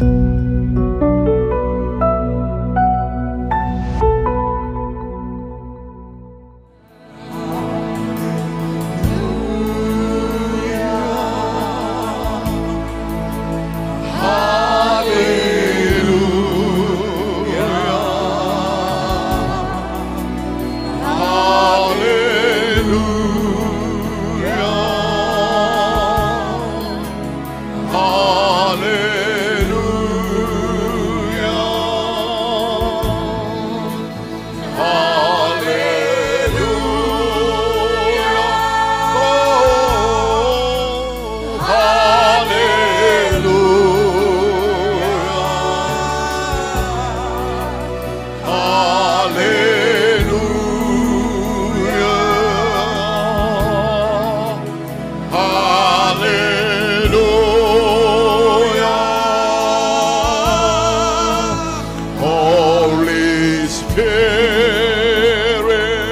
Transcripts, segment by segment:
Holy Spirit,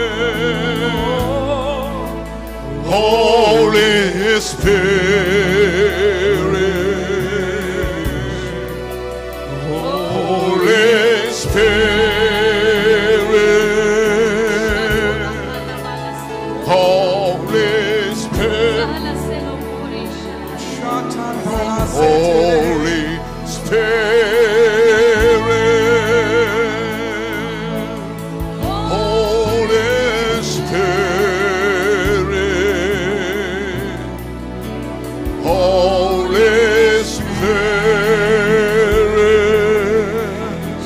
Holy Spirit, Holy Spirit, Holy Spirit. Holy Spirit, Holy Spirit, Holy Spirit,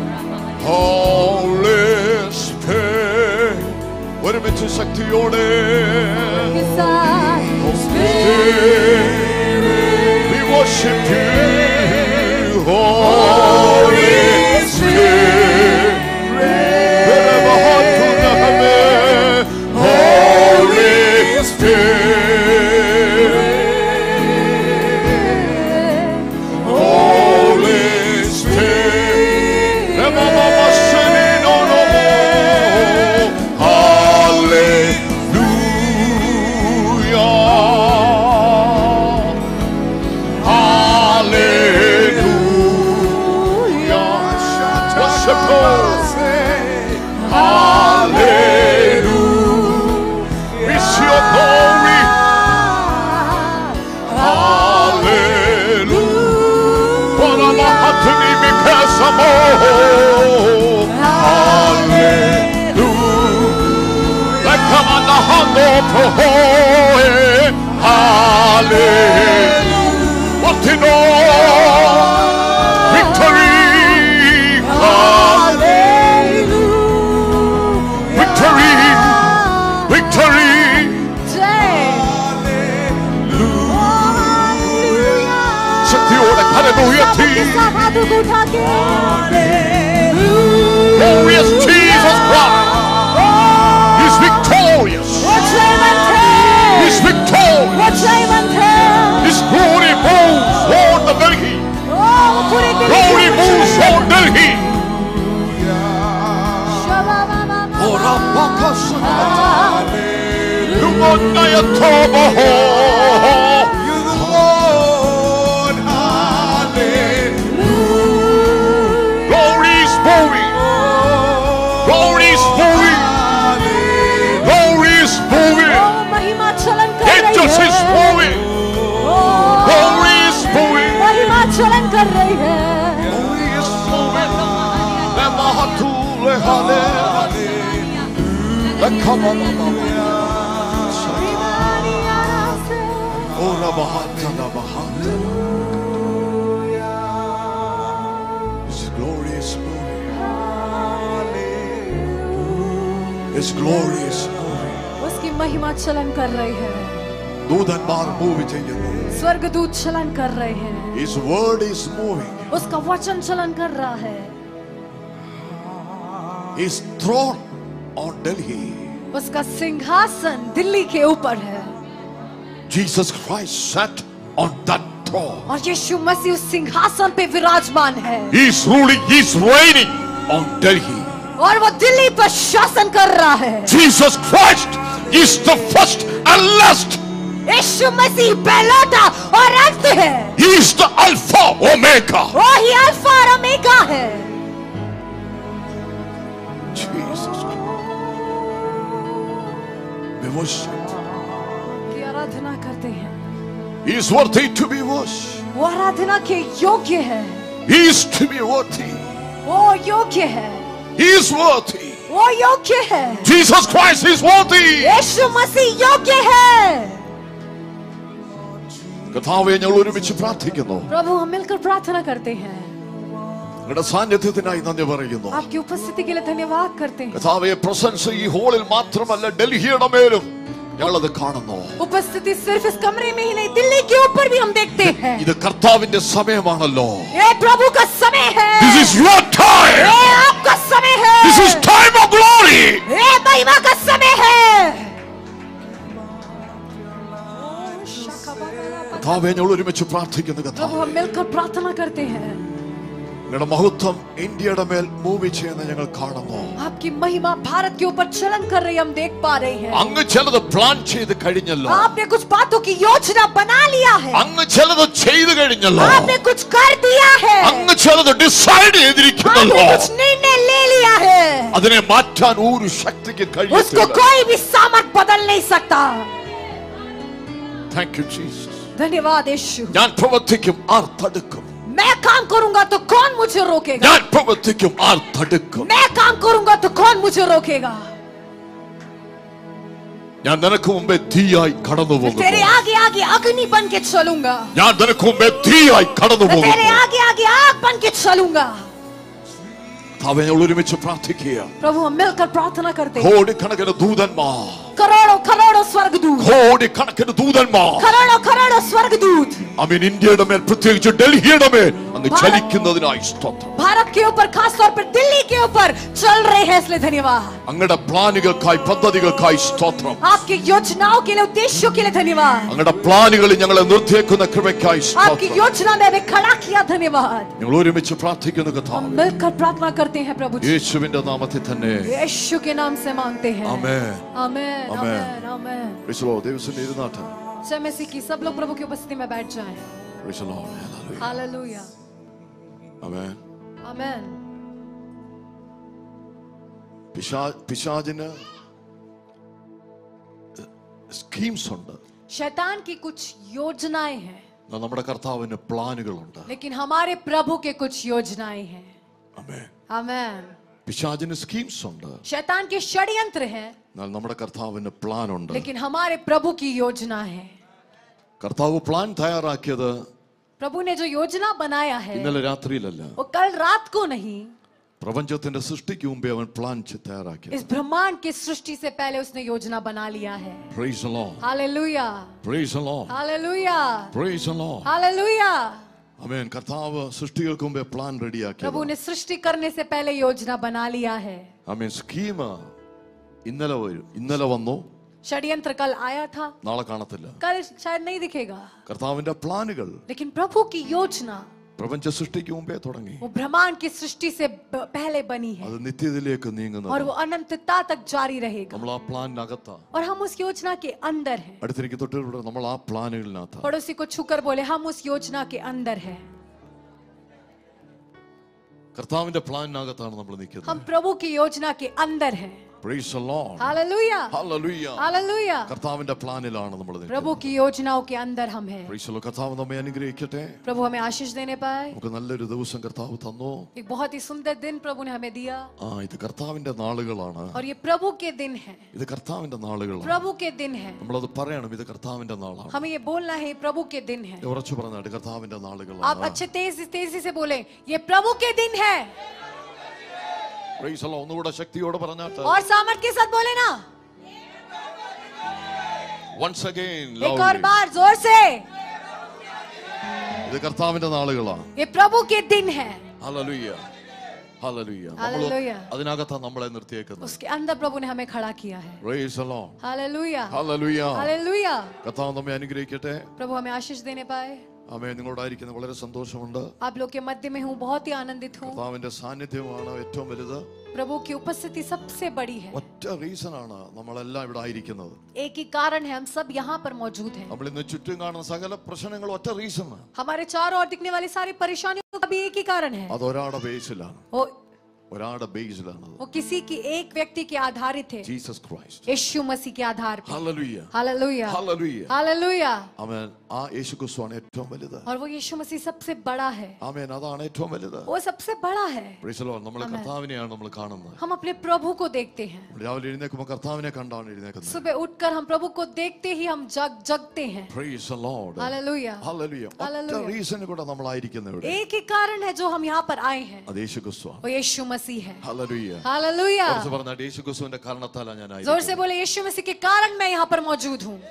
Holy Spirit. ഒരുമിച്ച് ശക്തിയോടെ We worship you, Holy Spirit. Wherever heart to the heaven, Holy Spirit, Holy Spirit. Never mama sinning no no more. Hallelujah. Hallelujah. Worship God. Hallelujah. It's your glory. Hallelujah. What am I to me because I'm all. Hallelujah. Like come on the hand of Hallelujah. What in all victory. Victory. Victory. ശക്തിയോടെ കരമുയർത്തി Glorious Jesus Christ. He's victorious. He's victorious. His glory moves on the Delhi. Glory moves on Delhi. Lumandaya Tobaho. Glory is moving. Glory is moving. Glory is moving. Angels is moving. Glory is moving. चलन कर रही है Glory is moving. Lemahatule hale. Lekamamamama. Ora bahatana bahatana. His glory is moving. His glory is moving. उसकी महिमा चलन कर रही है ദൂതന്മാർ മൂവ് ചെയ്യുന്നു स्वर्गदूत चलन कर रहे हैं His word is moving. उसका वचन चलन कर रहा है His throne on Delhi. उसका सिंहासन दिल्ली के ऊपर है Jesus Christ sat on that throne. और यीशु मसीह उस सिंहासन पे विराजमान है He is ruling, he is reigning on Delhi. और वो दिल्ली पर शासन कर रहा है Jesus Christ is the first and last. यीशु मसीह पहलौटा और अंत है He is the Alpha Omega. और is worthy to be worshipped. वो आराधना के योग्य है He is to be worthy. वो योग्य है He is worthy. वो योग्य है Jesus Christ is worthy. यीशु मसीह योग्य है കഥാവെ ഞങ്ങൾ ഒരുമിച്ച് പ്രാർത്ഥിക്കുന്നു प्रभु हम मिलकर प्रार्थना करते हैं നിങ്ങളുടെ സാന്നിധ്യത്തിനായി നന്ദി പറയുന്നു आपकी उपस्थिति के लिए धन्यवाद करते हैं കഥാവെ പ്രസൻസ് ഈ ഹോളിൽ മാത്രമല്ല ഡൽഹിയുടെ മേലും ഞങ്ങളത് കാണുന്നു उपस्थिति सिर्फ इस कमरे में ही नहीं दिल्ली के ऊपर भी हम देखते हैं ഇത് കർത്താവിന്റെ സമയമാണല്ലോ ये प्रभु का समय है This is your time. ये आपका समय है This is time of glory. ये महिमा का समय है കഥാവെ ഞങ്ങൾ ഒരുമിച്ച് പ്രാർത്ഥിക്കുന്നു प्रभु കഥാവെ हम मिलकर प्रार्थना करते हैं നിങ്ങളുടെ മഹത്വം ഇന്ത്യയുടെ മേൽ മൂവ് ചെയ്യുന്ന ഞങ്ങൾ കാണുന്നു आपकी महिमा भारत के ऊपर चलन कर रही हम देख पा रहे हैं അങ്ങ് ചിലത് പ്ലാൻ ചെയ്ത് കഴിഞ്ഞല്ലോ आपने कुछ बातों की योजना बना लिया है അങ്ങ് ചിലത് ചെയ്തു കഴിഞ്ഞല്ലോ आपने कुछ कर दिया है അങ്ങ് ചിലത് ഡിസൈഡ് आपने ചെയ്തിരിക്കുന്നല്ലോ कुछ निर्णय ले लिया है അതിനെ മാറ്റാൻ ഒരു ശക്തിക്ക് उसको കഴിയില്ല कोई भी सामर्थ बदल नहीं सकता താങ്ക് യു ജീസസ് धन्यवाद यीशु ഞാൻ പ്രവർത്തിക്കും ആർ തടുക്കും मैं काम करूंगा तो कौन मुझे रोकेगा ഞാൻ പ്രവർത്തിക്കും ആർ തടുക്കും मैं काम करूंगा तो कौन मुझे रोकेगा ഞാൻ നിനക്ക് മുമ്പേ തീയായി കടന്നു मैं तेरे പോകുന്നു आगे आगे अग्नि बन के चलूंगा ഞാൻ നിനക്ക് മുമ്പേ തീയായി കടന്നു मैं तेरे പോകുന്നു आगे आगे आग बन के चलूंगा അവൻ ഞങ്ങൾ ഒരുമിച്ച് പ്രാർത്ഥിക്കുക प्रभु हम मिलकर प्रार्थना करते हैं കോടിക്കണക്കിന് ദൂതന്മാർ करोड़ों करोड़ों स्वर्गदूत കോടിക്കണക്കിന് ദൂതന്മാർ करोड़ों करोड़ों स्वर्गदूत അമീൻ ഇന്ത്യയുടെ മേൽ പ്രത്യേകിച്ച് ഡൽഹിയുടെ മേൽ അങ്ങ് ചലിക്കുന്നതിനായി സ്തോത്രം भारत के ऊपर खास तौर पर दिल्ली के ऊपर चल रहे हैं इसलिए धन्यवाद അങ്ങയുടെ പ്ലാനുകൾക്കായി പദ്ധതികൾക്കായി സ്തോത്രം आपकी योजनाओं के लिए उद्देश्यों के लिए धन्यवाद അങ്ങയുടെ പ്ലാനുകളിൽ ഞങ്ങളെ നിർത്തിയേക്കുന്ന കൃപയ്ക്കായി आपकी സ്തോത്രം योजना में हमें खड़ा किया धन्यवाद ഞങ്ങൾ ഒരുമിച്ച് പ്രാർത്ഥിക്കുന്നു കഥ हम मिलकर प्रार्थना करते हैं प्रभु जी യേശുവിന്റെ നാമത്തിൽ തന്നെ यीशु के नाम से मांगते हैं ആമേൻ आमेन Amen. आमेन आमेन വിശ്വോ ദൈവത്തിന്റെ ഇരുന്നാട്ട് जय मसीह की सब लोग प्रभु की उपस्थिति में बैठ जाएं വിശ്വോ हालेलुया ആമേൻ आमेन പിശാ പിശാചിന് സ്കീംസ് ഉണ്ട് शैतान की कुछ योजनाएं हैं എന്നാൽ നമ്മുടെ കർത്താവിന് പ്ലാനുകളുണ്ട് लेकिन हमारे प्रभु के कुछ योजनाएं हैं ആമേൻ आमेन പിശാചിന് സ്കീംസ് ഉണ്ട് शैतान के षड्यंत्र हैं എന്നാൽ നമ്മുടെ കർത്താവിന് പ്ലാൻ ഉണ്ട് लेकिन हमारे प्रभु की योजना है കർത്താവ് പ്ലാൻ തയ്യാറാക്കിയത് प्रभु ने जो योजना बनाया है ഇന്നലെ രാത്രിയിലല്ല वो कल रात को नहीं പ്രപഞ്ചത്തിന്റെ സൃഷ്ടിക്ക് മുമ്പേ അവൻ പ്ലാൻ ചെ- തയ്യാറാക്കിയത് इस ब्रह्मांड की सृष्टि से पहले उसने योजना बना लिया है Praise the Lord. Hallelujah Praise the Lord. Hallelujah Praise the Lord. Hallelujah amen കർത്താവ് സൃഷ്ടികൾക്ക് മുമ്പേ പ്ലാൻ प्रभु റെഡിയാക്കിയത് ने सृष्टि करने से पहले योजना बना लिया है ആമേൻ സ്കീം ഇന്നലെ വരും ഇന്നലെ വന്നു षड्यंत्र कल आया था നാളെ കാണത്തില്ല कल शायद नहीं दिखेगा കർത്താവിന്റെ പ്ലാനുകൾ लेकिन प्रभु की योजना പ്രപഞ്ച സൃഷ്ടിക്ക് മുമ്പേ തുടങ്ങി वो ब्रह्मांड की सृष्टि से ब- पहले बनी है അത് നിത്യതയിലേക്ക് और നീങ്ങുന്നത് वो अनंतता तक जारी रहेगा നമ്മൾ ആ പ്ലാനിനകത്താ और हम उस योजना के अंदर हैं അടുത്തെനിക്ക് തൊട്ട് നമ്മൾ ആ പ്ലാനുകളിനകത്താ पड़ोसी को छूकर बोले हम उस योजना के अंदर हैं കർത്താവിന്റെ പ്ലാനിനകത്താണ് നമ്മൾ നിൽക്കുന്നത് हम प्रभु की योजना के अंदर हैं Praise the Lord. हालेलुया Hallelujah. हालेलुया കർത്താവിന്റെ പ്ലാനിലാണ് നമ്മൾ प्रभु की योजनाओं के अंदर हम हैं Praise the Lord. കർത്താവ് നമ്മെ അനുഗ്രഹിക്കട്ടെ प्रभु हमें आशीष देने पाए നമുക്ക് നല്ലൊരു ദിവസം കർത്താവ് തന്നു एक बहुत ही सुंदर दिन प्रभु ने हमें दिया ആ ഇത് കർത്താവിന്റെ നാളുകളാണ് और ये प्रभु के दिन है ഇത് കർത്താവിന്റെ നാളുകളാണ് प्रभु के दिन है നമ്മളത് പറയണം ഇത് കർത്താവിന്റെ നാളാണ് हमें ये बोलना है ये प्रभु के दिन है ഇത് ഉറച്ചു പറഞ്ഞാട്ട് കർത്താവിന്റെ आप നാളുകളാണ് अच्छे तेजी तेजी से बोले ये प्रभु के दिन है Praise the Lord. ഒന്നുകൂടെ ശക്തിയോടെ പറഞ്ഞാട്ട് और सामर्थ के साथ बोले ना വൺസ് അഗൈൻ एक और बार जोर से ഇത് കർത്താവിന്റെ നാളുകളാണ് ये प्रभु के दिन है ഹല്ലേലൂയ ഹല്ലേലൂയ നമ്മൾ Hallelujah. അതിനകത്താണ് നമ്മളെ നിർത്തിയേക്കുന്നത് उसके अंदर प्रभु ने हमें खड़ा किया है Praise the Lord. Hallelujah hallelujah hallelujah കർത്താവ് നമ്മെ അനുഗ്രഹിക്കട്ടെ प्रभु हमें आशीष देने पाए ആമേ നിങ്ങളോടായിരിക്കുന്നത് വളരെ സന്തോഷമുണ്ട് आप लोग के मध्य में हूँ बहुत ही आनंदित हूँ കർത്താവിന്റെ സാന്നിധ്യമാണ് ഏറ്റവും വലുത് प्रभु की उपस्थिति सबसे बड़ी है ഒറ്റ റീസൺ ആണ് നമ്മളെല്ലാം ഇവിടെ ആയിരിക്കുന്നത് एक ही कारण है हम सब यहाँ पर मौजूद हैं നമ്മൾ ഇന്ന് ചുറ്റും കാണുന്ന സകല പ്രശ്നങ്ങൾ ഒറ്റ റീസൺ हमारे चारों ओर दिखने वाली सारी परेशानियों का भी एक ही कारण है അത് ഒരാളുടെ ബേസിലാണ് वो ഒരാളുടെ ബേസിലാണത് वो किसी की एक व्यक्ति के आधारित थे ജീസസ് ക്രൈസ്റ്റ് यीशु मसीह के आधार पर hallelujah hallelujah hallelujah hallelujah amen ആ യേശു ക്രിസ്തുവാണ് ഏറ്റവും വലുത് और वो यीशु मसीह सबसे बड़ा है ആമേൻ അതാണ് ഏറ്റവും വലുത് वो सबसे बड़ा है Praise the Lord. നമ്മൾ കർത്താവിനെയാണ് നമ്മൾ കാണുന്നത് हम अपने प्रभु को देखते हैं നമ്മൾ രാവിലെ എഴുന്നേൽക്കുമ്പോൾ കർത്താവിനെ കണ്ടാണ് എഴുന്നേക്കുന്നത് सुबह उठकर हम प्रभु को देखते ही हम जग जगते हैं Praise the Lord. हालेलुया Hallelujah. ഒറ്റ Hallelujah. റീസൺ കൂടെ നമ്മളായിരിക്കുന്നത് ഇവിടെ एक ही कारण है जो हम यहाँ पर आए हैं അത് യേശു ക്രിസ്തുവാണ് वो यीशु मसीह है ഹല്ലേലൂയ हालेलुया കുറച്ച് പറഞ്ഞാൽ യേശു ക്രിസ്തുവിന്റെ കാരണത്താലാണ് ഞാൻ जोर से बोले यीशु मसीह के कारण मैं यहाँ पर मौजूद हूँ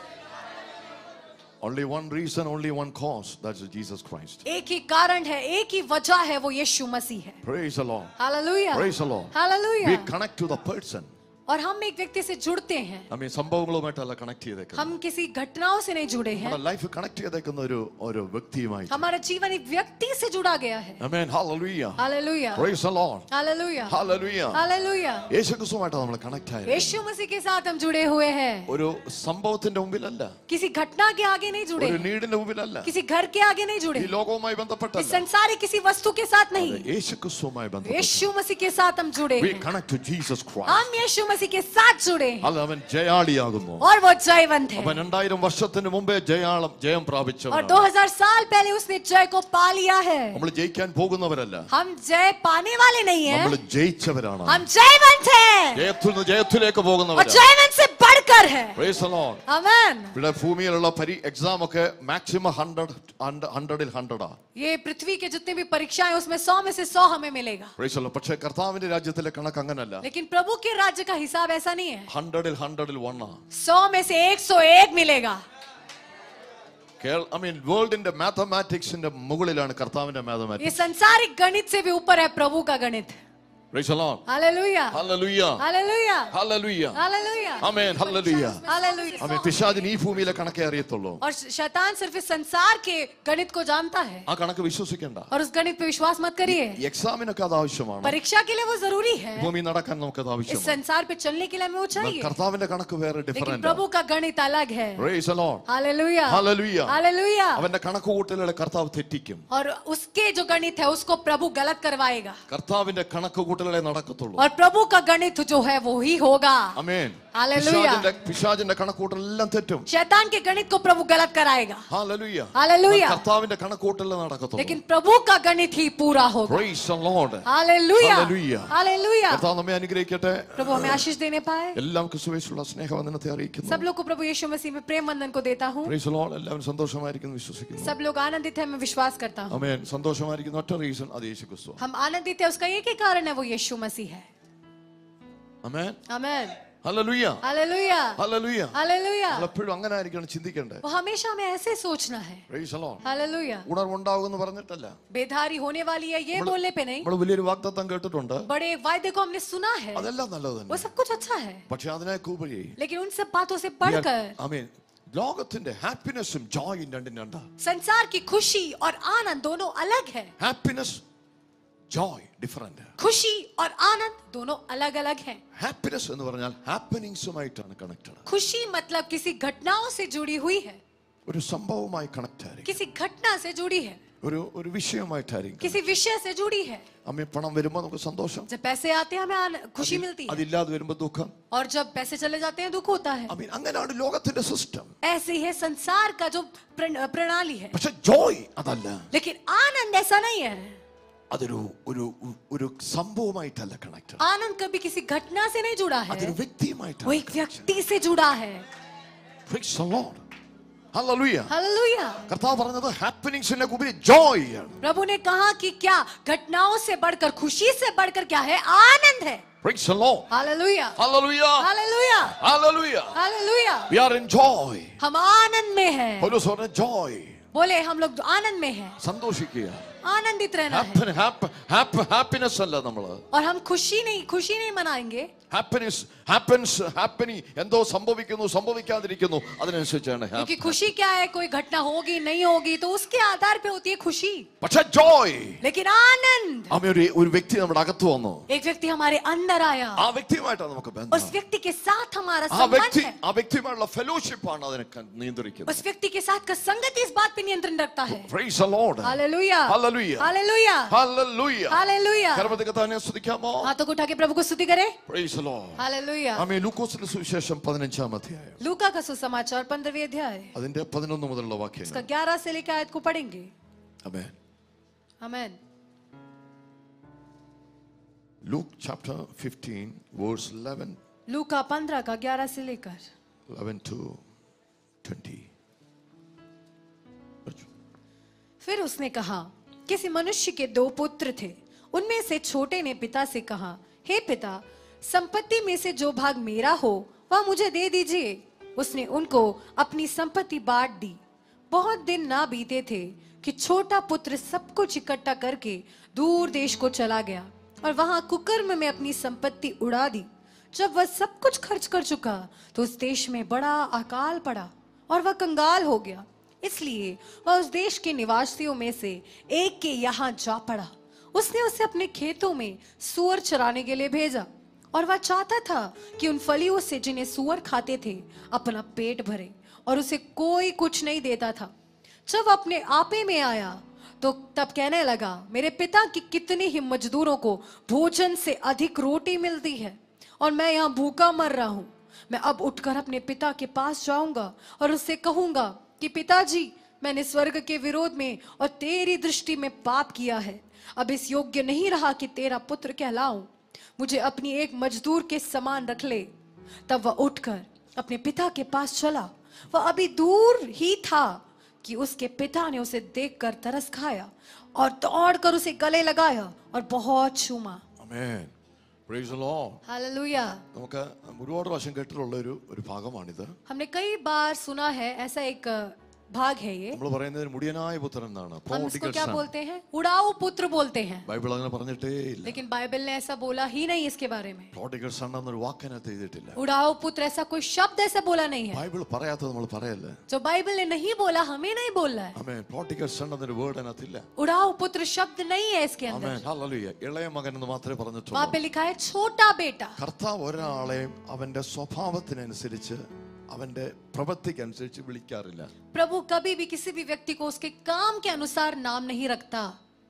only one reason only one cause that's Jesus Christ एक ही कारण है एक ही वजह है वो यीशु मसीह है praise the Lord. Hallelujah Praise the Lord. Hallelujah We connect to the person. और हम एक व्यक्ति से जुड़ते हैं I mean സംഭവങ്ങളുമായിട്ടല്ല കണക്ട് ചെയ്തേക്കുന്നത് हम किसी घटनाओं से नहीं जुड़े हैं നമ്മുടെ ലൈഫ് കണക്ട് ചെയ്തേക്കുന്ന ഒരു ഒരു വ്യക്തിയുമായി हमारा जीवन एक व्यक्ति से जुड़ा गया है Amen. Hallelujah. हालेलुया Praise the Lord. हालेलुया Hallelujah. हालेलुया യേശു ക്രിസ്തുവായിട്ട് നമ്മൾ കണക്ട് ആയത് यीशु मसीह के साथ हम जुड़े हुए हैं ഒരു സംഭവത്തിന്റെ മുമ്പിലല്ല किसी घटना के आगे नहीं जुड़े ഒരു हैं നീടിന്റെ മുമ്പിലല്ല किसी घर के आगे नहीं जुड़े ഈ ലോകവുമായി इस ബന്ധപ്പെട്ടല്ല संसार के किसी वस्तु के साथ नहीं യേശു ക്രിസ്തുവുമായി ബന്ധപ്പെട്ട് यीशु मसीह के साथ हम जुड़े We हैं connect to Jesus Christ. हम यीशु मसीह के साथ जुड़े हैं അത് അവൻ ജയാളിയാകുന്നു और वो जयवंत है അവൻ രണ്ടായിരം വർഷത്തിന് മുമ്പേ ജയാളം ജയം और പ്രാപിച്ചവനാണ് 2000 साल पहले उसने जय को पा लिया है നമ്മൾ ജയിക്കാൻ പോകുന്നവരല്ല हम जय पाने वाले नहीं നമ്മൾ हैं ജയിച്ചവരാണ് हम जयवंत हैं ജയത്തിൽ നിന്ന് ജയത്തിലേക്ക് और പോകുന്നവരാണ് जयवंत से बढ़कर है Praise the Lord. आमेन ഇവിടെ ഭൂമിയിലുള്ള പരി എക്സാം ഒക്കെ മാക്സിമം ഹൺഡ്രഡ് ഹൺഡ്രഡിൽ ഹൺഡ്രഡാ ये पृथ्वी के जितने भी परीक्षाएं उसमें सौ में से सौ हमें मिलेगा പ്രൈസ് പക്ഷേ കർത്താവിന്റെ രാജ്യത്തിലെ കണക്ക് അങ്ങനല്ല लेकिन प्रभु के राज्य का हिसाब ऐसा नहीं है ഹൺഡ്രഡിൽ ഹൺഡ്രഡിൽ വണ്ണാ सौ में से एक सौ एक मिलेगा ഐ മീൻ വേൾഡിന്റെ മാത്തമാറ്റിക്സിന്റെ മുകളിലാണ് കർത്താവിന്റെ ये മാത്തമാറ്റിക്സ് संसारिक गणित से भी ऊपर है प्रभु का गणित പ്രൈസ് the Lord. हालेलुया Hallelujah. हालेलुया Hallelujah. हालेलुया Amen. Hallelujah. हालेलुया ആമേൻ പിശാചിന് ഈ ഭൂമിയിലെ കണക്കേ അറിയത്തുള്ളൂ और शैतान सिर्फ इस संसार के गणित को जानता है ആ കണക്ക് വിശ്വസിക്കണ്ട और उस गणित पे विश्वास मत करिए ഈ എക്സാമിനൊക്കെ അത് ആവശ്യമാണ് परीक्षा के लिए वो जरूरी है ഭൂമി നടക്കാൻ നമുക്കത് इस ആവശ്യമാണ് संसार पे चलने के लिए हमें वो എന്നാൽ चाहिए കർത്താവിന്റെ കണക്ക് വേറെ लेकिन ഡിഫറെന്റ് प्रभु का गणित अलग है Praise the Lord. हालेलुया Hallelujah. हालेलुया അവന്റെ കണക്ക് കൂട്ടലുകളെ കർത്താവ് തെറ്റിക്കും और उसके जो गणित है उसको प्रभु गलत करवाएगा കർത്താവിന്റെ കണക്ക് കൂട്ടലുകളെ നടക്കത്തുള്ളൂ और प्रभु का गणित जो है वो ही होगा അമേൻ Hallelujah. പിശാചിന്റെ പിശാചിന്റെ കണക്കൂട്ടലെല്ലാം തെറ്റും शैतान के गणित को प्रभु गलत कराएगा Hallelujah. Hallelujah. എന്നാൽ കർത്താവിന്റെ കണക്കൂട്ടലിൽ നടക്കത്തുള്ളൂ लेकिन प्रभु का गणित ही पूरा होगा Praise the Lord. हालेलुया Hallelujah. हालेलुया കർത്താവ് നമ്മെ അനുഗ്രഹിക്കട്ടെ प्रभु हमें आशीष देने पाए എല്ലാം ക്രിസ്തുവേശുള്ള സ്നേഹവന്ദനത്തെ അറിയിക്കുന്നു सब लोग को प्रभु यीशु मसीह में प्रेम वंदन को देता हूँ Praise the Lord. എല്ലാവരും സന്തോഷമായിരിക്കുന്നു വിശ്വസിക്കുന്നു सब लोग आनंदित है मैं विश्वास करता हूँ അമേൻ സന്തോഷമായിരിക്കുന്ന ഒറ്റ റീസൺ അത് യേശു ക്രിസ്തു हम आनंदित है उसका एक ही कारण है वो यीशु मसीह है അമേൻ amen hallelujah hallelujah hallelujah hallelujah നമ്മൾ എപ്പോഴും അങ്ങനെ ആയിരിക്കണം ചിന്തിക്കേണ്ടത് वो हमेशा हमें ऐसे सोचना है Praise the Lord. हालेलुया ഉണർവുണ്ടാകുമെന്ന് പറഞ്ഞിട്ടല്ല बेधारी होने वाली है ये बोलने पे नहीं നമ്മൾ വലിയൊരു വാഗ്ദത്തം കേട്ടിട്ടുണ്ട് बड़े वायदे को हमने सुना है അതെല്ലാം നല്ലത് वो തന്നെ सब कुछ अच्छा है പക്ഷെ അതിനേക്ക് ഉപരി लेकिन उन सब बातों से बढ़कर അമീൻ ലോകത്തിന്റെ ഹാപ്പിനെസ്സും ജോയും രണ്ടും രണ്ടാ संसार की खुशी और आनंद दोनों अलग है ഹാപ്പിനെസ് ജോയ് ഡിഫറെന്റ് खुशी और आनंद दोनों अलग अलग हैं ഹാപ്പിനെസ് എന്ന് പറഞ്ഞാൽ ഹാപ്പനിങ്സുമായിട്ടാണ് കണക്റ്റഡ് खुशी मतलब किसी घटनाओं से जुड़ी हुई है ഒരു സംഭവമായി കണക്ട് ആയിരിക്കും किसी घटना से जुड़ी है ഒരു ഒരു വിഷയമായിട്ടായിരിക്കും किसी विषय से जुड़ी है അമ്മ പണം വരുമ്പോൾ നമുക്ക് സന്തോഷം जब पैसे आते हैं हमें आन- खुशी मिलती है അതില്ലാതെ വരുമ്പോൾ ദുഃഖം और जब पैसे चले जाते हैं दुख होता है അമീൻ അങ്ങനെയാണ് ലോകത്തിന്റെ സിസ്റ്റം ऐसे ही है संसार का जो प्रण- प्रणाली है പക്ഷെ ജോയ് അതല്ല लेकिन आनंद ऐसा नहीं है അതൊരു ഒരു ഒരു സംഭവമായിട്ടല്ല കണക്റ്റഡ് आनंद कभी किसी घटना से नहीं जुड़ा है അതൊരു वो വ്യക്തിയുമായിട്ടാണ് एक व्यक्ति से जुड़ा है Praise the Lord. Hallelujah. Hallelujah കർത്താവ് പറഞ്ഞത് ഹാപ്പനിങ്സിന്റെ ഉപരി ജോയ് ആണ് प्रभु ने कहा कि क्या घटनाओं से बढ़कर खुशी से बढ़कर क्या है आनंद है Praise the Lord. हालेलुया Hallelujah. हालेलुया Hallelujah. Hallelujah We are in joy. हम आनंद में हैं പൗലോസ് പറഞ്ഞ joy. बोले हम लोग आनंद में हैं സന്തോഷിക്കുക आनंदित रहना है ഹാപ്പൻ ഹാപ്പ് ഹാപ്പ് ഹാപ്പിനെസ് അല്ല നമ്മള് और हम खुशी नहीं खुशी नहीं मनाएंगे ഹാപ്പിനെസ് ഹാപ്പൻസ് ഹാപ്പനി എന്തോ സംഭവിക്കുന്നു സംഭവിക്കാതിരിക്കുന്നു അതിനനുസരിച്ചാണ് क्योंकि happy. खुशी क्या है कोई घटना होगी नहीं होगी तो उसके आधार पे होती है खुशी പക്ഷെ ജോയ് लेकिन आनंद അമ്മ ഒരു ഒരു വ്യക്തി നമ്മുടെ അകത്ത് വന്നു एक व्यक्ति हमारे अंदर आया ആ വ്യക്തിയുമായിട്ടാണ് നമുക്ക് उस ബന്ധം व्यक्ति के साथ हमारा ആ संबंध വ്യക്തി है ആ വ്യക്തിയുമായുള്ള ഫെലോഷിപ്പാണ് അതിനെ ക- നിയന്ത്രിക്കുന്നത് उस व्यक्ति के साथ का संगति इस बात पे नियंत्रण रखता है Praise the Lord. हालेलुया Hallelujah. Hallelujah. हालेलुया Hallelujah. हालेलुया കർമ്മത്തെ കഥാനെ സ്തുതിക്കാമോ हाथों को उठा के प्रभु को स्तुति करें Praise the Lord. हालेलुया ആമേ ലൂക്കോസിന്റെ സുവിശേഷം പതിനഞ്ചാം അധ്യായം लूका का सुसमाचार पंद्रहवीं अध्याय അതിന്റെ പതിനൊന്ന് മുതലുള്ള उसका വാക്യങ്ങൾ ग्यारह से लेकर आयत को पढ़ेंगे Amen. अमेन Luke chapter 15 verse 11 लूका पंद्रह का ग्यारह से लेकर 11 to 20 फिर उसने कहा किसी मनुष्य के दो पुत्र थे उनमें से छोटे ने पिता से कहा हे पिता संपत्ति में से जो भाग मेरा हो वह मुझे दे दीजिए उसने उनको अपनी संपत्ति बांट दी बहुत दिन ना बीते थे कि छोटा पुत्र सब कुछ इकट्ठा करके दूर देश को चला गया और वहां कुकर्म में अपनी संपत्ति उड़ा दी जब वह सब कुछ खर्च कर चुका तो उस देश में बड़ा अकाल पड़ा और वह कंगाल हो गया इसलिए वह उस देश के निवासियों में से एक के यहाँ जा पड़ा उसने उसे अपने खेतों में सुअर चराने के लिए भेजा और वह चाहता था कि उन फलियों से जिन्हें सुअर खाते थे अपना पेट भरे और उसे कोई कुछ नहीं देता था जब वह अपने आपे में आया तो तब कहने लगा मेरे पिता की कितने ही मजदूरों को भोजन से अधिक रोटी मिलती है और मैं यहाँ भूखा मर रहा हूँ मैं अब उठकर अपने पिता के पास जाऊंगा और उससे कहूंगा कि पिताजी मैंने स्वर्ग के विरोध में और तेरी दृष्टि में पाप किया है अब इस योग्य नहीं रहा कि तेरा पुत्र कहलाऊं मुझे अपनी एक मजदूर के समान रख ले तब वह उठकर अपने पिता के पास चला वह अभी दूर ही था कि उसके पिता ने उसे देखकर तरस खाया और दौड़कर उसे गले लगाया और बहुत चूमा Amen. Praise the Lord. हालेलुया നമുക്ക് ഒരുപാട് പ്രാവശ്യം കേട്ടിട്ടുള്ള ഒരു ഒരു ഭാഗമാണിത് हमने कई बार सुना है ऐसा एक अ, भाग है ये നമ്മൾ പറയുന്നതിന് മുടിയനായ പുത്രൻ എന്നാണ് हम इसको Prodigal क्या son. बोलते हैं उड़ाऊ पुत्र बोलते हैं ബൈബിൾ അങ്ങനെ പറഞ്ഞിട്ടേ ഇല്ല लेकिन बाइबल ने ऐसा बोला ही नहीं इसके बारे में പ്രോഡിഗൽ സൺ എന്നൊരു വാക്കിനകത്ത് എഴുതിയിട്ടില്ല उड़ाऊ पुत्र ऐसा कोई शब्द ऐसा बोला नहीं है ബൈബിൾ പറയാത്തത് നമ്മൾ പറയല്ലേ जो बाइबल ने नहीं बोला हमें नहीं बोलना है അമേ പ്രോഡിഗൽ സൺ എന്നൊരു വേർഡ് അതിനകത്തില്ല उड़ाऊ पुत्र शब्द नहीं है इसके അമേ अंदर ഹല്ലേലൂയ ഇളയ മകൻ എന്ന് മാത്രമേ वहां പറഞ്ഞിട്ടുള്ളൂ पे लिखा है छोटा बेटा കർത്താവ് ഒരാളെയും അവന്റെ സ്വഭാവത്തിനനുസരിച്ച് അവന്റെ പ്രവൃത്തിക്കനുസരിച്ച് വിളിക്കാറില്ല प्रभु कभी भी किसी भी व्यक्ति को उसके काम के अनुसार नाम नहीं रखता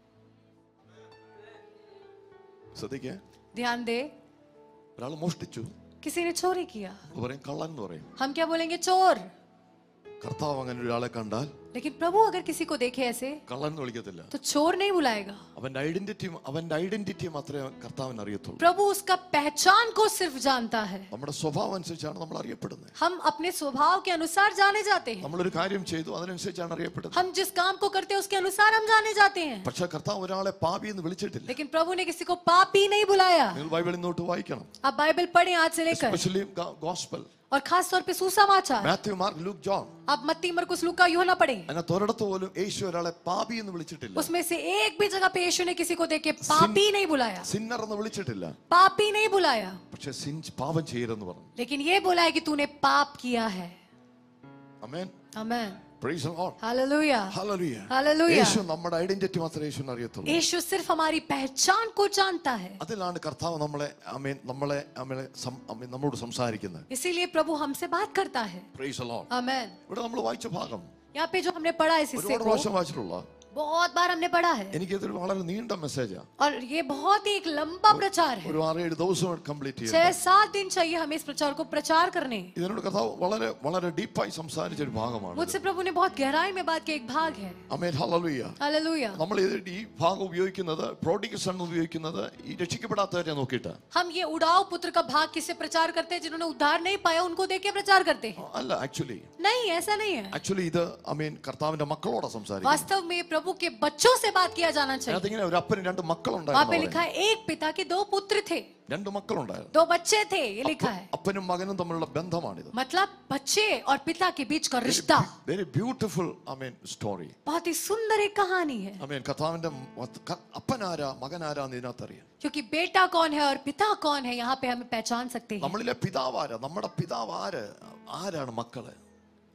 ശ്രദ്ധിക്കേ ध्यान दे ഒരാൾ മോഷ്ടിച്ചു किसी ने चोरी किया നമ്മൾ പറയും കള്ളൻ എന്ന് പറയും हम क्या बोलेंगे चोर കർത്താവ് അങ്ങനെ ഒരാളെ കണ്ടാൽ लेकिन प्रभु अगर किसी को देखे ऐसे കള്ളൻ എന്ന് വിളിക്കത്തില്ല तो चोर नहीं बुलाएगा അവന്റെ ഐഡന്റിറ്റി അവന്റെ ഐഡന്റിറ്റി മാത്രമേ കർത്താവിന് അറിയത്തുള്ളൂ प्रभु उसका पहचान को सिर्फ जानता है നമ്മുടെ സ്വഭാവം അനുസരിച്ചാണ് നമ്മൾ അറിയപ്പെടുന്നത് हम अपने स्वभाव के अनुसार जाने जाते हैं നമ്മളൊരു കാര്യം ചെയ്തു അതിനനുസരിച്ചാണ് അറിയപ്പെടുന്നത് हम जिस काम को करते हैं उसके अनुसार हम जाने जाते हैं പക്ഷെ കർത്താവ് ഒരാളെ പാപി എന്ന് വിളിച്ചിട്ടില്ല लेकिन प्रभु ने किसी को पापी नहीं बुलाया നിങ്ങൾ ബൈബിളിൽ നിന്നോട്ട് വായിക്കണം आप बाइबल पढ़े आज से लेकर സ്പെഷ്യലി ഗോസ്പൽ और खास तौर पे सुसमाचार മാത്യു മാർക്ക് ലൂക്ക് ജോൺ आप मत्ती मरकुस लूका यूहन्ना पढ़े അതിനകത്ത് ഒരിടത്ത് പോലും യേശു ഒരാളെ പാപി എന്ന് വിളിച്ചിട്ടില്ല उसमें से एक भी जगह पे यीशु ने किसी को देख के पापी नहीं बुलाया സിന്നർ എന്ന് വിളിച്ചിട്ടില്ല पापी नहीं बुलाया പക്ഷെ സിൻ പാപം ചെയ്യരുതെന്ന് പറഞ്ഞു लेकिन ये बोला है कि तूने पाप किया है അമേൻ आमेन പ്രൈസ് ദി ലോർഡ് हालेलुया ഹല്ലേലൂയ Hallelujah. യേശു നമ്മുടെ ഐഡന്റിറ്റി മാത്രമേ യേശുവിന് അറിയത്തുള്ളൂ यीशु सिर्फ हमारी पहचान को जानता है അതിലാണ് കർത്താവ് നമ്മളെ അമേൻ നമ്മളെ നമ്മളെ സം- അമേൻ നമ്മളോട് സംസാരിക്കുന്നത് इसीलिए प्रभु हमसे बात करता है പ്രൈസ് ദി ലോർഡ് आमेन ഇവിടെ നമ്മൾ വായിച്ച ഭാഗം यहाँ पे जो हमने पढ़ा इस हिस्से ഒരുപാട് को പ്രാവശ്യം വായിച്ചിട്ടുള്ള बहुत बार हमने पढ़ा है എനിക്കിതൊരു വളരെ നീണ്ട മെസ്സേജാ और ये बहुत ही एक लंबा प्रचार है ഒരു ആറേഴ് ദിവസം കംപ്ലീറ്റ് छह ചെയ്യാം सात दिन चाहिए हमें इस प्रचार को प्रचार करने ഇതിനോട് കർത്താവ് വളരെ വളരെ ഡീപ്പായി സംസാരിച്ച ഒരു ഭാഗമാണ് मुझसे प्रभु ने बहुत गहराई में बात किया एक भाग है അമേൻ ഹല്ലേലൂയ हालेलुया നമ്മൾ ഇത് ഈ ഭാഗം ഉപയോഗിക്കുന്നത് പ്രോഡികൽ സൺ ഉപയോഗിക്കുന്നത് ഈ രക്ഷിക്കപ്പെടാത്തവരെ നോക്കിയിട്ട് हम ये उड़ाव पुत्र का भाग किसे प्रचार करते हैं जिन्होंने उद्धार नहीं पाया उनको देख के प्रचार करते हैं അല്ല ആക്ച്വലി नहीं ऐसा नहीं है ആക്ച്വലി ഇത് അമീൻ കർത്താവിന്റെ മക്കളോടാ സംസാരിക്കുന്നത് वास्तव में प्रभु के बच्चों से बात किया जाना चाहिए അതിങ്ങനെ ഒരു അപ്പന് രണ്ട് वहां पे മക്കളുണ്ടായിരുന്നു लिखा है एक पिता के दो पुत्र थे രണ്ട് മക്കളുണ്ടായിരുന്നു दो बच्चे थे ये लिखा है അപ്പനും മകനും തമ്മിലുള്ള ബന്ധമാണിത് मतलब बच्चे और पिता के बीच का रिश्ता വെരി ബ്യൂട്ടിഫുൾ അമീൻ സ്റ്റോറി बहुत ही सुंदर एक कहानी है അമീൻ കർത്താവിന്റെ മ- ക- അപ്പനാരാ മകനാരാന്ന് ഇതിനകത്തറിയാം क्योंकि बेटा कौन है और पिता कौन है यहाँ पे हमें पहचान सकते हैं നമ്മളിലെ പിതാവ് ആരാ നമ്മുടെ പിതാവ് ആര് ആരാണ് മക്കള്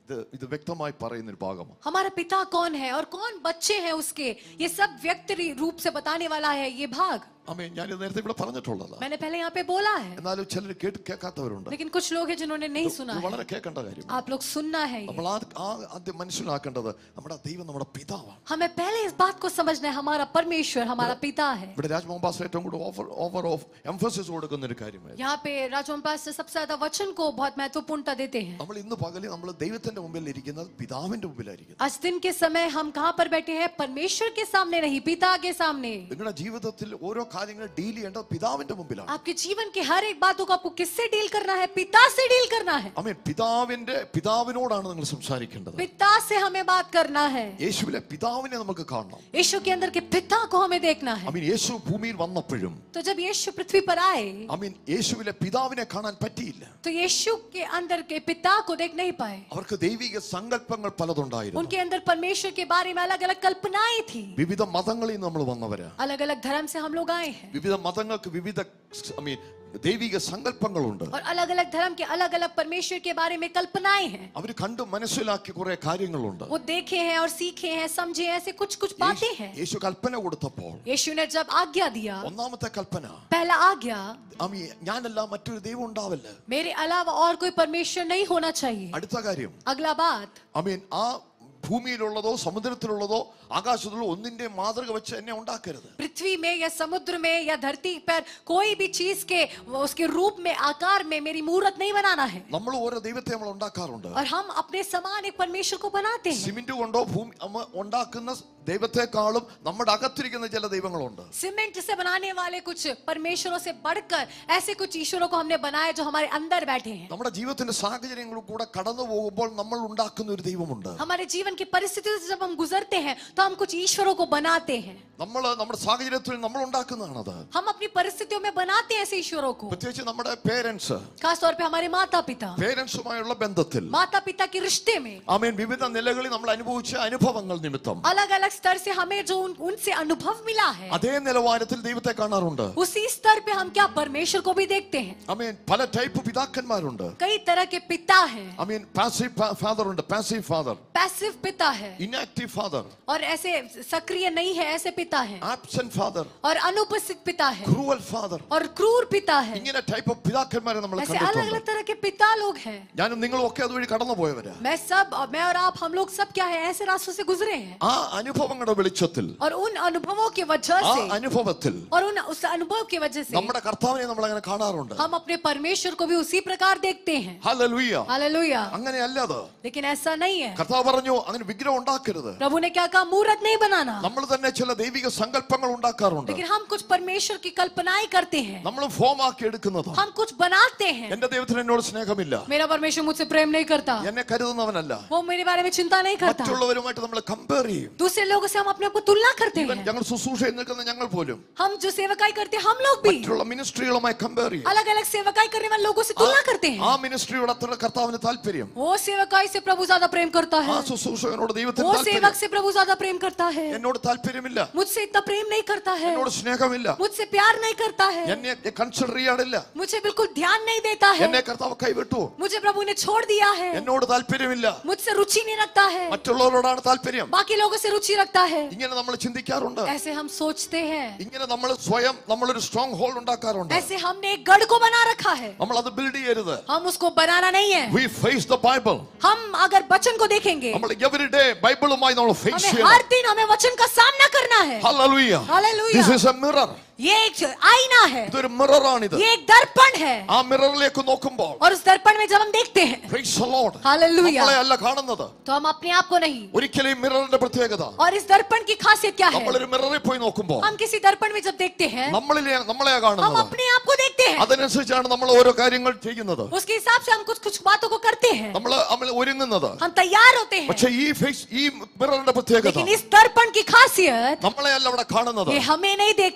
ഇത് ഇത് വ്യക്തമായി പറയുന്ന ഒരു ഭാഗമാണ് हमारा पिता कौन है और कौन बच्चे हैं उसके ये सब व्यक्त री- रूप से बताने वाला है ये भाग അമ്മേ ഞാൻ ഇത് നേരത്തെ ഇവിടെ പറഞ്ഞിട്ടുള്ളതാ मैंने पहले यहाँ पे बोला है എന്നാലും ചിലർ കേട്ട് കേൾക്കാത്തവരുണ്ട് लेकिन कुछ लोग हैं जिन्होंने नहीं सुना ഇത് है വളരെ കേൾക്കേണ്ട കാര്യം आप लोग सुनना है ये നമ്മൾ ആ ആ ആദ്യം മനസ്സിലാക്കേണ്ടത് നമ്മുടെ ദൈവം നമ്മുടെ പിതാവാണ് हमें पहले इस बात को समझना है हमारा परमेश्वर हमारा पिता है ഇവിടെ രാജ്മോഹൻ പാസ് ഏറ്റവും കൂടുതൽ ഓഫർ ഓവർ ഓഫ് എംഫസിസ് കൊടുക്കുന്ന ഒരു കാര്യമായിരുന്നു यहाँ पे राजवन पास सबसे ज्यादा वचन को बहुत महत्वपूर्णता देते हैं നമ്മൾ ഇന്ന് പകല് നമ്മൾ ദൈവത്തിന്റെ മുമ്പിൽ ഇരിക്കുന്നത് പിതാവിന്റെ മുമ്പിലായിരിക്കുന്നത് आज दिन के समय हम कहाँ पर बैठे हैं परमेश्वर के सामने नहीं पिता के सामने നിങ്ങളുടെ ജീവിതത്തിൽ ഓരോ കാര്യങ്ങൾ ഡീൽ ചെയ്യേണ്ടത് പിതാവിന്റെ മുമ്പിലാണ് आपके जीवन के हर एक बातों को आपको किससे डील करना है पिता से डील करना है അമ്മേ പിതാവിന്റെ പിതാവിനോടാണ് നിങ്ങൾ സംസാരിക്കേണ്ടത് पिता से हमें बात करना है യേശുവിലെ പിതാവിനെ നമുക്ക് കാണണം यीशु के अंदर के पिता को हमें देखना है അമീൻ യേശു ഭൂമിയിൽ വന്നപ്പോഴും तो जब यीशु पृथ्वी पर आए അമീൻ യേശുവിലെ പിതാവിനെ കാണാൻ പറ്റിയില്ല तो यीशु के अंदर के पिता को देख नहीं पाए അവർക്ക് ദൈവിക സങ്കല്പങ്ങൾ പലതുണ്ടായിരുന്നു उनके अंदर परमेश्वर के बारे में अलग अलग कल्पनाएं थी വിവിധ മതങ്ങളിൽ നിന്ന് നമ്മൾ വന്നവരാ अलग अलग धर्म से हम लोग आए हैं വിവിധ മതങ്ങൾക്ക് വിവിധ ഐ ദൈവിക സങ്കല്പങ്ങളുണ്ട് और अलग अलग धर्म के अलग अलग परमेश्वर के बारे में कल्पनाएं हैं അവർ കണ്ടു മനസ്സിലാക്കിയ കുറെ കാര്യങ്ങളുണ്ട് वो देखे हैं और सीखे हैं समझे हैं ऐसे कुछ कुछ बातें യേശു- हैं യേശു കൽപ്പന കൊടുത്തപ്പോൾ यीशु ने जब आज्ञा दिया ഒന്നാമത്തെ കൽപ്പന पहला आज्ञा അമി ഞാനല്ല മറ്റൊരു ദൈവം ഉണ്ടാവല്ല मेरे अलावा और कोई परमेश्वर नहीं होना चाहिए അടുത്ത കാര്യം अगला बात അമീൻ ആ ഭൂമിയിലുള്ളതോ സമുദ്രത്തിലുള്ളതോ ആകാശത്തിലുള്ള ഒന്നിന്റെ മാതൃക വെച്ച് എന്നെ ഉണ്ടാക്കരുത് पृथ्वी में या समुद्र में या धरती पर कोई भी चीज के उसके रूप में आकार में मेरी मूर्त नहीं बनाना है നമ്മൾ ഓരോ ദൈവത്തെ നമ്മൾ ഉണ്ടാക്കാറുണ്ട് और हम अपने समान एक परमेश्वर को बनाते हैं സിമെന്റ് കൊണ്ടോ ഭൂമി നമ്മ ഉണ്ടാക്കുന്ന ദൈവത്തെക്കാളും നമ്മുടെ അകത്തിരിക്കുന്ന ചില ദൈവങ്ങളുണ്ട് सीमेंट से बनाने वाले कुछ परमेश्वरों से बढ़कर ऐसे कुछ ईश्वरों को हमने बनाया जो हमारे अंदर बैठे हैं നമ്മുടെ ജീവിതത്തിന്റെ സാഹചര്യങ്ങളിൽ കൂടെ കടന്നു പോകുമ്പോൾ നമ്മൾ ഉണ്ടാക്കുന്ന ഒരു ദൈവമുണ്ട് हमारे जीवन की परिस्थितियों से जब हम गुजरते हैं तो हम कुछ ईश्वरों को बनाते हैं നമ്മൾ നമ്മുടെ സാഹചര്യത്തിൽ നമ്മൾ ഉണ്ടാക്കുന്നതാണത് हम अपनी परिस्थितियों में बनाते हैं ऐसे ईश्वरों को പ്രത്യേകിച്ച് നമ്മുടെ പേരൻസ് खासतौर पे हमारे माता पिता പേരൻസുമായുള്ള ബന്ധത്തിൽ माता पिता के रिश्ते में ആമേൻ വിവിധ നിലകളിൽ നമ്മൾ അനുഭവിച്ച അനുഭവങ്ങൾ നിമിത്തം अलग अलग स्तर से हमें जो उन, उनसे अनुभव मिला है അതേ നിലവാരത്തിൽ ദൈവത്തെ കാണാറുണ്ട് उसी स्तर पे हम क्या परमेश्वर को भी देखते हैं അമീൻ പല ടൈപ്പ് പിതാക്കന്മാരുണ്ട് कई तरह के पिता हैं അമീൻ പാസീവ് ഫാദർ ഉണ്ട് പാസീവ് ഫാദർ पैसिव पिता है ഇനാക്റ്റീവ് ഫാദർ और ऐसे सक्रिय नहीं है ऐसे पिता है ആബ്സെന്റ് ഫാദർ और अनुपस्थित पिता है ക്രൂവൽ ഫാദർ और क्रूर पिता है ഇങ്ങനെ ടൈപ്പ് ഓഫ് പിതാക്കന്മാരെ നമ്മൾ ऐसे अलग കണ്ടിട്ടുണ്ട് अलग तरह के पिता लोग हैं ഞാനും നിങ്ങളും ഒക്കെ അതുവഴി കടന്നു പോയവരാ मैं सब मैं और आप हम लोग सब क्या है ऐसे रास्तों से गुजरे हैं ആ അനുഭവങ്ങളുടെ വെളിച്ചത്തിൽ और उन अनुभवों की वजह ആ से അനുഭവത്തിൽ और उन उस अनुभव की वजह से നമ്മുടെ കർത്താവിനെ നമ്മൾ അങ്ങനെ കാണാറുണ്ട് हम अपने परमेश्वर को भी उसी प्रकार देखते हैं ഹല്ലേലൂയ हालेलुया അങ്ങനെയല്ല അത് लेकिन ऐसा नहीं है കർത്താവ് പറഞ്ഞു അങ്ങനെ വിഗ്രഹം ഉണ്ടാക്കരുത് प्रभु ने क्या कहा मूर्त नहीं बनाना നമ്മൾ തന്നെ ചില ദൈവിക സങ്കല്പങ്ങൾ ഉണ്ടാക്കാറുണ്ട് लेकिन हम कुछ परमेश्वर की कल्पनाएं करते हैं നമ്മൾ ഫോം ആക്കി എടുക്കുന്നത് हम कुछ बनाते हैं എന്റെ ദൈവത്തിന് എന്നോട് സ്നേഹമില്ല मेरा परमेश्वर मुझसे प्रेम नहीं करता എന്നെ കരുതുന്നവനല്ല वो मेरे बारे में चिंता नहीं करता മറ്റുള്ളവരുമായിട്ട് നമ്മൾ കമ്പയർ ചെയ്യും दूसरे लोगों से हम अपने आप को तुलना करते ഇവൻ हैं ഞങ്ങൾ ശുശ്രൂഷയിൽ നിൽക്കുന്ന ഞങ്ങൾ പോലും हम जो सेवकाई करते हैं हम लोग भी മറ്റുള്ള മിനിസ്ട്രികളുമായി കമ്പയർ ചെയ്യും अलग अलग सेवकाई करने वाले लोगों से तुलना करते ആ हैं മിനിസ്ട്രിയോട് അത്ര കർത്താവിന് താല്പര്യം वो सेवकाई से प्रभु ज्यादा प्रेम करता ആ है ശുശ്രൂഷകനോട് ദൈവത്തിന് वो താല്പര്യം सेवक से प्रभु ज्यादा प्रेम करता है എന്നോട് താല്പര്യമില്ല मुझसे इतना प्रेम नहीं करता है എന്നോട് സ്നേഹമില്ല मुझसे प्यार नहीं करता है എന്നെ കൺസിഡർ ചെയ്യാറില്ല मुझे बिल्कुल ध्यान नहीं देता है എന്നെ കർത്താവ് കൈവിട്ടു मुझे प्रभु ने छोड़ दिया है എന്നോട് താല്പര്യമില്ല मुझसे रुचि नहीं रखता है മറ്റുള്ളവരോടാണ് താല്പര്യം बाकी लोगों से रुचि रखता है ഇങ്ങനെ നമ്മൾ ചിന്തിക്കാറുണ്ട് ऐसे हम सोचते हैं ഇങ്ങനെ നമ്മൾ സ്വയം നമ്മളൊരു സ്ട്രോങ് ഹോൾഡ് ഉണ്ടാക്കാറുണ്ട് ऐसे हमने एक गढ़ को बना रखा है നമ്മൾ അത് ബിൽഡ് ചെയ്യരുത് हम उसको बनाना नहीं है വി ഫേസ് ദ ബൈബിൾ हम अगर वचन को देखेंगे നമ്മൾ എവറി ഡേ ബൈബിളുമായി നമ്മൾ ഫേസ് हमें ചെയ്യണം हर दिन हमें वचन का सामना करना है ഹല്ലേലൂയ Hallelujah. This is a mirror ये एक आईना है ഇതൊരു മിററാണിത് ये एक दर्पण है ആ മിററിലേക്ക് നോക്കുമ്പോൾ और उस दर्पण में जब हम देखते हैं praise the Lord, Hallelujah. നമ്മളെ അല്ല കാണുന്നത് तो हम अपने आप को नहीं ഒരിക്കലും ഈ മിററിന്റെ പ്രത്യേകത और इस दर्पण की खासियत क्या है നമ്മളൊരു മിററിൽ പോയി നോക്കുമ്പോൾ हम किसी दर्पण में जब देखते हैं നമ്മളിലെ നമ്മളെയാ हम കാണുന്നത് अपने आप को देखते हैं അതനുസരിച്ചാണ് നമ്മൾ ഓരോ കാര്യങ്ങൾ ചെയ്യുന്നത് उसके हिसाब से हम कुछ कुछ बातों को करते हैं നമ്മൾ നമ്മൾ ഒരുങ്ങുന്നത് हम तैयार होते हैं പക്ഷെ ഈ ഫേസ് ഈ മിററിന്റെ പ്രത്യേകത लेकिन इस दर्पण की खासियत നമ്മളെ അല്ല അവിടെ കാണുന്നത് ये हमें नहीं देखता है നമ്മുടെ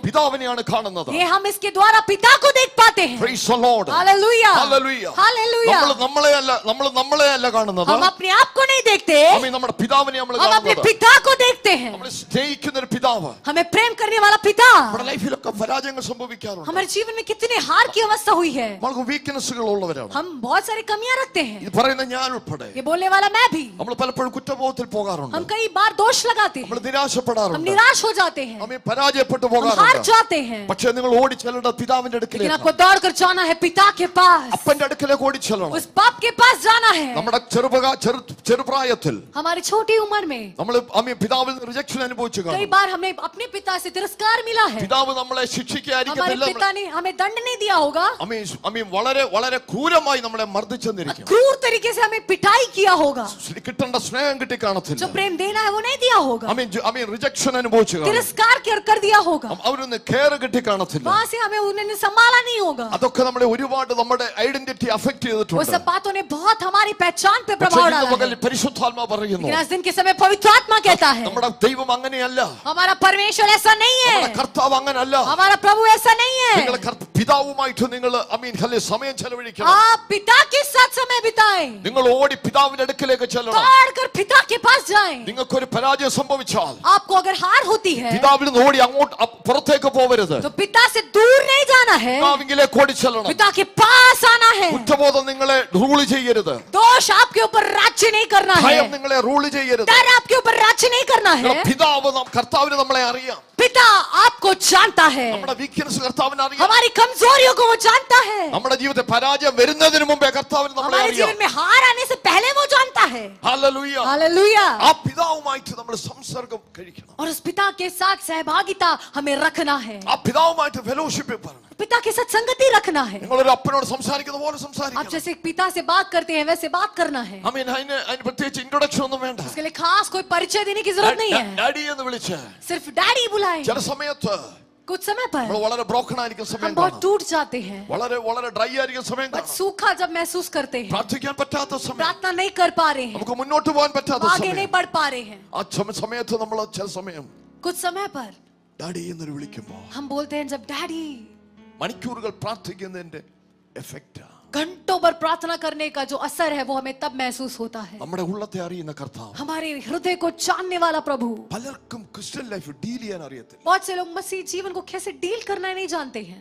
പിതാവിനെയാണ് കാണുന്നത് ये हम इसके द्वारा पिता को देख पाते हैं Praise the Lord. हालेलुया Hallelujah. हालेलुया നമ്മൾ നമ്മളെ അല്ല നമ്മൾ നമ്മളെ അല്ല കാണുന്നത് हम अपने आप को नहीं देखते ആമേൻ, നമ്മുടെ പിതാവിനെ നമ്മൾ हम अपने കാണുന്നത് पिता को देखते हैं നമ്മൾ സ്നേഹിക്കുന്ന ഒരു പിതാവ് हमें प्रेम करने वाला पिता നമ്മുടെ ലൈഫിലൊക്കെ പരാജയങ്ങൾ സംഭവിക്കാറുണ്ട് हमारे जीवन में कितने हार की अवस्था हुई है നമ്മൾക്ക് വീക്ക്നെസ്സുകൾ ഉള്ളവരാണ് हम बहुत सारी कमियां रखते हैं ഇത് പറയുന്ന ഞാൻ ഉൾപ്പെടെ ये बोलने वाला मैं भी നമ്മൾ പലപ്പോഴും കുറ്റബോധത്തിൽ പോകാറുണ്ട് हम कई बार दोष लगाते हैं നമ്മൾ हम നിരാശപ്പെടാറുണ്ട് निराश हो जाते हैं നമ്മെ പരാജയപ്പെട്ടു हम हार പോകാറുണ്ട് जाते हैं പക്ഷെ നിങ്ങൾ ഓടിച്ചെല്ലേണ്ട പിതാവിന്റെ लेकिन അടുക്കിലേക്ക് आपको दौड़ कर जाना है पिता के पास അപ്പന്റെ അടുക്കലേക്ക് ഓടിച്ചെല്ലണം उस बाप के पास जाना है നമ്മുടെ ചെറുപക ചെറു ചെറുപ്രായത്തിൽ हमारी छोटी उम्र में നമ്മൾ അമ്മ പിതാവിൽ റിജക്ഷൻ അനുഭവിച്ചു कई കാണും बार हमें अपने पिता से तिरस्कार मिला है പിതാവ് നമ്മളെ हमारे ശിക്ഷിക്കാതിരിക്കത്തില്ല पिता ने हमें दंड नहीं दिया होगा അമ്മീ അമ്മീ വളരെ വളരെ ക്രൂരമായി നമ്മളെ മർദ്ദിച്ചെന്നിരിക്കും क्रूर तरीके से हमें पिटाई किया होगा കിട്ടേണ്ട സ്നേഹം കിട്ടി जो കാണത്തില്ല प्रेम देना है वो नहीं दिया होगा അമീൻ അമീൻ റിജക്ഷൻ അനുഭവിച്ചു കാണും तिरस्कार कर कर दिया होगा അം- അവരൊന്ന് കെയർ കിട്ടി കാണത്തില്ല वहां से हमें उन्होंने संभाला नहीं होगा അതൊക്കെ നമ്മളെ ഒരുപാട് നമ്മുടെ ഐഡന്റിറ്റി അഫക്ട് वो ചെയ്തിട്ടുണ്ട് सब बातों ने बहुत हमारी पहचान पे പക്ഷേ प्रभाव ഇന്ന് डाला പകൽ है പരിശുദ്ധാത്മ പറയുന്നു लेकिन आज दिन के समय पवित्र आत्मा कहता है നമ്മുടെ ദൈവം അങ്ങനെയല്ല हमारा परमेश्वर ऐसा नहीं നമ്മുടെ है കർത്താവ് അങ്ങനല്ല हमारा प्रभु ऐसा नहीं നിങ്ങൾ है കർത്ത- പിതാവുമായിട്ട് നിങ്ങൾ അമീൻ ഹല്ലേ സമയം ചെലവഴിക്കണം आप पिता के साथ समय बिताएं നിങ്ങൾ ഓടി പിതാവിന്റെ അടുക്കലേക്ക് ചെല്ലണം दौड़ कर पिता के पास जाएं നിങ്ങൾക്കൊരു പരാജയം സംഭവിച്ചാൽ आपको अगर हार होती है പിതാവിൽ നിന്ന് ഓടി അങ്ങോട്ട് അ- പുറത്തേക്ക് പോവരുത് तो पिता से दूर नहीं जाना है പിതാവിങ്കിലേക്ക് ഓടി ചെല്ലണം पिता के पास आना है കുറ്റബോധം നിങ്ങളെ റൂൾ ചെയ്യരുത് दोष आपके ऊपर राज्य नहीं करना है ഭയം നിങ്ങളെ റൂൾ ചെയ്യരുത് डर आपके ऊपर राज्य नहीं करना है നിങ്ങളുടെ പിതാവ് നം- കർത്താവിന് നമ്മളെ അറിയാം पिता आपको जानता है നമ്മുടെ വീക്ക്നെസ് കർത്താവിന് അറിയാം हमारी कमजोरियों को वो जानता है നമ്മുടെ ജീവിതത്തിൽ പരാജയം വരുന്നതിന് മുമ്പേ കർത്താവിന് നമ്മളെ हमारे അറിയാം जीवन में हार आने से पहले वो जानता है ഹല്ലേലൂയ हालेलुया ആ പിതാവുമായിട്ട് നമ്മൾ സംസർഗം കഴിക്കണം और उस पिता के साथ सहभागिता हमें रखना है ആ പിതാവുമായിട്ട് ഫെലോഷിപ്പ് പറയണം पिता के साथ संगति रखना है നിങ്ങളൊരു അപ്പനോട് സംസാരിക്കുന്ന പോലെ आप സംസാരിക്കണം जैसे एक पिता से बात करते हैं वैसे बात करना है I mean, അതിന് അതിന് പ്രത്യേകിച്ച് ഇൻട്രൊഡക്ഷൻ ഒന്നും വേണ്ട उसके लिए खास कोई परिचय देने की जरूरत नहीं है ഡാഡി എന്ന് വിളിച്ച് सिर्फ डैडी बुलाए ചില സമയത്ത് कुछ समय पर നമ്മൾ വളരെ ബ്രോക്കൺ ആയിരിക്കുന്ന സമയം हम बहुत കാണാം टूट जाते हैं വളരെ വളരെ ഡ്രൈ ആയിരിക്കുന്ന സമയം बट കാണാം सूखा जब महसूस करते हैं പ്രാർത്ഥിക്കാൻ പറ്റാത്ത സമയം प्रार्थना नहीं कर पा रहे हैं നമുക്ക് മുന്നോട്ട് പോകാൻ പറ്റാത്ത आगे സമയം नहीं बढ़ पा रहे हैं ആ സമ- സമയത്ത് നമ്മൾ ചില സമയം कुछ समय पर ഡാഡി എന്നൊരു വിളിക്കുമ്പോ हम बोलते हैं जब डैडी മണിക്കൂറുകൾ പ്രാർത്ഥിക്കുന്നതിന്റെ എഫക്റ്റ് घंटों पर प्रार्थना करने का जो असर है वो हमें तब महसूस होता है നമ്മുടെ ഉള്ളത്തെ അറിയുന്ന കർത്താവ് हमारे हृदय को जानने वाला प्रभु പലർക്കും ക്രിസ്ത്യൻ ലൈഫ് ഡീൽ ചെയ്യാൻ അറിയത്തില്ല बहुत से लोग मसीह जीवन को कैसे डील करना नहीं जानते हैं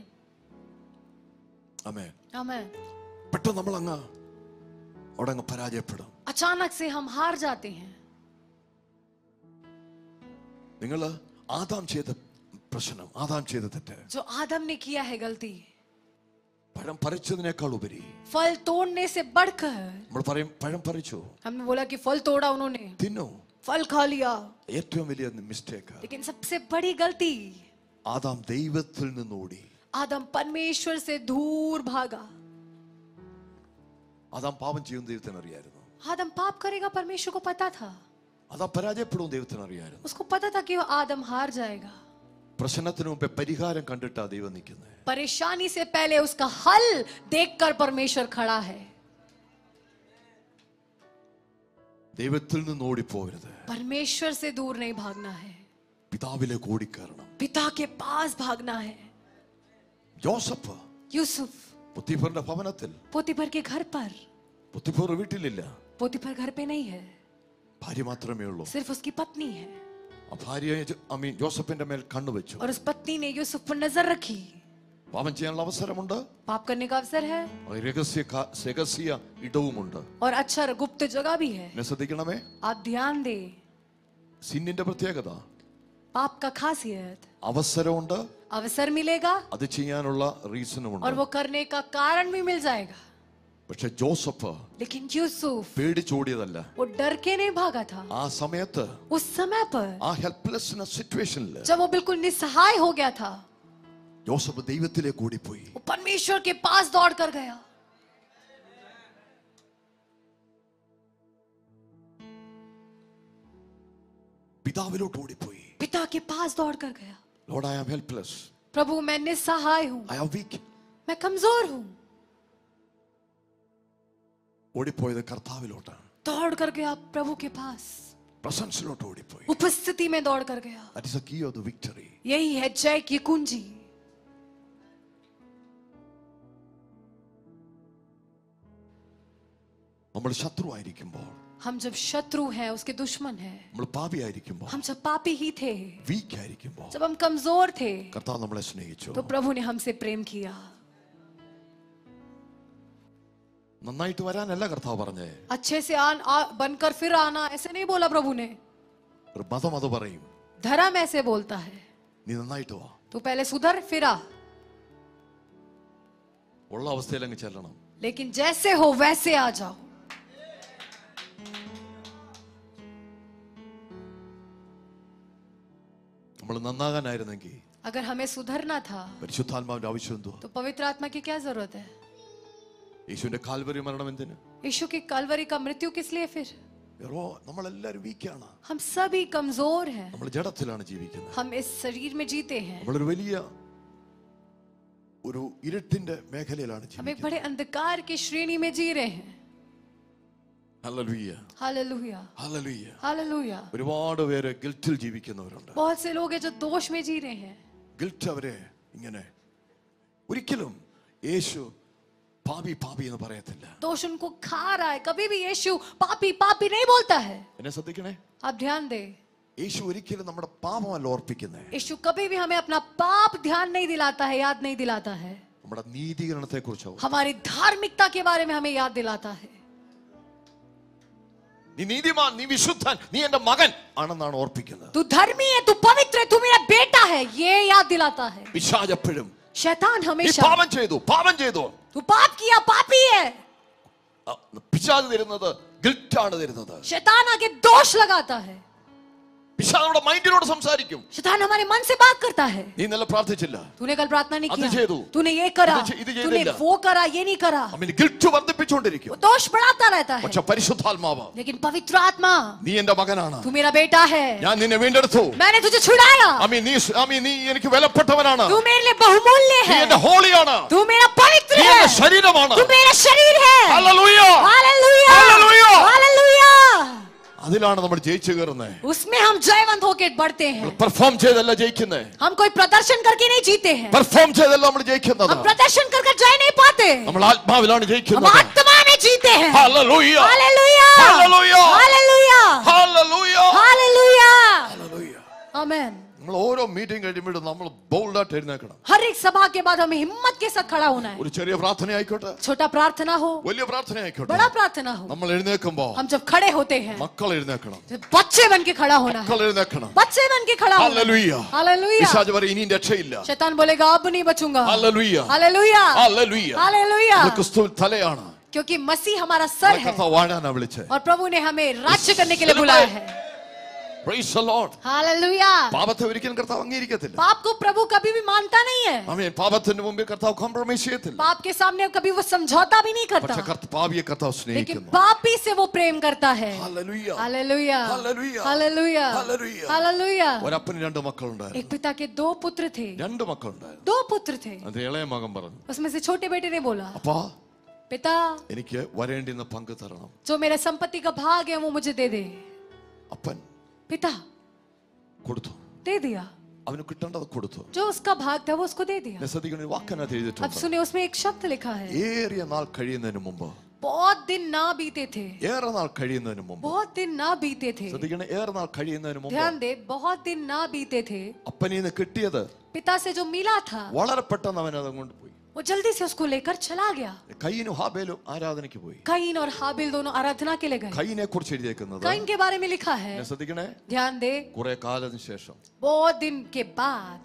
അമേ हमें പെട്ടെന്ന് നമ്മൾ അങ്ങ് അവിടെ അങ്ങ് പരാജയപ്പെടും अचानक से हम हार जाते हैं നിങ്ങൾ ആദാം ചെയ്ത പ്രശ്നം ആദാം ചെയ്ത തെറ്റ് जो आदम ने किया है गलती പഴം പറിച്ചതിനേക്കാൾ ഉപരി फल तोड़ने से बढ़कर നമ്മൾ പറയും പഴം പറിച്ചു हमने बोला कि फल तोड़ा उन्होंने തിന്നു फल खा लिया ഏറ്റവും വലിയ മിസ്റ്റേക്ക് लेकिन सबसे बड़ी गलती ആദാം ദൈവത്തിൽ നിന്ന് ഓടി आदम परमेश्वर से दूर भागा ആദാം പാപം ചെയ്യുന്ന ദൈവത്തിന് അറിയായിരുന്നു आदम पाप करेगा परमेश्वर को पता था ആദാം പരാജയപ്പെടും ദൈവത്തിന് അറിയായിരുന്നു उसको पता था कि वो आदम हार जाएगा പ്രശ്നത്തിന് മുമ്പേ പരിഹാരം കണ്ടിട്ടാ ദൈവം നിൽക്കുന്നത് परेशानी से पहले उसका हल देखकर परमेश्वर खड़ा है ദൈവത്തിൽ നിന്ന് ഓടിപ്പോകരുത് परमेश्वर से दूर नहीं भागना है പിതാവിലേക്ക് ഓടിക്കയറണം पिता के पास भागना है ജോസഫ് यूसुफ പുത്തിഫറിന്റെ ഭവനത്തിൽ पोतीपर के घर पर പുത്തിഫർ വീട്ടിലില്ല पोतीपर घर पे नहीं है ഭാര്യ മാത്രമേ ഉള്ളൂ सिर्फ उसकी पत्नी है ആ ഭാര്യ അമീൻ ജോസഫിന്റെ മേൽ കണ്ണുവെച്ചു और उस पत्नी ने यूसुफ पर नजर रखी പാപം ചെയ്യാനുള്ള അവസരമുണ്ട് पाप करने का अवसर है രഹസ്യ കാ- രഹസ്യ ഇടവുമുണ്ട് और अच्छा गुप्त जगह भी है എന്നെ ശ്രദ്ധിക്കണമേ आप ध्यान दे സിന്നിന്റെ പ്രത്യേകത पाप का खासियत അവസരമുണ്ട് अवसर मिलेगा അത് ചെയ്യാനുള്ള റീസണുമുണ്ട് और वो करने का कारण भी मिल जाएगा പക്ഷെ ജോസഫ് लेकिन यूसुफ പേടിച്ചോടിയതല്ല वो डर के नहीं भागा था ആ സമയത്ത് उस समय पर ആ ഹെൽപ്ലെസ് സിറ്റുവേഷനിൽ जब वो बिल्कुल निसहाय हो गया था ജോസഫ് ദൈവത്തിലേക്ക് ഓടിപ്പോയി वो परमेश्वर के पास दौड़ कर गया പിതാവിലോട്ട് ഓടിപ്പോയി पिता के पास दौड़ कर गया ലോഡ് ഐ ആം ഹെൽപ്ലെസ് प्रभु मैं निसहाय हूं ഐ ആം വീക്ക് मैं कमजोर हूं ഓടിപ്പോയത് കർത്താവിലോട്ടാണ് दौड़ कर गया प्रभु के पास പ്രസൻസിലോട്ട് ഓടിപ്പോയി उपस्थिति में दौड़ कर गया that is a key of the victory यही है जय की कुंजी നമ്മൾ ശത്രുവായിരിക്കുമ്പോൾ हम जब शत्रु हैं उसके दुश्मन हैं നമ്മൾ പാപിയായിരിക്കുമ്പോൾ हम जब पापी ही थे വീക്ക് ആയിരിക്കുമ്പോൾ जब हम कमजोर थे കർത്താവ് നമ്മളെ സ്നേഹിച്ചു तो प्रभु ने हमसे प्रेम किया നന്നായിട്ട് വരാനല്ല കർത്താവ് പറഞ്ഞേ अच्छे से आन आ, बनकर फिर आना ऐसे नहीं बोला प्रभु ने ഒരു മതം അത് പറയും धर्म ऐसे बोलता है നീ നന്നായിട്ട് വാ तू पहले सुधर फिर आ ഉള്ള അവസ്ഥയിൽ അങ്ങ് ചെല്ലണം लेकिन जैसे हो वैसे आ जाओ നമ്മൾ നന്നാകാനായിരുന്നെങ്കിൽ अगर हमें सुधरना था പരിശുദ്ധാത്മാവിന്റെ ആവശ്യം എന്തോ तो पवित्र आत्मा की क्या जरूरत है യേശുവിന്റെ കാൽവരി മരണം എന്തിന് यीशु की कलवरी का मृत्यु किस लिए फिर വേറോ നമ്മളെല്ലാരും വീക്കാണ് हम सभी कमजोर हैं നമ്മൾ ജഡത്തിലാണ് ജീവിക്കുന്നത് हम इस शरीर में जीते हैं നമ്മളൊരു വലിയ ഒരു ഇരുട്ടിന്റെ മേഖലയിലാണ് हम एक ജീവിക്കുന്നത് बड़े अंधकार की श्रेणी में जी रहे हैं ഹല്ലേലൂയ हालेलुया ഹല്ലേലൂയ हालेलुया ഒരുപാട് പേര് ഗിൽറ്റിൽ ജീവിക്കുന്നവരുണ്ട് बहुत से लोग हैं जो दोष में जी रहे हैं ഗിൽറ്റ് അവരെ ഇങ്ങനെ ഒരിക്കലും യേശു പാപി പാപി എന്ന് പറയത്തില്ല दोष उनको खा रहा है कभी भी यीशु पापी पापी नहीं बोलता है എന്നെ ശ്രദ്ധിക്കണേ आप ध्यान दे യേശു ഒരിക്കലും നമ്മുടെ പാപമല്ല ഓർപ്പിക്കുന്നത് यीशु कभी भी हमें अपना पाप ध्यान नहीं दिलाता है याद नहीं दिलाता है നമ്മുടെ നീതീകരണത്തെ കുറിച്ചാവും हमारी धार्मिकता के बारे में हमें याद दिलाता है നീ നീതിമാൻ നീ വിശുദ്ധൻ നീ എന്റെ മകൻ ആണെന്നാണ് ഓർപ്പിക്കുന്നത് तू धर्मी है तू पवित्र है तू मेरा बेटा है ये याद दिलाता है പിശാചെപ്പോഴും शैतान നീ हमेशा പാപം ചെയ്തു പാപം ചെയ്തു तू पाप किया पापी है ആ, പിശാച് തരുന്നത് ഗിൽറ്റാണ് തരുന്നത് शैतान आके दोष लगाता है പിശാച് നമ്മുടെ മൈൻഡിനോട് സംസാരിക്കും शैतान हमारे मन से बात करता है നീ ഇന്നലെ പ്രാർത്ഥിച്ചില്ല तूने कल प्रार्थना नहीं അത് किया ചെയ്തു. तूने ये करा ഇത് ചെ- ഇത് तूने ചെയ്തില്ല. वो करा ये नहीं करा അമ്മ ഗിൽറ്റ് വർദ്ധിപ്പിച്ചുകൊണ്ടിരിക്കും वो दोष बढ़ाता रहता है പക്ഷെ പരിശുദ്ധാത്മാവ് लेकिन पवित्र आत्मा നീ എന്റെ മകനാണ് तू मेरा बेटा है ഞാൻ നിന്നെ വീണ്ടെടുത്തു मैंने तुझे छुड़ाया അമ്മി നീ അമ്മി നീ എനിക്ക് വിലപ്പെട്ടവനാണ് तू मेरे लिए बहुमूल्य നീ है എന്റെ ഹോളിയാണ് तू मेरा पवित्र നീ है എന്റെ ശരീരമാണ് तू मेरा शरीर है ഹല്ലേലൂയ हालेलुया हालेलुया। हालेलुया അതിലാണ് നമ്മൾ ജയിച്ചു കയറുന്നത് उसमें हम जयवंत होके बढ़ते हैं പെർഫോം ചെയ്തല്ല ജയിക്കുന്നത് हम कोई प्रदर्शन करके नहीं जीते हैं പെർഫോം ചെയ്തല്ല നമ്മൾ ജയിക്കുന്നത് हम प्रदर्शन कर कर जय नहीं पाते നമ്മൾ ആത്മാവിലാണ് हम ജയിക്കുന്നത് आत्मा में जीते हैं ഹല്ലേലൂയ हालेलुया हालेलुया। हालेलुया ഹല്ലേലൂയ हालेलुया ഹല്ലേലൂയ आमेन നമ്മൾ ഓരോ മീറ്റിംഗ് കഴിയുമ്പോഴും നമ്മൾ ബോൾഡായിട്ട് എഴുന്നേക്കണം हर एक सभा के बाद हमें हिम्मत के साथ खड़ा होना है ഒരു ചെറിയ പ്രാർത്ഥന ആയിക്കോട്ടെ छोटा प्रार्थना हो വലിയ പ്രാർത്ഥന ആയിക്കോട്ടെ बड़ा प्रार्थना हो നമ്മൾ എഴുന്നേക്കുമ്പോ हम जब खड़े होते हैं മക്കൾ എഴുന്നേക്കണം जब बच्चे बन के खड़ा होना है മക്കൾ എഴുന്നേക്കണം बच्चे बन के खड़ा होना ഹല്ലേലൂയ है हालेलुया പിശാച് പറയും ഇനിയും രക്ഷയില്ല शैतान बोलेगा अब नहीं बचूंगा ഹല്ലേലൂയ हालेलुया ഹല്ലേലൂയ हालेलुया ഇത് ക്രിസ്തു തലയാണ് क्योंकि मसीह हमारा सर है കർത്താവ് വാഴാനാ വിളിച്ചേ और प्रभु ने हमें राज्य करने के लिए बुलाया है Praise the Lord. हालेलुया പാപത്തെ ഒരിക്കലും കർത്താവ് അംഗീകരിക്കത്തില്ല पाप को प्रभु कभी भी मानता नहीं है ആമേൻ പാപത്തിന്റെ മുമ്പിൽ കർത്താവ് കോംപ്രമൈസ് ചെയ്യത്തില്ല पाप के सामने कभी वो समझौता भी नहीं പക്ഷെ करता കർത്ത- പാപിയെ കർത്താവ് लेकिन സ്നേഹിക്കുന്നു पापी से वो प्रेम करता है ഹല്ലേലൂയ. हालेलुया हालेलुया। हालेलुया हालेलुया। हालेलुया ഒരപ്പന് രണ്ട് മക്കളുണ്ടായിരുന്നു एक पिता के दो पुत्र थे രണ്ട് മക്കളുണ്ടായിരുന്നു दो पुत्र थे അത് ഇളയ മകൻ പറഞ്ഞു उसमें से छोटे बेटे ने बोला അപ്പാ पिता എനിക്ക് വരേണ്ടുന്ന പങ്ക് തരണം जो मेरा संपत्ति का भाग है वो मुझे दे दे അപ്പൻ पिता കൊടുത്തു दे दिया അവന് കിട്ടേണ്ടത് കൊടുത്തു जो उसका भाग था वो उसको दे दिया എന്നെ ശ്രദ്ധിക്കണ ഒരു വാക്കനകത്ത് अब എഴുതിയിട്ടുണ്ട് सुने उसमें एक शब्द लिखा है ഏറിയ നാൾ കഴിയുന്നതിന് മുമ്പ് बहुत दिन ना बीते थे ഏറെ നാൾ കഴിയുന്നതിന് മുമ്പ് बहुत दिन ना बीते थे ശ്രദ്ധിക്കണ ഏറെ നാൾ കഴിയുന്നതിന് മുമ്പ് ध्यान दे बहुत दिन ना बीते थे അപ്പനിൽ നിന്ന് കിട്ടിയത് पिता से जो मिला था വളരെ പെട്ടെന്ന് അവൻ അത് കൊണ്ട് പോയി वो जल्दी से उसको लेकर चला गया കയ്യിനും ഹാബേലും ആരാധനയ്ക്ക് പോയി कईन और हाबिल दोनों आराधना के लिए गए കയ്യിനെ കുറിച്ച് എഴുതിയേക്കുന്നത് कईन के बारे में लिखा है എന്നെ ശ്രദ്ധിക്കണേ ध्यान दे കുറെ കാലത്തിന് ശേഷം बहुत दिन के बाद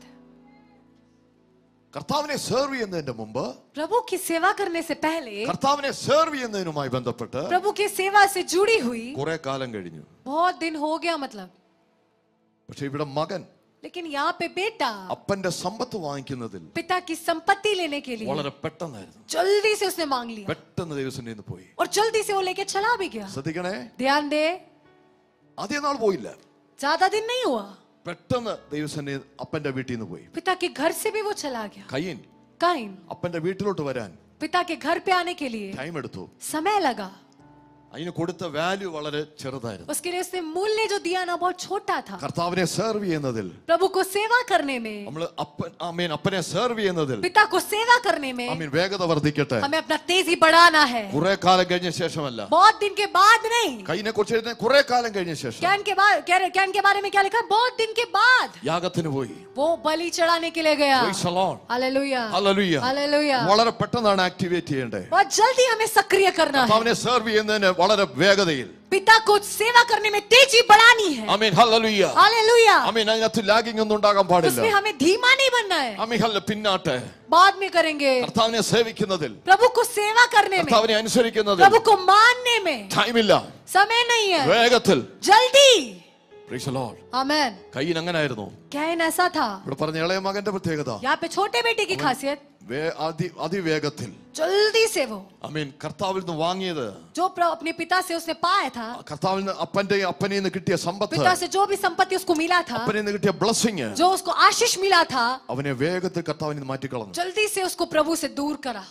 കർത്താവിനെ സെർവ് ചെയ്യുന്നതിന്റെ മുമ്പ് प्रभु की सेवा करने से पहले കർത്താവിനെ സെർവ് ചെയ്യുന്നതിനുമായി ബന്ധപ്പെട്ട് प्रभु की सेवा से जुड़ी हुई കുറെ കാലം കഴിഞ്ഞു बहुत दिन हो गया मतलब പക്ഷെ ഇവിടെ മകൻ लेकिन यहाँ पे बेटा അപ്പന്റെ സമ്പത്ത് വാങ്ങിക്കുന്നതിൽ पिता की संपत्ति लेने के लिए വളരെ പെട്ടെന്നായിരുന്നു जल्दी से उसने मांग लिया പെട്ടെന്ന് ദൈവത്തിന്റെ നിന്ന് പോയി और जल्दी से वो लेके चला भी गया ശ്രദ്ധിക്കണേ ध्यान दे അധികം നാൾ പോയില്ല ज्यादा दिन नहीं हुआ പെട്ടെന്ന് ദൈവസന്നെ അപ്പന്റെ വീട്ടിൽ നിന്ന് പോയി पिता के घर से भी वो चला गया കയ്യൻ काइन അപ്പന്റെ വീട്ടിലോട്ട് വരാൻ पिता के घर पे आने के लिए ടൈം എടുത്തു समय लगा അതിന് കൊടുത്ത വാല്യൂ വളരെ ചെറുതായിരുന്നു उसके लिए उसने मूल्य जो दिया ना बहुत छोटा था കർത്താവിനെ സെർവ് ചെയ്യുന്നതിൽ प्रभु को सेवा करने में നമ്മൾ അപ്പൻ അമ്മീൻ അപ്പനെ സെർവ് ചെയ്യുന്നതിൽ पिता को सेवा करने में അമ്മീൻ വേഗത വർദ്ധിക്കട്ടെ हमें अपना तेजी बढ़ाना है കുറെ കാലം കഴിഞ്ഞ ശേഷമല്ല बहुत दिन के बाद नहीं കൈനെ കുറിച്ച് എഴുതുന്ന കുറെ കാലം കഴിഞ്ഞ ശേഷം कैन के बाद कैन कैन के बारे में क्या लिखा है? बहुत दिन के बाद യാഗത്തിന് പോയി वो बलि चढ़ाने के लिए गया Praise the Lord. Hallelujah hallelujah. हालेलुया വളരെ പെട്ടെന്നാണ് ആക്ടിവേറ്റ് ചെയ്യേണ്ടത് बहुत जल्दी हमें सक्रिय करना है അവനെ സെർവ് ചെയ്യുന്നതിന് വളരെ വേഗതയിൽ पिता को सेवा करने में तेजी बढ़ानी है അമീൻ ഹല്ലേലൂയ हालेलुया അമീൻ അതിനകത്ത് ലാഗിംഗ് ഒന്നും ഉണ്ടാകാൻ പാടില്ല उसमें हमें धीमा नहीं बनना है അമീൻ ഹല്ല പിന്നാട്ടെ बाद में करेंगे കർത്താവിനെ സേവിക്കുന്നതിൽ प्रभु को सेवा करने में കർത്താവിനെ അനുസരിക്കുന്നതിൽ प्रभु को मानने में ടൈമില്ല समय नहीं है വേഗത്തിൽ जल्दी Praise the Lord. आमेन കയ്യിൽ അങ്ങനായിരുന്നു कैन ऐसा था ഇവിടെ പറഞ്ഞ ഇളയ മകന്റെ പ്രത്യേകത यहाँ पे छोटे बेटे की खासियत വേ- അതി അതിവേഗത്തിൽ जल्दी से वो അമീൻ കർത്താവിൽ നിന്ന് വാങ്ങിയത് जो प्र- अपने पिता से उसने पाया था കർത്താവിൽ നിന്ന് അപ്പന്റെയും അപ്പനിൽ നിന്ന് കിട്ടിയ സമ്പത്ത് पिता से जो भी संपत्ति उसको मिला था അപ്പനിൽ നിന്ന് കിട്ടിയ ബ്ലസ്സിങ് जो उसको आशीष मिला था അവനെ വേഗത്തിൽ കർത്താവിൽ നിന്ന് മാറ്റിക്കളഞ്ഞു जल्दी से उसको प्रभु से दूर करा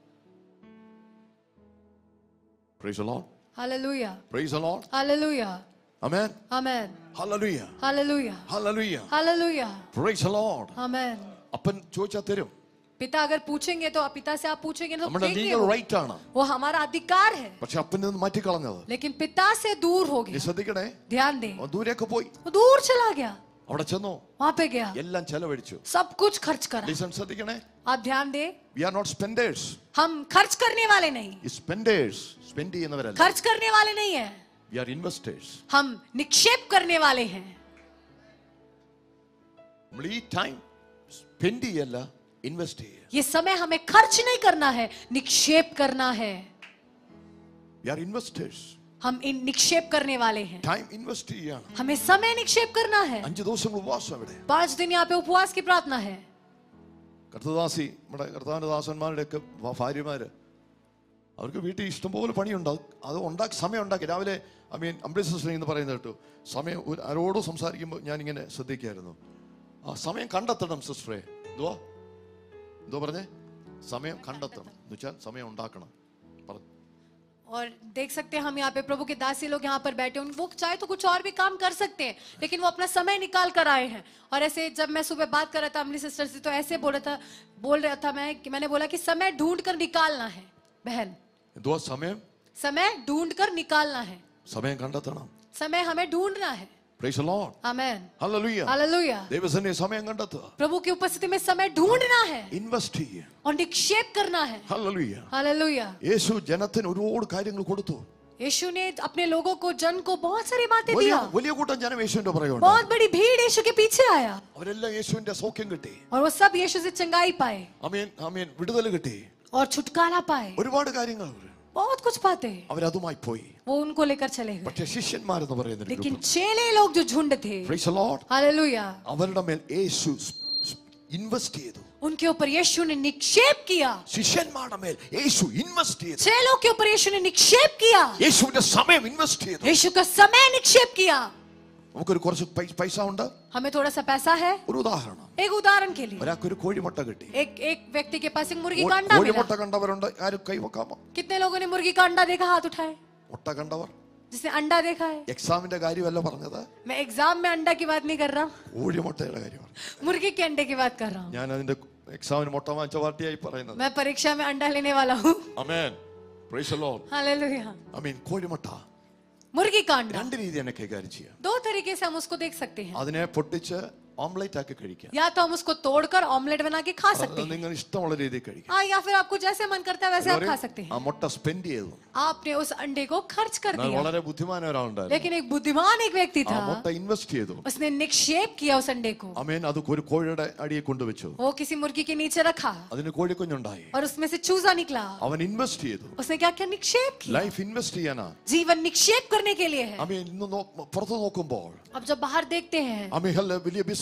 Praise the Lord. Hallelujah Praise the Lord. हालेलुया Amen. आमेन Hallelujah. हालेलुया Hallelujah. हालेलुया Praise the Lord. आमेन അപ്പൻ ചോദിച്ചാൽ തരും पिता अगर पूछेंगे तो पिता से आप पूछेंगे तो നമ്മുടെ देंगे ലീഗൽ वो। റൈറ്റ് ആണ് वो हमारा अधिकार है പക്ഷെ അപ്പനിൽ നിന്ന് മാറ്റിക്കളഞ്ഞത് लेकिन पिता से दूर हो നീ गया ശ്രദ്ധിക്കണേ ध्यान दे അവൻ ദൂരേക്ക് പോയി वो दूर चला गया അവിടെ ചെന്നു वहां पे गया എല്ലാം ചെലവഴിച്ചു सब कुछ खर्च करा ലിസൺ ശ്രദ്ധിക്കണേ आप ध्यान दे വി ആർ നോട്ട് സ്പെൻഡേഴ്സ് हम खर्च करने वाले नहीं ഈ സ്പെൻഡേഴ്സ് സ്പെൻഡ് ചെയ്യുന്നവരല്ല खर्च करने वाले नहीं है വി ആർ ഇൻവെസ്റ്റേഴ്സ് हम निक्षेप करने वाले हैं നമ്മൾ ഈ ടൈം സ്പെൻഡ് ചെയ്യല്ല ഇൻവെസ്റ്റ് ചെയ്യുക ये समय हमें खर्च नहीं करना है निक्षेप करना है വി ആർ ഇൻവെസ്റ്റേഴ്സ് हम इन निक्षेप करने वाले हैं ടൈം ഇൻവെസ്റ്റ് ചെയ്യാണ് हमें समय निक्षेप करना है അഞ്ച് ദിവസം ഉപവാസം ഇവിടെ पांच दिन यहाँ पे उपवास की प्रार्थना है കർത്തദാസി നമ്മുടെ കർത്താവിന്റെ ദാസന്മാരുടെയൊക്കെ ഭ- ഭാര്യമാര് അവർക്ക് വീട്ടിൽ ഇഷ്ടംപോലെ പണിയുണ്ടാവും അത് ഉണ്ടാക്കി സമയം ഉണ്ടാക്കി രാവിലെ ഐ മീൻ അംബുലൻസ് എന്ന് പറയുന്നത് കേട്ടു സമയം ഒരു ആരോടും സംസാരിക്കുമ്പോൾ ഞാനിങ്ങനെ ശ്രദ്ധിക്കായിരുന്നു ആ സമയം കണ്ടെത്തണം സിസ്റ്ററെ എന്തുവാ എന്തോ പറഞ്ഞേ സമയം കണ്ടെത്തണം എന്ന് വെച്ചാൽ സമയം ഉണ്ടാക്കണം പറഞ്ഞു और देख सकते हैं हम यहाँ पे प्रभु के दासी लोग यहाँ पर बैठे हैं वो चाहे तो कुछ और भी काम कर सकते हैं लेकिन वो अपना समय निकाल कर आए हैं और ऐसे जब मैं सुबह बात कर रहा था अमली सिस्टर से तो ऐसे बोल रहा था बोल रहा था मैं कि मैंने बोला कि समय ढूंढ कर निकालना है बहन എന്തുവാ സമയം समय ढूंढ कर निकालना है സമയം കണ്ടെത്തണം समय हमें ढूंढना है പ്രൈസ് ലോർഡ് आमेन ഹല്ലേലൂയ हालेलुया ദൈവസന്നെ സമയം കണ്ടെത്തുക प्रभु की उपस्थिति में समय ढूंढना है ഇൻവെസ്റ്റ് ചെയ്യുക और निक्षेप करना है ഹല്ലേലൂയ हालेलुया യേശു ജനത്തിന് ഒരുപാട് കാര്യങ്ങൾ കൊടുത്തു यीशु ने अपने लोगों को जन को बहुत सारी बातें വലിയ दिया വലിയ കൂട്ടം ജനം യേശുവിന്റെ പറയുന്നുണ്ട് बहुत बड़ी भीड़ यीशु के पीछे आया അവരെല്ലാം യേശുവിന്റെ സൗഖ്യം കിട്ടി और वो सब यीशु से चंगाई पाए അമീൻ അമീൻ വിടുതൽ കിട്ടി और छुटकारा पाए ഒരുപാട് കാര്യങ്ങൾ അവര് बहुत कुछ पाते അവരതുമായി പോയി वो उनको लेकर चले गए പക്ഷെ ശിഷ്യന്മാരെന്ന് പറയുന്ന लेकिन चेले लोग जो झुंड थे ലോർഡ് हालेलुया അവരുടെ മേൽ യേശു ഇൻവെസ്റ്റ് ചെയ്തു उनके ऊपर यीशु ने निक्षेप किया ശിഷ്യന്മാരുടെ മേൽ യേശു ഇൻവെസ്റ്റ് ചെയ്തു चेलों के ऊपर यीशु ने निक्षेप किया യേശുവിന്റെ സമയം ഇൻവെസ്റ്റ് ചെയ്തു यीशु का समय निक्षेप किया നമുക്കൊരു കുറച്ച് പൈ- പൈസ ഉണ്ട് हमें थोड़ा सा पैसा है ഒരു ഉദാഹരണം एक उदाहरण के लिए ഒരാൾക്ക് ഒരു കോഴിമുട്ട കിട്ടി एक एक व्यक्ति के पास एक मुर्गी കോ- का अंडा मिला കോഴിമുട്ട കണ്ടവരുണ്ട് ആരും കൈവക്കാമോ कितने लोगों ने मुर्गी का अंडा देखा हाथ उठाए മുട്ട കണ്ടവർ जिसने अंडा देखा है എക്സാമിന്റെ കാര്യമല്ല പറഞ്ഞത് मैं एग्जाम में अंडा की बात नहीं कर रहा हूँ കോഴിമുട്ടയുടെ കാര്യമാണ് मुर्गी के अंडे की बात कर रहा हूँ ഞാൻ അതിന്റെ എക്സാമിന് മുട്ട വാങ്ങിച്ച പാർട്ടിയായി പറയുന്നത് मैं परीक्षा में अंडा लेने वाला हूँ അമേൻ പ്രൈസ് ദി ലോർഡ് हालेलुया ഐ മീൻ കോഴിമുട്ട मुर्गी का अंडा രണ്ട് രീതി എന്നെ കൈകാര്യം ചെയ്യാം दो तरीके से हम उसको देख सकते हैं അതിനെ പൊട്ടിച്ച് ഓംലേറ്റ് ആക്കി കഴിക്കാം या तो हम उसको तोड़कर ऑमलेट बना के खा അത് सकते हैं നിങ്ങൾ ഇഷ്ടമുള്ള രീതിയിൽ കഴിക്കാം हाँ या फिर आपको जैसे मन करता है वैसे आप खा सकते ആ हैं മുട്ട സ്പെൻഡ് ചെയ്തു आपने उस अंडे को खर्च कर എന്നാൽ दिया വളരെ ബുദ്ധിമാന ഒരാളുണ്ടായിരുന്നു लेकिन एक बुद्धिमान एक व्यक्ति ആ था മുട്ട ഇൻവെസ്റ്റ് ചെയ്തു उसने निक्षेप किया उस अंडे को അമേൻ അത് ഒരു കോഴിയുടെ അടിയെ കൊണ്ടുവച്ചു वो किसी मुर्गी के नीचे रखा അതിന് കോഴിക്കുഞ്ഞുണ്ടായി और उसमें से चूजा निकला അവൻ ഇൻവെസ്റ്റ് ചെയ്തു उसने क्या किया निक्षेप किया ലൈഫ് ഇൻവെസ്റ്റ് ചെയ്യാനാ जीवन निक्षेप करने के लिए है അമീൻ ഇന്ന് നോ- പുറത്ത് നോക്കുമ്പോൾ अब जब बाहर देखते हैं അമീഹല്ല വലിയ ബിസിനസ്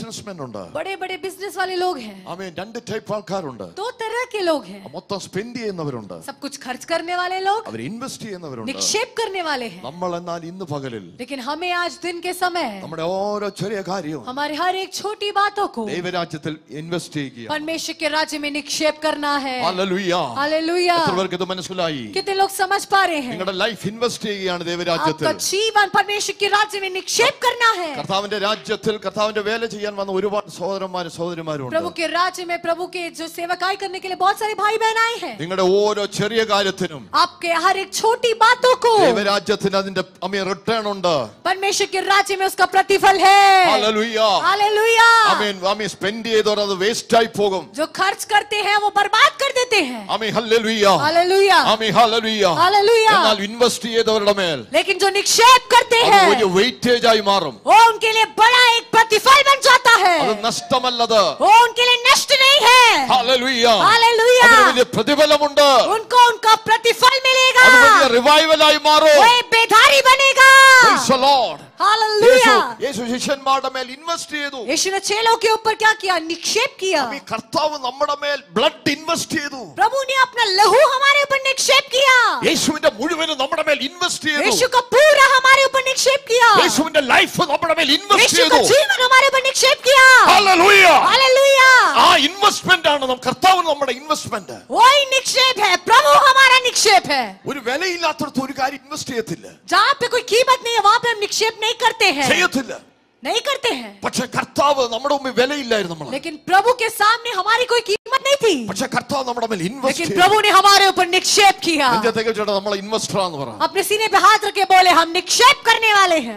ബിസിനസ്മെൻ ഉണ്ട് बड़े बड़े बिजनेस वाले लोग हैं ആമേൻ രണ്ട് ടൈപ്പ് ആൾക്കാരുണ്ട് दो तरह के लोग हैं മൊത്തം സ്പെൻഡ് ചെയ്യുന്നവരുണ്ട് सब कुछ खर्च करने वाले लोग അവർ ഇൻവെസ്റ്റ് ചെയ്യുന്നവരുണ്ട് निक्षेप करने वाले हैं നമ്മൾ എന്നാൽ ഇന്ന് പകലിൽ लेकिन हमें आज दिन के समय നമ്മുടെ ഓരോ ചെറിയ കാര്യവും हमारे हर एक छोटी बातों को ദൈവരാജ്യത്തിൽ ഇൻവെസ്റ്റ് ചെയ്യുക परमेश्वर के राज्य में निक्षेप करना है ഹല്ലേലൂയ. हालेलुया എത്ര പേർക്ക് ഇത് മനസ്സിലായി कितने लोग समझ पा रहे हैं നിങ്ങളുടെ ലൈഫ് ഇൻവെസ്റ്റ് ചെയ്യുകയാണ് ദൈവരാജ്യത്തിൽ आपका जीवन परमेश्वर के राज्य में निक्षेप करना है കർത്താവിന്റെ രാജ്യത്തിൽ കർത്താവിന്റെ വേല ചെയ്യാൻ വന്ന ഒരുപാട് സഹോദരന്മാരും സഹോദരിമാരും प्रभु ഉണ്ട് के राज्य में प्रभु के जो सेवकाई करने के लिए बहुत सारे भाई बहन आए हैं നിങ്ങളുടെ ഓരോ ചെറിയ കാര്യത്തിനും आपके हर एक छोटी बातों को ദൈവരാജ്യത്തിന് അതിന്റെ അമ്മ റിട്ടേൺ ഉണ്ട് परमेश्वर के राज्य में उसका प्रतिफल है ഹല്ലേലൂയ. हालेलुया ആമേൻ ആമേൻ സ്പെൻഡ് ചെയ്തവർ അത് വേസ്റ്റ് ആയി പോകും जो खर्च करते हैं वो बर्बाद कर देते हैं ആമേ ഹല്ലേലൂയ हालेलुया ആമേ ഹല്ലേലൂയ हालेलुया എന്നാൽ ഇൻവെസ്റ്റ് ചെയ്തവരുടെ മേൽ लेकिन जो निक्षेप करते അത് हैं വലിയ വെയിറ്റേജ് ആയി മാറും वो उनके लिए बड़ा एक प्रतिफल बन जाता है അത് നഷ്ടമല്ലത് वो उनके लिए नष्ट नहीं है ഹല്ലേലൂയ हालेलुया അതിന് വലിയ പ്രതിഫലമുണ്ട് उनको उनका प्रतिफल मिलेगा അത് വലിയ റിവൈവലായി മാറും वो एक बेधारी बनेगा Praise the Lord. യേശു हालेलुया യേശു ശിഷ്യന്മാരുടെ മേൽ ഇൻവെസ്റ്റ് ചെയ്തു यीशु ने चेलों के ऊपर क्या किया निक्षेप किया ഈ കർത്താവ് നമ്മുടെ മേൽ ബ്ലഡ് ഇൻവെസ്റ്റ് ചെയ്തു प्रभु ने अपना लहू हमारे ऊपर निक्षेप किया യേശുവിന്റെ മുഴുവനും നമ്മുടെ മേൽ ഇൻവെസ്റ്റ് ചെയ്തു यीशु का पूरा हमारे ऊपर निक्षेप किया യേശുവിന്റെ ലൈഫ് നമ്മുടെ മേൽ ഇൻവെസ്റ്റ് यीशु का ചെയ്തു जीवन हमारे ऊपर निक्षेप किया ഹല്ലേലൂയ हालेलुया ആ ഇൻവെസ്റ്റ്മെന്റ് ആണ് നം- കർത്താവ് നമ്മുടെ ഇൻവെസ്റ്റ്മെന്റ് वही निक्षेप है प्रभु हमारा निक्षेप है ഒരു വിലയില്ലാത്തടത്ത് ഒരു കാര്യം ഇൻവെസ്റ്റ് ചെയ്യത്തില്ല जहाँ पे कोई कीमत नहीं है वहां पे हम निक्षेप नहीं करते हैं ചെയ്യത്തില്ല नहीं करते हैं പക്ഷെ കർത്താവ് നമ്മുടെ മുമ്പിൽ വിലയില്ലായിരുന്നു നമ്മൾ लेकिन प्रभु के सामने हमारी कोई कीमत नहीं थी പക്ഷെ കർത്താവ് നമ്മുടെ മേൽ ഇൻവെസ്റ്റ് लेकिन ചെയ്തു प्रभु ने हमारे ऊपर निक्षेप किया നെഞ്ചത്തേക്ക് ചേട്ടാ നമ്മളെ ഇൻവെസ്റ്റർ എന്ന് പറ अपने सीने पे हाथ रखे बोले हम निक्षेप करने वाले हैं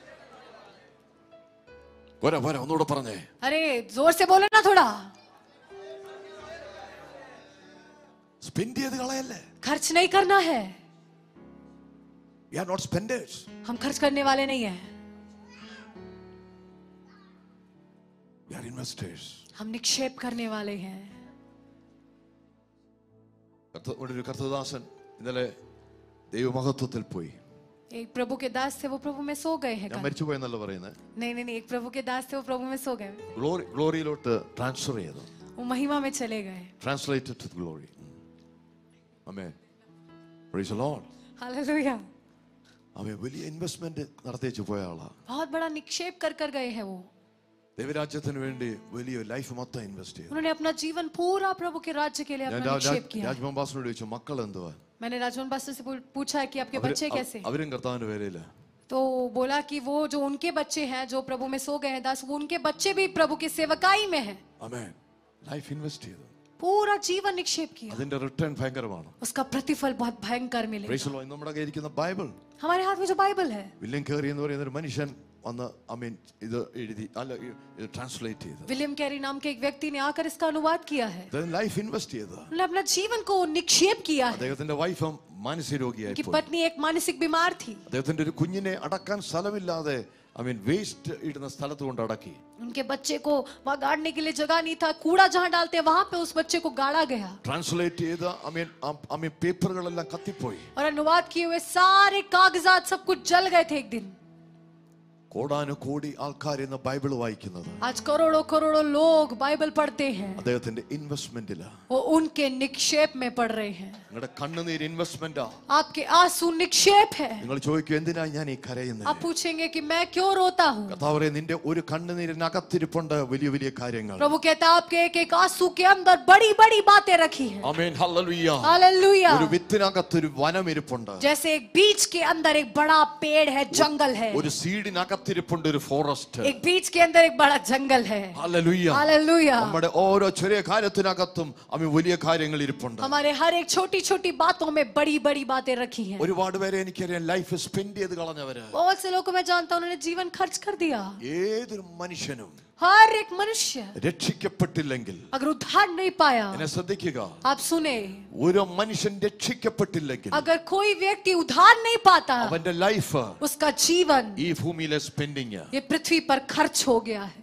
പോരാ പോരാ ഒന്നുകൂടെ പറഞ്ഞേ अरे जोर से बोलो ना थोड़ा സ്പെൻഡ് ചെയ്ത് കളയല്ലേ खर्च नहीं करना है വി ആർ നോട്ട് സ്പെൻഡേഴ്സ് हम खर्च करने वाले नहीं हैं വി ആർ ഇൻവെസ്റ്റേഴ്സ് हम निक्षेप करने वाले हैं ഇവിടെ ഒരു കർത്തദാസൻ ഇന്നലെ ദൈവമഹത്വത്തിൽ പോയി एक प्रभु के दास थे वो प्रभु में सो गए हैं ഞാൻ कल। മരിച്ചു പോയെന്നല്ല പറയുന്നത് नहीं नहीं नहीं एक प्रभु के दास थे वो प्रभु में सो गए ഗ്ലോറി ഗ്ലോറിയിലോട്ട് ട്രാൻസ്ഫർ ചെയ്തു वो महिमा में चले गए ട്രാൻസ്ലേറ്റഡ് ടു ഗ്ലോറി അമേ പ്രൈസ് ലോർഡ് हालेलुया അവൻ വലിയ ഇൻവെസ്റ്റ്മെന്റ് നടത്തിച്ചു പോയ ആളാ बहुत बड़ा निक्षेप कर कर गए हैं वो ദൈവരാജ്യത്തിന് വേണ്ടി വലിയ ലൈഫ് മൊത്തം ഇൻവെസ്റ്റ് ചെയ്തു उन्होंने अपना जीवन पूरा प्रभु के राज्य के लिए ഞാൻ अपना निक्षेप किया है। രാജ്മോഹൻ ബാസിനോട് ചോദിച്ചു മക്കൾ എന്തുവാ मैंने राजवन पास्टर से पू- पूछा है कि आपके അവര്- बच्चे कैसे അവ- അവരും കർത്താവിന്റെ പേരില്ല तो बोला कि वो जो उनके बच्चे हैं जो प्रभु में सो गए हैं दास वो उनके बच्चे भी प्रभु की सेवकाई में हैं അമേൻ ലൈഫ് ഇൻവെസ്റ്റ് ചെയ്തു पूरा जीवन निक्षेप किया അതിന്റെ റിട്ടേൺ ഭയങ്കരമാണ് उसका प्रतिफल बहुत भयंकर मिलेगा പ്രൈസ് ലോർഡ് നമ്മുടെ കയ്യിൽ ഇരിക്കുന്ന ബൈബിൾ हमारे हाथ में जो बाइबल है വില്യം കേറി എന്ന് പറയുന്ന ഒരു മനുഷ്യൻ വന്ന് അമീൻ ഇത് എഴുതി അല്ല ഇത് ട്രാൻസ്ലേറ്റ് ചെയ്ത് विलियम कैरी नाम के एक व्यक्ति ने आकर इसका अनुवाद किया है ലൈഫ് ഇൻവെസ്റ്റ് ചെയ്ത് उन्होंने अपना जीवन को निक्षेप किया है അദ്ദേഹത്തിന്റെ വൈഫും മാനസിക രോഗിയായി उनकी പോയി पत्नी एक मानसिक बीमार थी അദ്ദേഹത്തിന്റെ ഒരു കുഞ്ഞിനെ അടക്കാൻ സ്ഥലമില്ലാതെ ഐ മീൻ വേസ്റ്റ് ഇടുന്ന സ്ഥലത്ത് കൊണ്ട് അടക്കി उनके बच्चे को वहां गाड़ने के लिए जगह नहीं था कूड़ा जहां डालते हैं वहां पे उस बच्चे को गाड़ा गया ട്രാൻസ്ലേറ്റ് ചെയ്ത് ഐ മീൻ ഐ മീൻ പേപ്പറുകളെല്ലാം കത്തിപ്പോയി और अनुवाद किए हुए सारे कागजात सब कुछ जल गए थे एक दिन കോടാനു കോടി ആൾക്കാർ ഇന്ന് ബൈബിൾ വായിക്കുന്നത് आज करोड़ों करोड़ों लोग बाइबल पढ़ते हैं അദ്ദേഹത്തിന്റെ ഇൻവെസ്റ്റ്മെന്റിലാ वो उनके निक्षेप में पढ़ रहे हैं നിങ്ങളുടെ കണ്ണുനീര് ഇൻവെസ്റ്റ്മെന്റാ आपके आंसू निक्षेप है നിങ്ങൾ ചോദിക്കും എന്തിനാ ഞാൻ ഈ കരയുന്നത് आप पूछेंगे कि मैं क्यों रोता हूँ കർത്താവ് പറയും നിന്റെ ഒരു കണ്ണുനീരിനകത്തിരിപ്പുണ്ട് വലിയ വലിയ കാര്യങ്ങൾ प्रभु कहता है आपके एक एक आंसू के अंदर बड़ी बड़ी बातें रखी हैं ആമേൻ ഹല്ലേലൂയ हालेलुया ഒരു വിത്തിനകത്തൊരു വനം ഇരിപ്പുണ്ട് जैसे एक बीज के अंदर एक बड़ा पेड़ है जंगल है ഒരു സീഡിനകത്തിരിപ്പുണ്ട് ഒരു ഫോറസ്റ്റ് एक बीज के अंदर एक बड़ा जंगल है ഹല്ലേലൂയ हालेलुया നമ്മുടെ ഓരോ ചെറിയ കാര്യത്തിനകത്തും അമ്മ വലിയ കാര്യങ്ങൾ ഇരിപ്പുണ്ട് हमारे हर एक छोटी छोटी बातों में बड़ी बड़ी बातें रखी हैं ഒരുപാട് പേരെ എനിക്കറിയാം ലൈഫ് സ്പെൻഡ് ചെയ്ത് കളഞ്ഞവര് बहुत से लोगों को मैं जानता हूं उन्होंने जीवन खर्च कर दिया ഏതൊരു മനുഷ്യനും हर एक मनुष्य രക്ഷിക്കപ്പെട്ടില്ലെങ്കിൽ अगर उद्धार नहीं पाया എന്നെ ശ്രദ്ധിക്കുക आप सुने ഒരു മനുഷ്യൻ രക്ഷിക്കപ്പെട്ടില്ലെങ്കിൽ अगर कोई व्यक्ति उद्धार नहीं पाता അവന്റെ ലൈഫ് उसका जीवन ഈ ഭൂമിയിലെ സ്പെൻഡിങ് ये पृथ्वी पर खर्च हो गया है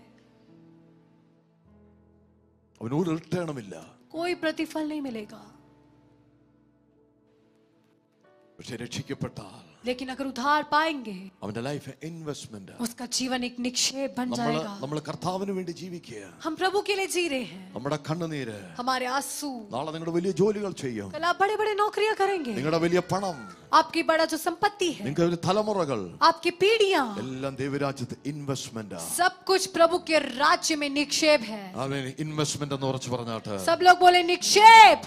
അവന് ഒരു റിട്ടേണുമില്ല कोई प्रतिफल नहीं मिलेगा പക്ഷെ രക്ഷിക്കപ്പെട്ടാൽ लेकिन अगर उधार पाएंगे അവന്റെ ലൈഫ് ഇൻവെസ്റ്റ്മെന്റ് उसका जीवन एक निक्षेप बन നമ്മൾ जाएगा നമ്മൾ കർത്താവിന് വേണ്ടി ജീവിക്കുക हम प्रभु के लिए जी रहे हैं നമ്മുടെ കണ്ണുനീര് हमारे आंसू നാളെ നിങ്ങളുടെ വലിയ ജോലികൾ ചെയ്യും कल आप बड़े बड़े नौकरियां करेंगे നിങ്ങളുടെ വലിയ പണം आपकी बड़ा जो संपत्ति है നിങ്ങൾക്ക് വലിയ തലമുറകൾ आपकी पीढ़ियां എല്ലാം ദൈവരാജ്യത്ത് ഇൻവെസ്റ്റ്മെന്റ് सब कुछ प्रभु के राज्य में निक्षेप है അവൻ ഇൻവെസ്റ്റ്മെന്റ് എന്ന് ഉറച്ചു പറഞ്ഞാട്ട് सब लोग बोले निक्षेप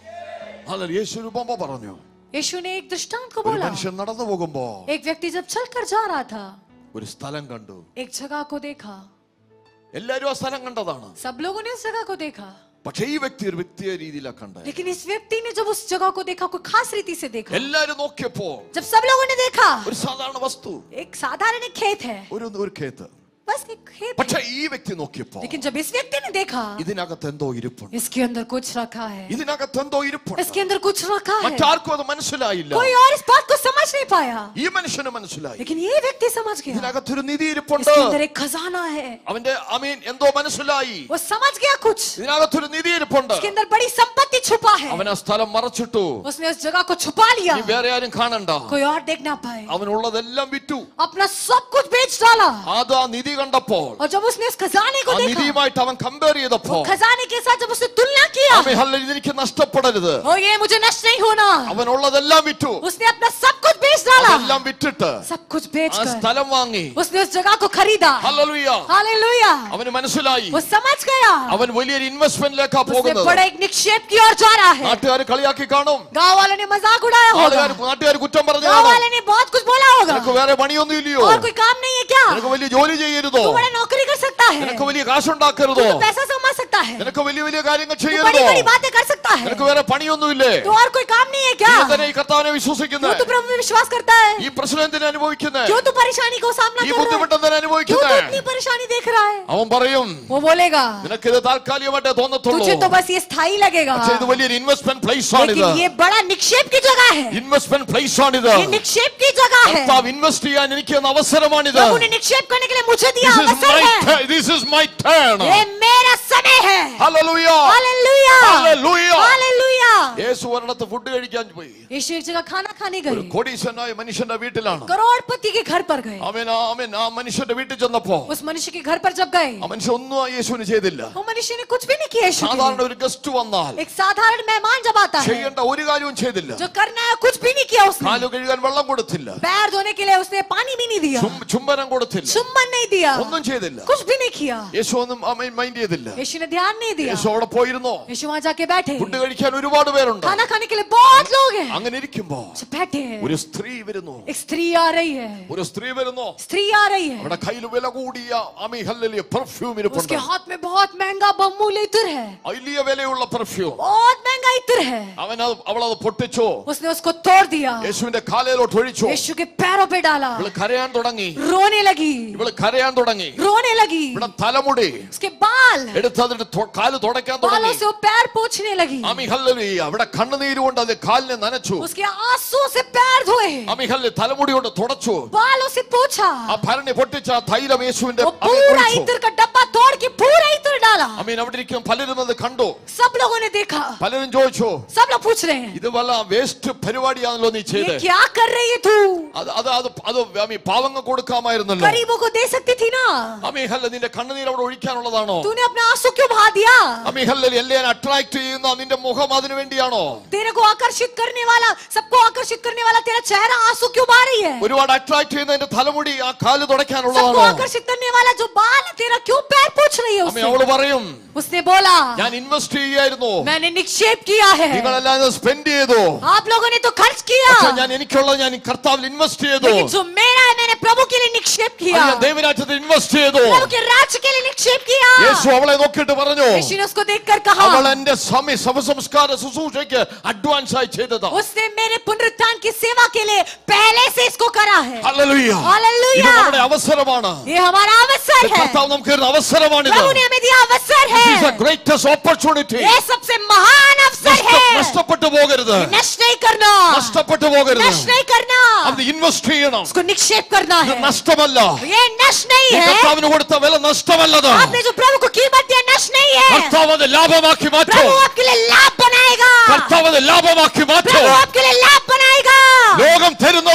അല്ല യേശു ഒരു ഉപമ പറഞ്ഞു यीशु ने एक दृष्टांत को ഒരു बोला മനുഷ്യൻ നടന്നു പോകുമ്പോ एक व्यक्ति जब चलकर जा रहा था ഒരു സ്ഥലം കണ്ടു एक जगह को देखा എല്ലാരും ആ സ്ഥലം കണ്ടതാണ് सब लोगों ने उस जगह को देखा പക്ഷേ ഈ വ്യക്തി ഒരു വ്യക്തിയെ രീതിയിലാണ് കണ്ടത് लेकिन इस व्यक्ति ने जब उस जगह को देखा कोई खास रीति से देखा എല്ലാരും നോക്കിയപ്പോ जब सब लोगों ने देखा ഒരു സാധാരണ വസ്തു एक साधारण एक खेत है ഒരു ഒരു ഖേത്ത് बस एक खेत है। പക്ഷെ ഈ വ്യക്തി നോക്കിയപ്പോ लेकिन जब इस व्यक्ति ने देखा ഇതിനകത്ത് എന്തോ ഇരിപ്പുണ്ട് इसके अंदर कुछ रखा है ഇതിനകത്ത് എന്തോ ഇരിപ്പുണ്ട് इसके अंदर कुछ रखा है മറ്റാർക്കും അത് മനസ്സിലായില്ല कोई और इस बात को समझ नहीं पाया ഈ മനുഷ്യന് മനസ്സിലായി लेकिन ये व्यक्ति समझ गया ഇതിനകത്തൊരു നിധി ഇരിപ്പുണ്ട് इसके अंदर एक खजाना है അവന്റെ അമീൻ എന്തോ മനസ്സിലായി वो समझ गया कुछ ഇതിനകത്തൊരു നിധി ഇരിപ്പുണ്ട് इसके अंदर बड़ी संपत्ति छुपा है അവൻ ആ സ്ഥലം മറച്ചിട്ടു उसने उस जगह को छुपा लिया ഇനി വേറെ ആരും കാണണ്ട कोई और देख ना पाए അവനുള്ളതെല്ലാം വിറ്റു अपना सब कुछ बेच डाला അത് ആ നിധി കണ്ടപ്പോൾ और जब उसने इस खजाने को ആ देखा നിധിയുമായിട്ട് അവൻ കമ്പയർ ചെയ്തപ്പോ खजाने के साथ जब उसने तुलना किया അവൻ ഹല്ലേലൂയ, ഇതെനിക്ക് നഷ്ടപ്പെടരുത് ओ ये मुझे नष्ट नहीं होना അവനുള്ളതെല്ലാം വിറ്റു उसने अपना सब कुछ बेच डाला അതെല്ലാം വിറ്റിട്ട് सब कुछ ആ बेचकर സ്ഥലം വാങ്ങി उसने उस जगह को खरीदा ഹല്ലേലൂയ हालेलुया അവന് മനസ്സിലായി वो समझ गया അവൻ വലിയൊരു ഇൻവെസ്റ്റ്മെന്റിലേക്കാ उसने പോകുന്നത് बड़ा एक निक्षेप की ओर जा रहा है നാട്ടുകാർ കളിയാക്കി കാണും गांव वालों ने मजाक उड़ाया होगा ആളുകാർ നാട്ടുകാർ കുറ്റം പറഞ്ഞു गांव കാണും वाले ने बहुत कुछ बोला होगा നിനക്ക് വേറെ പണിയൊന്നും ഇല്ലയോ और कोई काम नहीं है क्या നിനക്ക് വലിയ ജോലി ചെയ്യരുതോ तू बड़ा नौकरी कर सकता है നിനക്ക് तू വലിയ കാശുണ്ടാക്കരുതോ तो पैसा कमा सकता है നിനക്ക് വലിയ വലിയ കാര്യങ്ങൾ तू बड़ी ചെയ്യരുതോ बड़ी बातें कर सकता है നിനക്ക് വേറെ പണിയൊന്നുമില്ലേ तो और कोई काम नहीं है നീ क्या എന്തിനാ ഈ കർത്താവിനെ क्यों വിശ്വസിക്കുന്നത് तू प्रभु में विश्वास करता है ഈ പ്രശ്നം എന്തിനാ അനുഭവിക്കുന്നത് क्यों तू परेशानी को सामना ഈ कर रहा है ബുദ്ധിമുട്ട് എന്തിനാ क्यों तू അനുഭവിക്കുന്നത് इतनी परेशानी देख रहा है അവൻ പറയും वो बोलेगा നിനക്കിത് താൽക്കാലികമായിട്ടേ തോന്നത്തുള്ളൂ तुझे तो बस ये स्थायी लगेगा പക്ഷേ ഇത് വലിയൊരു ഇൻവെസ്റ്റ്മെന്റ് പ്ലേസ് ആണിത് लेकिन ये बड़ा निक्षेप की जगह है ഇൻവെസ്റ്റ്മെന്റ് പ്ലേസ് ആണിത് ये निक्षेप की जगह है കർത്താവ് ഇൻവെസ്റ്റ് ചെയ്യാൻ എനിക്ക് തന്ന അവസരമാണിത് प्रभु ने निक्षेप करने के लिए मुझे दिया This is अवसर my है turn. This is my turn. ये मेरा समय है Hallelujah. हालेलुया Hallelujah. हालेलुया യേശു ഒരിടത്ത് ഫുഡ് കഴിക്കാൻ പോയി यीशु एक जगह खाना खाने ഒരു गए കോടീശ്വരനായ മനുഷ്യന്റെ വീട്ടിലാണ് करोड़पति के घर पर गए അവൻ ആ- അവൻ ആ മനുഷ്യന്റെ വീട്ടിൽ ചെന്നപ്പോ उस मनुष्य के घर पर जब गए ആ മനുഷ്യൻ ഒന്നും ആ യേശുവിന് ചെയ്തില്ല वो मनुष्य ने कुछ भी नहीं किया यीशु के സാധാരണ लिए। ഒരു ഗസ്റ്റ് വന്നാൽ एक साधारण मेहमान जब आता है ചെയ്യേണ്ട ഒരു കാര്യവും ചെയ്തില്ല जो करना है कुछ भी नहीं किया उसने കാലു കഴുകാൻ വെള്ളം കൊടുത്തില്ല पैर धोने के लिए उसने पानी भी नहीं दिया ചും- ചുംബനം കൊടുത്തില്ല चुम्बन नहीं दिया ഒന്നും ചെയ്തില്ല कुछ भी नहीं किया യേശു ഒന്നും മൈൻഡ് ചെയ്തില്ല यीशु ने ध्यान नहीं दिया യേശു അവിടെ പോയിരുന്നോ यीशु वहां जाके बैठे ഫുഡ് കഴിക്കാൻ ഒരുപാട് പേരുണ്ട് खाना खाने के लिए बहुत लोग हैं അങ്ങനെ ഇരിക്കുമ്പോ सब बैठे हैं ഒരു സ്ത്രീ വരുന്നു एक स्त्री आ रही है ഒരു സ്ത്രീ വരുന്നു स्त्री आ रही है അവിടെ കയ്യിൽ വില കൂടിയ അമി ഹല്ലേലൂയ പെർഫ്യൂം ഇരിപ്പുണ്ട് उसके हाथ में बहुत महंगा बमूल इत्र है വലിയ വിലയുള്ള പെർഫ്യൂം बहुत महंगा इत्र है അവൻ അത് അവളത് പൊട്ടിച്ചു उसने उसको तोड़ दिया യേശുവിന്റെ കാലയിലോട്ട് ഒഴിച്ചു यीशु के पैरों पे डाला ഇവള് കരയാൻ തുടങ്ങി रोने लगी ഇവള് കരയാൻ തുടങ്ങി रोने लगी ഇവിടെ തലമുടി उसके बाल എടുത്ത് അതിന്റെ തൊ- കാല് തുടയ്ക്കാൻ बालों തുടങ്ങി से वो पैर पोछने लगी അമി ഹല്ലേലൂയ അവിടെ കണ്ണുനീര് കൊണ്ട് അത് കാലിനെ നനച്ചു उसके आंसू से पैर धोए അമി ഹല്ലെ തലമുടി കൊണ്ട് തുടച്ചു बालों से पोछा ആ ഭരണി പൊട്ടിച്ച ആ തൈലം യേശുവിന്റെ वो അമീൻ पूरा ഒഴിച്ചു. इत्र का डब्बा तोड़ के पूरा इत्र डाला അമീൻ അവിടെ ഇരിക്കും പലരും അത് കണ്ടു सब लोगों ने देखा പലരും ചോദിച്ചു सब लोग पूछ रहे हैं ഇത് വല്ല വേസ്റ്റ് പരിപാടിയാണല്ലോ നീ ചെയ്ത് ये क्या कर रही है तू അത് അത് അത് അത് അമീ പാവങ്ങൾ കൊടുക്കാമായിരുന്നല്ലോ गरीबों को दे सकती थी ना അമീ ഹല്ല നിന്റെ കണ്ണുനീർ അവിടെ ഒഴിക്കാനുള്ളതാണോ तूने अपना आंसू क्यों बहा दिया അമീ ഹല്ല എല്ലാം അട്രാക്ട് ചെയ്യുന്ന നിന്റെ മുഖം അതിനു വേണ്ടിയാണോ तेरे को आकर्षित करने वाला सबको आकर्षित करने वाला तेरा चेहरा आंसू क्यों बहा रही है ഒരുപാട് അട്രാക്ട് ചെയ്യുന്ന നിന്റെ തലമുടി ആ കാല് सबको തുടയ്ക്കാനുള്ളതാണോ आकर्षित करने वाला जो बाल है तेरा क्यों पैर पूछ रही है അമ്മ उससे അവള് പറയും उसने बोला ഞാൻ ഇൻവെസ്റ്റ് ചെയ്യായിരുന്നു मैंने निक्षेप किया है നിങ്ങളെല്ലാം സ്പെൻഡ് ചെയ്തു आप लोगों ने तो खर्च किया പക്ഷെ ഞാൻ എനിക്കുള്ളത് ഞാൻ ഈ കർത്താവിൽ ഇൻവെസ്റ്റ് ചെയ്തു लेकिन जो मेरा है मैंने प्रभु के लिए निक्षेप അത് किया ഞാൻ ദൈവരാജ്യത്തിൽ ഇൻവെസ്റ്റ് ചെയ്തു प्रभु के राज्य के लिए निक्षेप किया യേശു അവളെ നോക്കിയിട്ട് പറഞ്ഞു यीशु ने उसको देखकर कहा അവൾ എന്റെ സമയ ശവസംസ്കാര ശുശ്രൂഷയ്ക്ക് അഡ്വാൻസ് ആയി ചെയ്തതാ उसने मेरे पुनरुत्थान की सेवा के लिए पहले से इसको करा है ഹല്ലേലൂയ. हालेलुया। ഇത് നമ്മുടെ അവസരമാണ് ये हमारा अवसर ഇത് है കർത്താവ് നമുക്ക് തരുന്ന അവസരമാണിത് प्रभु ने हमें दिया अवसर This is है the greatest opportunity. ये सबसे महान अवसर നഷ്ട- है നഷ്ടപ്പെട്ടു പോകരുത് नष्ट नहीं करना നഷ്ടപ്പെട്ടു പോകരുത് नष्ट नहीं करना അത് ഇൻവെസ്റ്റ് ചെയ്യണം उसको निक्षेप करना ഇത് है നഷ്ടമല്ല ये नष्ट नहीं ഈ है കർത്താവിന് കൊടുത്ത വില നഷ്ടമല്ലത് आपने जो प्रभु को कीमत दिया नष्ट नहीं है കർത്താവ് അത് ലാഭമാക്കി മാറ്റും प्रभु आपके लिए लाभ बनाएगा കർത്താവ് അത് ലാഭമാക്കി മാറ്റും प्रभु आपके लिए लाभ बनाएगा ലോകം തരുന്നത് പോലല്ല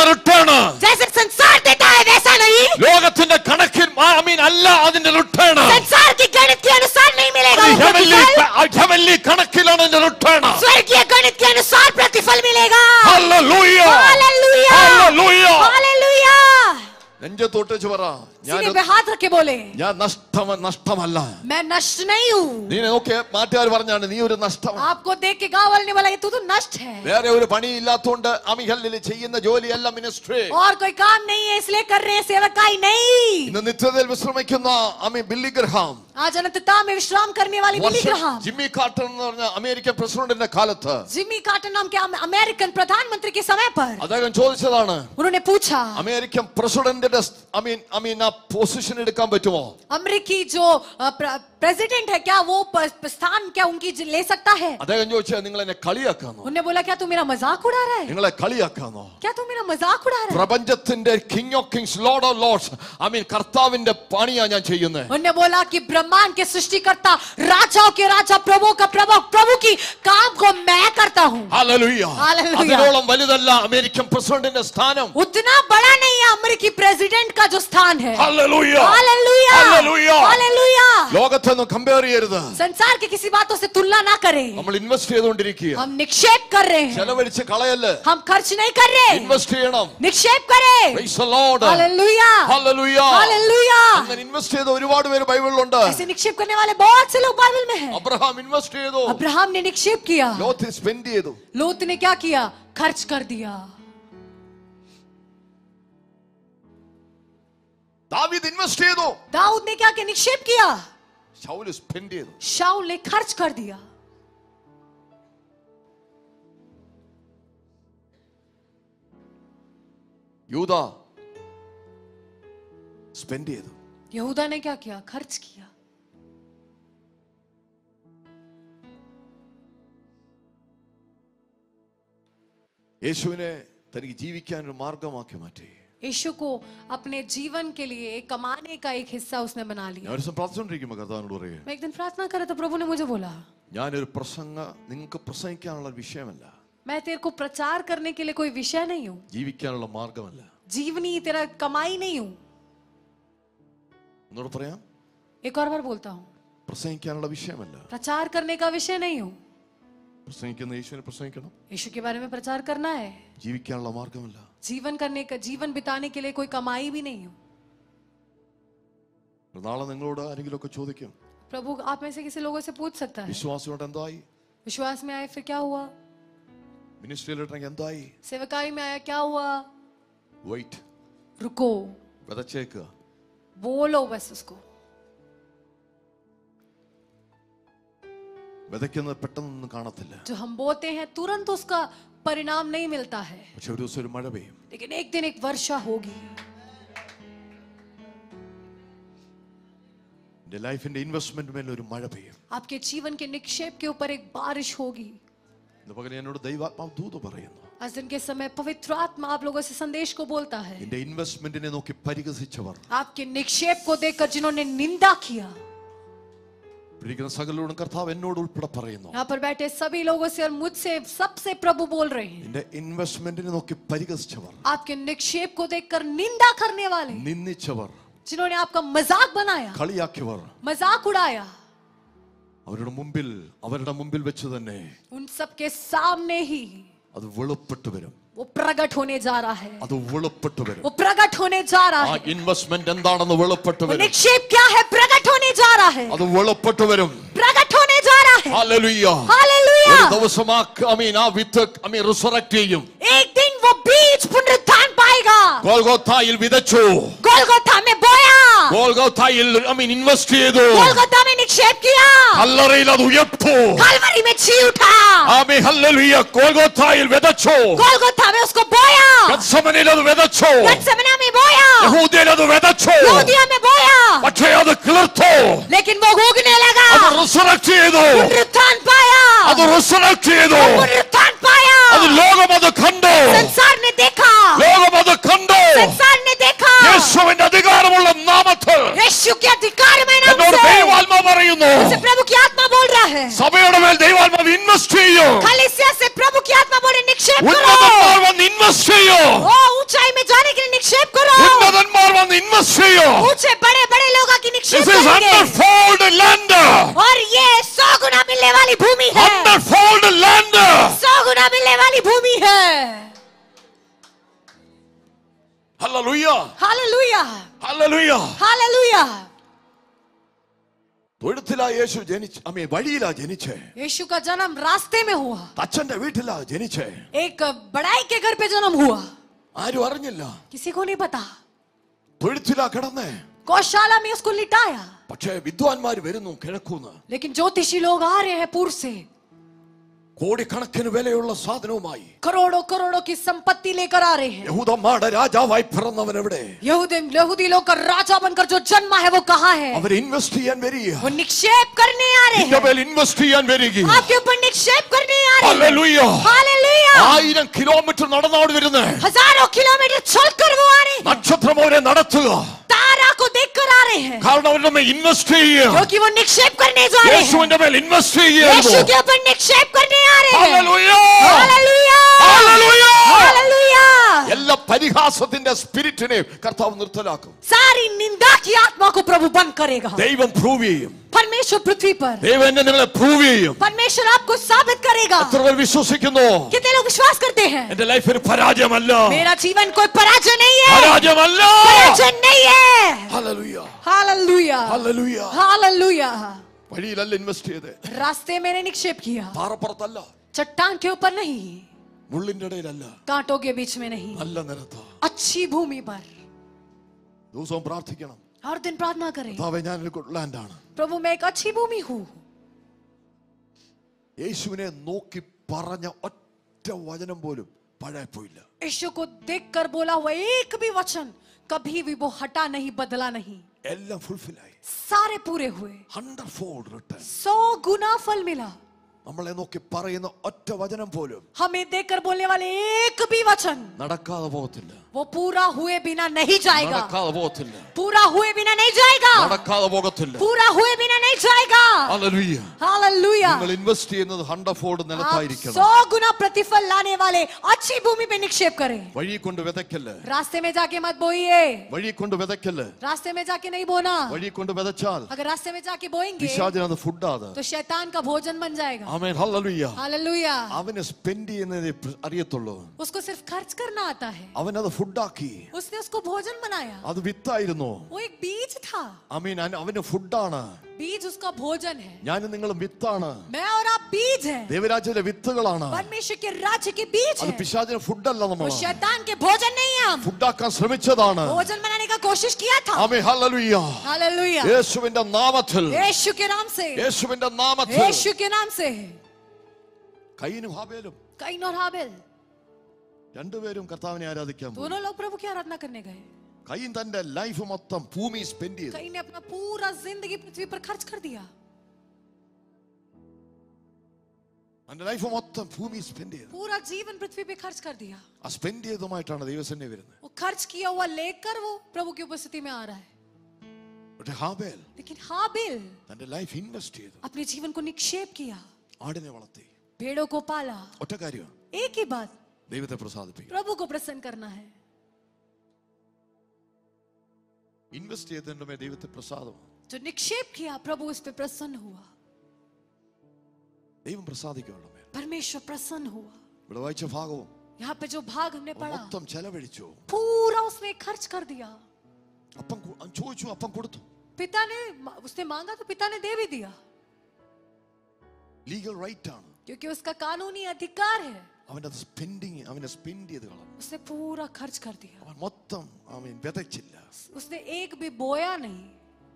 റിട്ടേൺ जैसे संसार देता है वैसा नहीं ലോകത്തിന്റെ കണക്കിൽ ഐ മീൻ അല്ല അതിന്റെ റിട്ടേൺ संसार की गणित के अनुसार नहीं मिलेगा वो प्रतिफल ഹെവൻലി കണക്കിലാണ് അതിന്റെ റിട്ടേൺ स्वर्गीय गणित के अनुसार प्रतिफल मिलेगा ഹല്ലേലൂയ हालेलुया ഹല്ലേലൂയ हालेलुया നെഞ്ചത്തോട്ട് വെച്ച് പറ ഞാൻ सीने पे हाथ रख के बोले ഞാൻ നഷ്ടം നഷ്ടമല്ല मैं नष्ट नहीं हूँ നീ നോക്കിയ മാറ്റുകാർ പറഞ്ഞാണ് നീ ഒരു നഷ്ടം आपको देख के गाँव वाले ने बोला ये तू तो नष्ट है വേറെ ഒരു പണിയില്ലാത്തോണ്ട് അമിഹല്ലിൽ ചെയ്യുന്ന ജോലിയല്ല മിനിസ്ട്രി और कोई काम नहीं है इसलिए कर रहे हैं सेवकाई नहीं ഇന്ന് നിത്യതയിൽ വിശ്രമിക്കുന്ന അമി ബില്ലി ഗ്രഹാം आज अनंतता में विश्राम करने वाली बिली വർഷം ग्राहम ജിമ്മി കാർട്ടർ എന്ന് പറഞ്ഞ അമേരിക്കൻ പ്രസിഡന്റിന്റെ കാലത്ത് जिमी कार्टर नाम के अम- अमेरिकन प्रधानमंत्री के समय पर അദ്ദേഹം ചോദിച്ചതാണ് उन्होंने पूछा അമേരിക്കൻ പ്രസിഡന്റിന്റെ ഐ മീൻ ഐ മീൻ ആ പൊസിഷൻ എടുക്കാൻ പറ്റുമോ अमरीकी जो अ, प्र- प्रेसिडेंट है क्या वो प- प- स्थान क्या उनकी ज- ले सकता है അദ്ദേഹം ചോദിച്ചാൽ നിങ്ങൾ എന്നെ കളിയാക്കാന്നോ उन्होंने बोला क्या तू मेरा मजाक उड़ा रहा है നിങ്ങളെ കളിയാക്കാന്നോ क्या तू मेरा मजाक उड़ा रहा है പ്രപഞ്ചത്തിന്റെ king of kings Lord of lords I mean കർത്താവിന്റെ പണിയാ ഞാൻ ചെയ്യുന്നത് उन्होंने बोला कि ब्रह्मांड के सृष्टिकर्ता राजाओं के राजा प्रभु का प्रभु प्रभु की काम को मैं करता हूँ ഹല്ലേലൂയ. ഹല്ലേലൂയ. അതിനോളം വലുതല്ല അമേരിക്കൻ പ്രസിഡന്റിന്റെ സ്ഥാനം उतना बड़ा नहीं है अमेरिकी प्रेसिडेंट का जो स्थान है ഹല്ലേലൂയ. Hallelujah hallelujah. हालेलुया ലോകത്തൊന്നും കമ്പയർ ചെയ്യരുത് संसार की किसी बातों से तुलना ना करें നമ്മൾ ഇൻവെസ്റ്റ് ചെയ്തുകൊണ്ടിരിക്കുക हम निक्षेप कर रहे हैं ചെലവഴിച്ച് കളയല്ല हम खर्च नहीं कर रहे ഇൻവെസ്റ്റ് ചെയ്യണം निक्षेप करें Praise the Lord. हालेलुया Hallelujah. हालेलुया അങ്ങനെ ഇൻവെസ്റ്റ് ചെയ്ത ഒരുപാട് പേര് ബൈബിളിലുണ്ട് ऐसे निक्षेप करने वाले बहुत से लोग बाइबल में हैं അബ്രഹാം ഇൻവെസ്റ്റ് ചെയ്തു अब्राहम ने निक्षेप किया ലോത്ത് സ്പെൻഡ് ചെയ്തു लोत ने क्या किया खर्च कर दिया ദാവീദ് ഇൻവെസ്റ്റ് ചെയ്തു दाऊद ने क्या किया निक्षेप किया ശൗല് സ്പെൻഡ് ചെയ്തു शाऊल ने खर्च कर दिया യൂത സ്പെൻഡ് ചെയ്തു यहूदा ने क्या किया खर्च किया യേശുവിനെ തനിക്ക് ജീവിക്കാൻ ഒരു മാർഗമാക്കി മാറ്റി यीशु को अपने जीवन के लिए कमाने का एक हिस्सा उसने बना ഞാൻ लिया ഒരു ദിവസം പ്രാർത്ഥിച്ചോണ്ടിരിക്കുമ്പോ കർത്താവിനോട് പറയുക मैं एक दिन प्रार्थना करा तो प्रभु ने मुझे बोला ഞാനൊരു പ്രസംഗ നിങ്ങൾക്ക് പ്രസംഗിക്കാനുള്ള ഒരു വിഷയമല്ല मैं तेरे को प्रचार करने के लिए कोई विषय नहीं हूँ ജീവിക്കാനുള്ള മാർഗമല്ല जीवनी तेरा कमाई नहीं हूँ എന്നോട് പറയാം एक और बार बोलता हूँ പ്രസംഗിക്കാനുള്ള വിഷയമല്ല प्रचार करने का विषय नहीं हूँ പ്രസംഗിക്കുന്ന യേശുവിനെ പ്രസംഗിക്കണം यीशु के बारे में प्रचार करना है ജീവിക്കാനുള്ള മാർഗമല്ല जीवन करने का जीवन बिताने के लिए कोई कमाई भी नहीं हूँ നാളെ നിങ്ങളോട് ആരെങ്കിലുമൊക്കെ ചോദിക്കും प्रभु आप में से किसी लोगों से पूछ सकता है വിശ്വാസിയോട് എന്തായി विश्वास में आए फिर क्या हुआ മിനിസ്ട്രിയിലിട്ടെങ്കിൽ എന്തായി सेवकाई में आया क्या हुआ വെയിറ്റ് रुको വിതച്ചേക്കുക बोलो बस उसको വിതയ്ക്കുന്നത് പെട്ടെന്നൊന്നും കാണത്തില്ല जो हम बोते हैं तुरंत उसका परिणाम नहीं मिलता है പക്ഷെ ഒരു ദിവസം ഒരു मഴ പെയ്യും लेकिन एक दिन एक वर्षा होगी എന്റെ ലൈഫിന്റെ ഇൻവെസ്റ്റ്മെന്റ് മേലെ ഒരു മഴ പെയ്യും आपके जीवन के निक्षेप के ऊपर एक बारिश होगी ഇന്ന് പകരം എന്നോട് ദൈവാത്മാവ് ദൂത് പറയുന്നു आज दिन के समय पवित्र आत्मा आप लोगों से संदेश को बोलता है എന്റെ ഇൻവെസ്റ്റ്മെന്റിനെ നോക്കി പരിഹസിച്ചവർ आपके निक्षेप को देखकर जिन्होंने निंदा किया ഇരിക്കുന്ന സകലോടും കർത്താവ് എന്നോട് ഉൾപ്പെടെ പറയുന്നു यहाँ पर बैठे सभी लोगों से और मुझसे सबसे प्रभु बोल रहे हैं എന്റെ ഇൻവെസ്റ്റ്മെന്റിനെ നോക്കി പരിഹസിച്ചവർ आपके निक्षेप को देखकर निंदा करने वाले നിന്ദിച്ചവർ जिन्होंने आपका मजाक बनाया കളിയാക്കിയവർ मजाक उड़ाया അവരുടെ മുമ്പിൽ അവരുടെ മുമ്പിൽ വെച്ച് തന്നെ उन सबके सामने ही അത് വെളുപ്പെട്ട് വരും वो प्रकट होने जा रहा है അത് വെളുപ്പെട്ട് വരും वो प्रकट होने जा रहा ആ है ഇൻവെസ്റ്റ്മെന്റ് എന്താണെന്ന് വെളുപ്പെട്ട് वो വരും निक्षेप क्या है प्रकट होने जा रहा है അത് വെളുപ്പെട്ട് വരും प्रकट होने जा रहा है ഹല്ലേലൂയ हालेलुया ഒരു ദിവസം ആ അമീൻ ആ വിത്ത് അമീൻ റിസറക്ട് ചെയ്യും एक दिन वो बीज पुनरुत्थान पाएगा ഗോൽഗോത്തായിൽ വിതച്ചു गोलगोथा में बोया ഗോൽഗോത്തായിൽ അമീൻ ഇൻവെസ്റ്റ് ചെയ്തു गोलगोथा में निक्षेप किया കല്ലറയിൽ അത് ഉയർത്തു कालवरी में छी उठा ആമേ ഹല്ലേലൂയ ഗോൽഗോത്തായിൽ വിതച്ചു गोलगोथा में उसको बोया ഗത്സമനയിൽ അത് വിതച്ചു गत्समना में बोया യഹൂദയിൽ അത് വിതച്ചു यहूदिया में बोया പക്ഷേ അത് കിളിർത്തു लेकिन वो उगने लगा അത് റിസറക്ട് ചെയ്തു पुनरुत्थान पाया അത് റിസറക്ട് ചെയ്തു पुनरुत्थान पाया അത് ലോകം അത് കണ്ടു संसार ने देखा ലോകം അത് കണ്ടു संसार ने देखा യേശുവിന്റെ അധികാരമുള്ള നാമത്തിൽ यीशु के अधिकार में नाम എന്നോട് से ദൈവാത്മ പറയുന്നു उसे प्रभु की आत्मा बोल रहा है സഭയുടെ മേൽ ദൈവാത്മാവ് ഇൻവെസ്റ്റ് ചെയ്യൂ कलिसिया से प्रभु की आत्मा बोले निक्षेप ഉന്നതന്മാർ करो വന്ന് ഇൻവെസ്റ്റ് ചെയ്യൂ ओ ऊंचाई में जाने के लिए निक्षेप करो ഉന്നതന്മാർ വന്ന് ഇൻവെസ്റ്റ് ചെയ്യോ ऊंचे बड़े बड़े लोग आके निक्षेप This is करेंगे hundredfold land. और ये सौ गुना मिलने वाली भूमि है Hundredfold land. सौ गुना मिलने वाली भूमि है Hallelujah. हालेलुया Hallelujah. हालेलुया തൊഴുത്തിലാ യേശു ജനിച്ച് അമ്മേ വഴിയിലാ ജനിച്ചേ यीशु का जन्म रास्ते में हुआ അച്ഛന്റെ വീട്ടിലാ ജനിച്ചേ एक बड़ाई के घर पे जन्म हुआ ആരും അറിഞ്ഞില്ല किसी को नहीं पता തൊഴുത്തിലാ കിടന്നേ गौशाला में उसको लिटाया പക്ഷേ വിദ്വാൻമാര് വരുന്നു കിഴക്കൂന്ന് लेकिन ज्योतिषी लोग आ रहे हैं पूर्व से കോടിക്കണക്കിന് വിലയുള്ള സാധനവുമായി करोड़ों करोड़ों की संपत्ति लेकर आ रहे हैं യഹൂദന്മാരുടെ രാജാവായി പിറന്നവൻ എവിടെ यहूदी यहूदी लोग का राजा बनकर जो जन्मा है वो कहाँ है അവർ ഇൻവെസ്റ്റ് ചെയ്യാൻ വരിക वो निक्षेप करने आ रहे നിന്റെ हैं മേൽ ഇൻവെസ്റ്റ് ചെയ്യാൻ വരിക आपके ऊपर निक्षेप करने आ रहे हैं Hallelujah. हालेलुया ആയിരം കിലോമീറ്റർ നടന്നോട് വരുന്നേ हजारों किलोमीटर चलकर वो आ रहे हैं നക്ഷത്രം അവരെ നടത്തുക तारा को देखकर आ रहे हैं കാരണം അവരുടെ മേൽ ഇൻവെസ്റ്റ് ചെയ്യുക क्योंकि वो निक्षेप करने जा रहे हैं യേശുവിന്റെ മേൽ ഇൻവെസ്റ്റ് यीशु ചെയ്യുക के ऊपर निक्षेप करने आ रहे हैं Hallelujah. हालेलुया Hallelujah. हालेलुया എല്ലാ പരിഹാസത്തിന്റെ സ്പിരിറ്റിനെ കർത്താവ് നിർത്തലാക്കും सारी निंदा की आत्मा को प्रभु बंद करेगा ദൈവം പ്രൂവ് ചെയ്യും परमेश्वर पृथ्वी पर ദൈവം എന്നെ നിങ്ങളെ പ്രൂവ് ചെയ്യും परमेश्वर आपको साबित करेगा എത്ര പേർ വിശ്വസിക്കുന്നു कितने लोग विश्वास करते हैं എന്റെ ലൈഫ് ഒരു പരാജയമല്ല मेरा जीवन कोई पराजय नहीं है പരാജയമല്ല पराजय नहीं है ഹല്ലേലൂയ हालेलुया ഹല്ലേലൂയ हालेलुया വഴിയിലല്ല ഇൻവെസ്റ്റ് ചെയ്ത് रास्ते मैंने निक्षेप किया പാറപ്പുറത്തല്ല चट्टान के ऊपर नहीं മുള്ളിന്റെ ഇടയിലല്ല कांटों के बीच में नहीं നല്ല നിലത്താ अच्छी भूमि पर ദിവസവും പ്രാർത്ഥിക്കണം हर दिन प्रार्थना करें കർത്താവേ ഞാനൊരു ഗുഡ് ലാൻഡാണ് प्रभु मैं एक अच्छी भूमि हूँ യേശുവിനെ നോക്കി പറഞ്ഞ ഒറ്റ വചനം പോലും പഴയപ്പോയില്ല यीशु को देखकर बोला हुआ एक भी वचन कभी भी वो हटा नहीं बदला नहीं എല്ലാം ഫുൾഫിൽ ആയി सारे पूरे हुए ഹൺഡ്രഡ് ഫോൾഡ് റിട്ടേൺ सौ गुना फल मिला നമ്മളെ നോക്കി പറയുന്ന ഒറ്റ വചനം പോലും हमें देखकर बोलने वाले एक भी वचन നടക്കാതെ പോകത്തില്ല वो पूरा हुए बिना नहीं जाएगा നടക്കാതെ പോകത്തില്ല पूरा हुए बिना नहीं जाएगा നടക്കാതെ പോകത്തില്ല पूरा हुए बिना नहीं जाएगा ഹല്ലേലൂയ हालेलुया നിങ്ങൾ ഇൻവെസ്റ്റ് ചെയ്യുന്നത് ഹൺഡ്രഡ് ഫോൾഡ് आप നിലത്തായിരിക്കണം सौ गुना प्रतिफल लाने वाले अच्छी भूमि पे निक्षेप करें വഴി കൊണ്ട് വിതയ്ക്കല്ല് रास्ते में जाके मत बोइए വഴി കൊണ്ട് വിതയ്ക്കല്ല് रास्ते में जाके नहीं बोना വഴി കൊണ്ട് വിതച്ചാൽ अगर रास्ते में जाके बोएंगे പിശാചിനത് ഫുഡാത് तो शैतान का भोजन बन जाएगा ആമേൻ ഹല്ലേലൂയ हालेलुया അവന് സ്പെൻഡ് ചെയ്യുന്നതേ പ്ര- അറിയത്തുള്ളൂ उसको सिर्फ खर्च करना आता है അവനത് ഫുഡാക്കി उसने उसको भोजन बनाया അത് വിത്തായിരുന്നു वो एक बीज था അമീൻ അവന് ഫുഡാണ് बीज उसका भोजन है ഞാനും നിങ്ങളും വിത്താണ് मैं और आप बीज है ദൈവരാജ്യത്തിലെ വിത്തുകളാണ് परमेश्वर के राज्य के बीज അത് है പിശാചിന് ഫുഡല്ല वो നമ്മൾ शैतान के भोजन नहीं है हम ഫുഡാക്കാൻ ശ്രമിച്ചതാണ് भोजन बनाने का कोशिश किया था ആമേ ഹല്ലേലൂയ हालेलुया യേശുവിന്റെ നാമത്തിൽ यीशु के नाम से യേശുവിന്റെ നാമത്തിൽ यीशु के नाम से കൈനും ഹാബേലും कईन और हाबिल രണ്ടുപേരും കർത്താവിനെ ആരാധിക്കാൻ പോയി दोनों लोग प्रभु की आराधना करने गए കൈൻ തന്റെ ലൈഫ് മൊത്തം ഭൂമി സ്പെൻഡ് ചെയ്തു कई ने अपना पूरा जिंदगी पृथ्वी पर खर्च कर दिया തന്റെ ലൈഫ് മൊത്തം ഭൂമി സ്പെൻഡ് ചെയ്തു पूरा जीवन पृथ्वी पे खर्च कर दिया ആ സ്പെൻഡ് ചെയ്തതുമായിട്ടാണ് ദൈവസന്നെ വരുന്നത് वो खर्च किया हुआ लेकर वो प्रभु की उपस्थिति में आ रहा है പക്ഷെ ഹാബേൽ लेकिन हाबिल തന്റെ ലൈഫ് ഇൻവെസ്റ്റ് ചെയ്തു अपने जीवन को निक्षेप किया ആടിനെ വളർത്തി भेड़ों को पाला ഒറ്റ കാര്യം एक ही बात ദൈവത്തെ പ്രസാദിപ്പിക്കും प्रभु को प्रसन्न करना है ഇൻവെസ്റ്റ് ചെയ്തതിന്റെ മേൽ ദൈവത്തെ പ്രസാദം जो निक्षेप किया प्रभु उस पर प्रसन्न हुआ ദൈവം പ്രസാദിക്കുള്ള മേൽ परमेश्वर प्रसन्न हुआ ഇവിടെ വായിച്ച ഭാഗവും यहाँ पे जो भाग हमने पढ़ा മൊത്തം ചെലവഴിച്ചു पूरा उसने खर्च कर दिया അപ്പം കൊ- ചോദിച്ചു അപ്പം കൊടുത്തു पिता ने उसने मांगा तो पिता ने दे भी दिया ലീഗൽ റൈറ്റ് ആണ് क्योंकि उसका कानूनी अधिकार है അവൻ്റെ അത് സ്പെൻഡിങ് അവനെ സ്പെൻഡ് ചെയ്ത് കളഞ്ഞു उसने पूरा खर्च कर दिया അവൻ മൊത്തം അവൻ വിതച്ചില്ല उसने एक भी बोया नहीं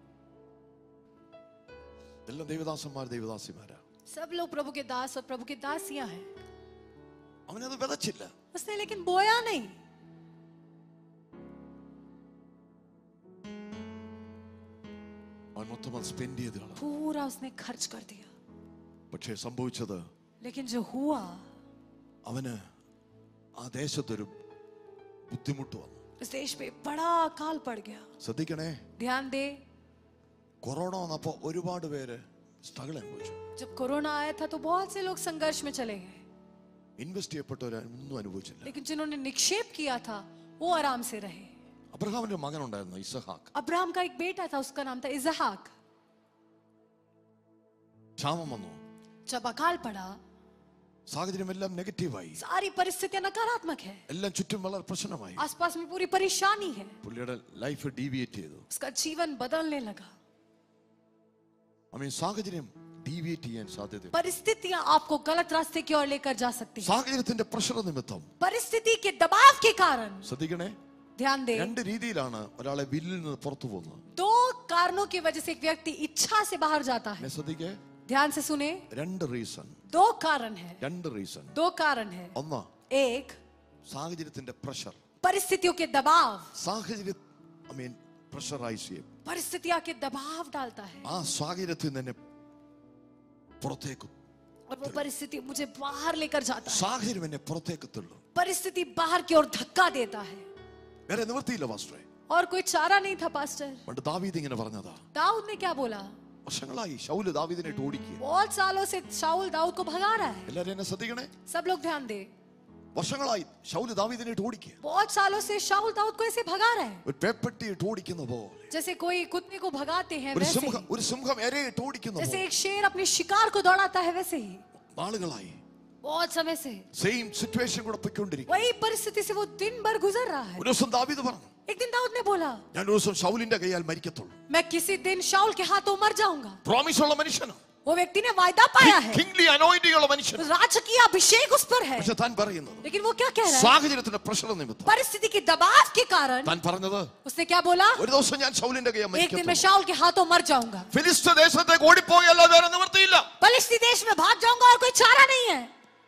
എല്ലാം ദൈവദാസന്മാർ ദൈവദാസിമാരാ सब लोग प्रभु के दास और प्रभु की दासियां हैं അവനത് വിതച്ചില്ല उसने लेकिन बोया नहीं അവൻ മൊത്തം അത് സ്പെൻഡ് ചെയ്ത് കളഞ്ഞു पूरा उसने खर्च कर दिया പക്ഷേ സംഭവിച്ചത് लेकिन जो हुआ അവന് ആ ദേശത്തൊരു ബുദ്ധിമുട്ട് വന്നു उस देश पे बड़ा अकाल पड़ गया ശ്രദ്ധിക്കണേ ध्यान दे കൊറോണ വന്നപ്പോ ഒരുപാട് പേര് സ്ട്രഗിൾ അനുഭവിച്ചു जब कोरोना आया था तो बहुत से लोग संघर्ष में चले गए ഇൻവെസ്റ്റ് ചെയ്യപ്പെട്ടവർ ഒന്നും അനുഭവിച്ചില്ല लेकिन जिन्होंने निक्षेप किया था वो आराम से रहे അബ്രഹാമിന്റെ മകനുണ്ടായിരുന്നു ഇസഹാക്ക് अब्राहम का एक बेटा था उसका नाम था इजहाक ക്ഷാമം വന്നു जब अकाल पड़ा സാഹചര്യം എല്ലാം നെഗറ്റീവായി सारी परिस्थितियां नकारात्मक है എല്ലാം ചുറ്റും വളരെ പ്രശ്നമായി आसपास में पूरी परेशानी है പുള്ളിയുടെ ലൈഫ് ഡീവിയേറ്റ് ചെയ്തു उसका जीवन बदलने लगा ഐ മീൻ സാഹചര്യം ഡീവിയേറ്റ് ചെയ്യാൻ സാധ്യത परिस्थितियां आपको गलत रास्ते की ओर लेकर जा सकती हैं സാഹചര്യത്തിന്റെ പ്രഷർ നിമിത്തം परिस्थिति के दबाव के कारण ശ്രദ്ധിക്കണേ ध्यान दे രണ്ട് രീതിയിലാണ് ഒരാളെ വില്ലിൽ നിന്ന് പുറത്തു പോകുന്നത് दो कारणों की वजह से एक व्यक्ति इच्छा से बाहर जाता है എന്നെ ശ്രദ്ധിക്കേ ध्यान से सुने രണ്ട് റീസൺ दो कारण है രണ്ട് റീസൺ दो कारण है ഒന്ന് एक സാഹചര്യത്തിന്റെ പ്രഷർ परिस्थितियों के दबाव സാഹചര്യ ഐ മീൻ പ്രഷറൈസ് ചെയ്യും परिस्थितियां के दबाव डालता है ആ സാഹചര്യത്തിൽ നിന്ന് എന്നെ പുറത്തേക്ക് और वो परिस्थिति मुझे बाहर लेकर जाता है സാഹചര്യം എന്നെ പുറത്തേക്ക് തള്ളും परिस्थिति बाहर की ओर धक्का देता है വേറെ നിവൃത്തിയില്ല വാസ്റ്ററെ और कोई चारा नहीं था पास्टर പണ്ട് ദാവീദ് ഇങ്ങനെ പറഞ്ഞതാ दाऊद ने क्या बोला വർഷങ്ങളായി ശൗല് ദാവീദിനെ ഇട്ട് ഓടിക്കുക बहुत सालों से शाऊल दाऊद को भगा रहा है എല്ലാരും എന്നെ ശ്രദ്ധിക്കണേ सब लोग ध्यान दे വർഷങ്ങളായി ശൗല് ദാവീദിനെ ഇട്ട് ഓടിക്കുക बहुत सालों से शाऊल दाऊद को ऐसे भगा रहा है ഒരു പേപ്പട്ടി ഇട്ട് ഓടിക്കുന്ന പോലെ जैसे कोई कुत्ते को भगाते हैं ഒരു वैसे സിംഹം ही ഒരു സിംഹം എരയെ ഇട്ട് ഓടിക്കുന്ന जैसे പോലെ एक शेर अपने शिकार को दौड़ाता है वैसे ही നാളുകളായി बहुत समय से സെയിം സിറ്റുവേഷൻ കൂടെ പൊയ്ക്കൊണ്ടിരിക്കും वही परिस्थिति से वो दिन भर गुजर रहा है ഒരു ദിവസം ദാവീദ് പറഞ്ഞു एक दिन दाऊद ने बोला ഞാൻ ഒരു ദിവസം ശൗലിന്റെ കൈയാൽ മരിക്കത്തുള്ളൂ मैं किसी दिन शाऊल के हाथों मर जाऊंगा പ്രോമിസ് ഉള്ള മനുഷ്യനാണ് वो व्यक्ति ने वायदा पाया है കിങ്ലി അനോയിന്റിംഗ് ഉള്ള മനുഷ്യൻ राजकीय अभिषेक उस पर है പക്ഷെ താൻ പറയുന്നത് लेकिन वो क्या कह रहा है സാഹചര്യത്തിന്റെ പ്രഷർ നിമിത്തം परिस्थिति के दबाव के कारण താൻ പറഞ്ഞത് उसने क्या बोला ഒരു ദിവസം ഞാൻ ശൗലിന്റെ കൈയാൽ एक दिन मैं മരിക്കത്തുള്ളൂ शाऊल के हाथों मर जाऊंगा ഫിലിസ്ത ദേശത്തേക്ക് ഓടിപ്പോയല്ലാതെ വേറെ നിവൃത്തിയില്ല फलिस्ती देश में भाग जाऊंगा और कोई चारा नहीं है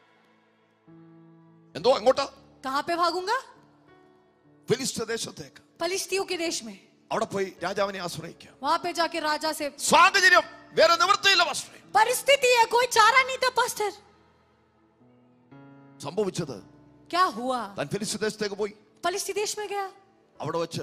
എന്തോ എങ്ങോട്ടാ कहां पे भागूंगा ഫിലിസ്ത ദേശത്തേക്ക് फलिस्तियों के देश में അവിടെ പോയി രാജാവിനെ ആശ്രയിക്കാം वहां पे जाके राजा से സാഹചര്യം വേറെ നിവൃത്തിയില്ല പാസ്റ്ററെ परिस्थिति है कोई चारा नहीं था पास्टर സംഭവിച്ചത് क्या हुआ താൻ ഫിലിസ്ത ദേശത്തേക്ക് പോയി फलिस्ती देश में गया അവിടെ വെച്ച്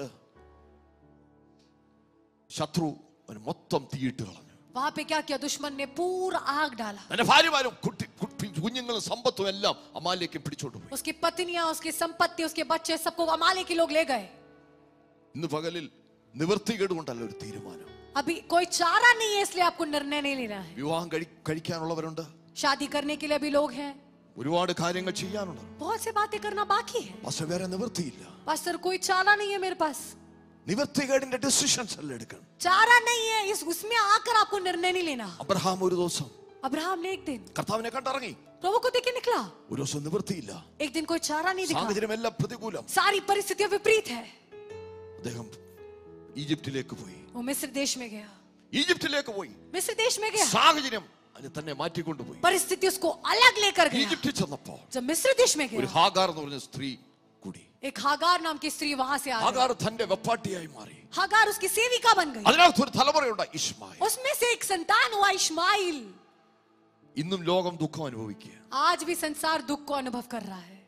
ശത്രു അവന് മൊത്തം തീയിട്ട് കളഞ്ഞു वहां पे क्या किया दुश्मन ने पूरा आग डाला തന്റെ ഭാര്യമാരും കുട്ടി കുട്ടി- കുഞ്ഞുങ്ങളും സമ്പത്തും എല്ലാം അമാലേക്ക് പിടിച്ചോണ്ട് പോയി उसकी पत्नियां उसकी संपत्ति उसके बच्चे सबको अमाले के लोग ले गए ഇന്ന് പകലിൽ നിവൃത്തികേട് കൊണ്ടല്ല ഒരു തീരുമാനം अभी कोई चारा नहीं है इसलिए आपको निर्णय नहीं लेना है വിവാഹം കഴി കഴിക്കാനുള്ളവരുണ്ട് शादी करने के लिए भी लोग हैं ഒരുപാട് കാര്യങ്ങൾ ചെയ്യാനുണ്ട് बहुत से बातें करना बाकी है പക്ഷെ വേറെ നിവൃത്തിയില്ല पास्टर कोई चारा नहीं है मेरे पास നിവൃത്തികേടിന്റെ ഡിസിഷൻസ് എല്ലാം എടുക്കണം चारा नहीं है इस उसमें आकर आपको निर्णय नहीं लेना അബ്രഹാം ഒരു ദിവസം अब्राहम ने एक दिन കർത്താവിനെ കണ്ടിറങ്ങി प्रभु को देखे निकला ഒരു ദിവസം നിവൃത്തിയില്ല एक दिन कोई चारा नहीं दिखा സാഹചര്യം എല്ലാം പ്രതികൂലം सारी परिस्थितियां विपरीत है അദ്ദേഹം ഈജിപ്തിലേക്ക് പോയി वो मिस्र देश में गया ഈജിപ്തിലേക്ക് പോയി मिस्र देश में गया സാഹചര്യം അതിന് തന്നെ മാറ്റിക്കൊണ്ടുപോയി परिस्थिति उसको अलग लेकर गया ഈജിപ്തിൽ ചെന്നപ്പോ जब मिस्र देश में ഒരു गया ഹാഗാർ എന്ന് പറഞ്ഞ സ്ത്രീ കൂടി एक हागार नाम की स्त्री वहां से आ गई ഹാഗാർ തന്റെ വെപ്പാട്ടിയായി മാറി हागार उसकी सेविका बन गई അതിനകത്ത് ഒരു തലമുറയുണ്ട് ഇസ്മായിൽ उसमें से एक संतान हुआ इस्माइल ഇന്നും ലോകം ദുഃഖം അനുഭവിക്കുക आज भी संसार दुख को अनुभव कर रहा है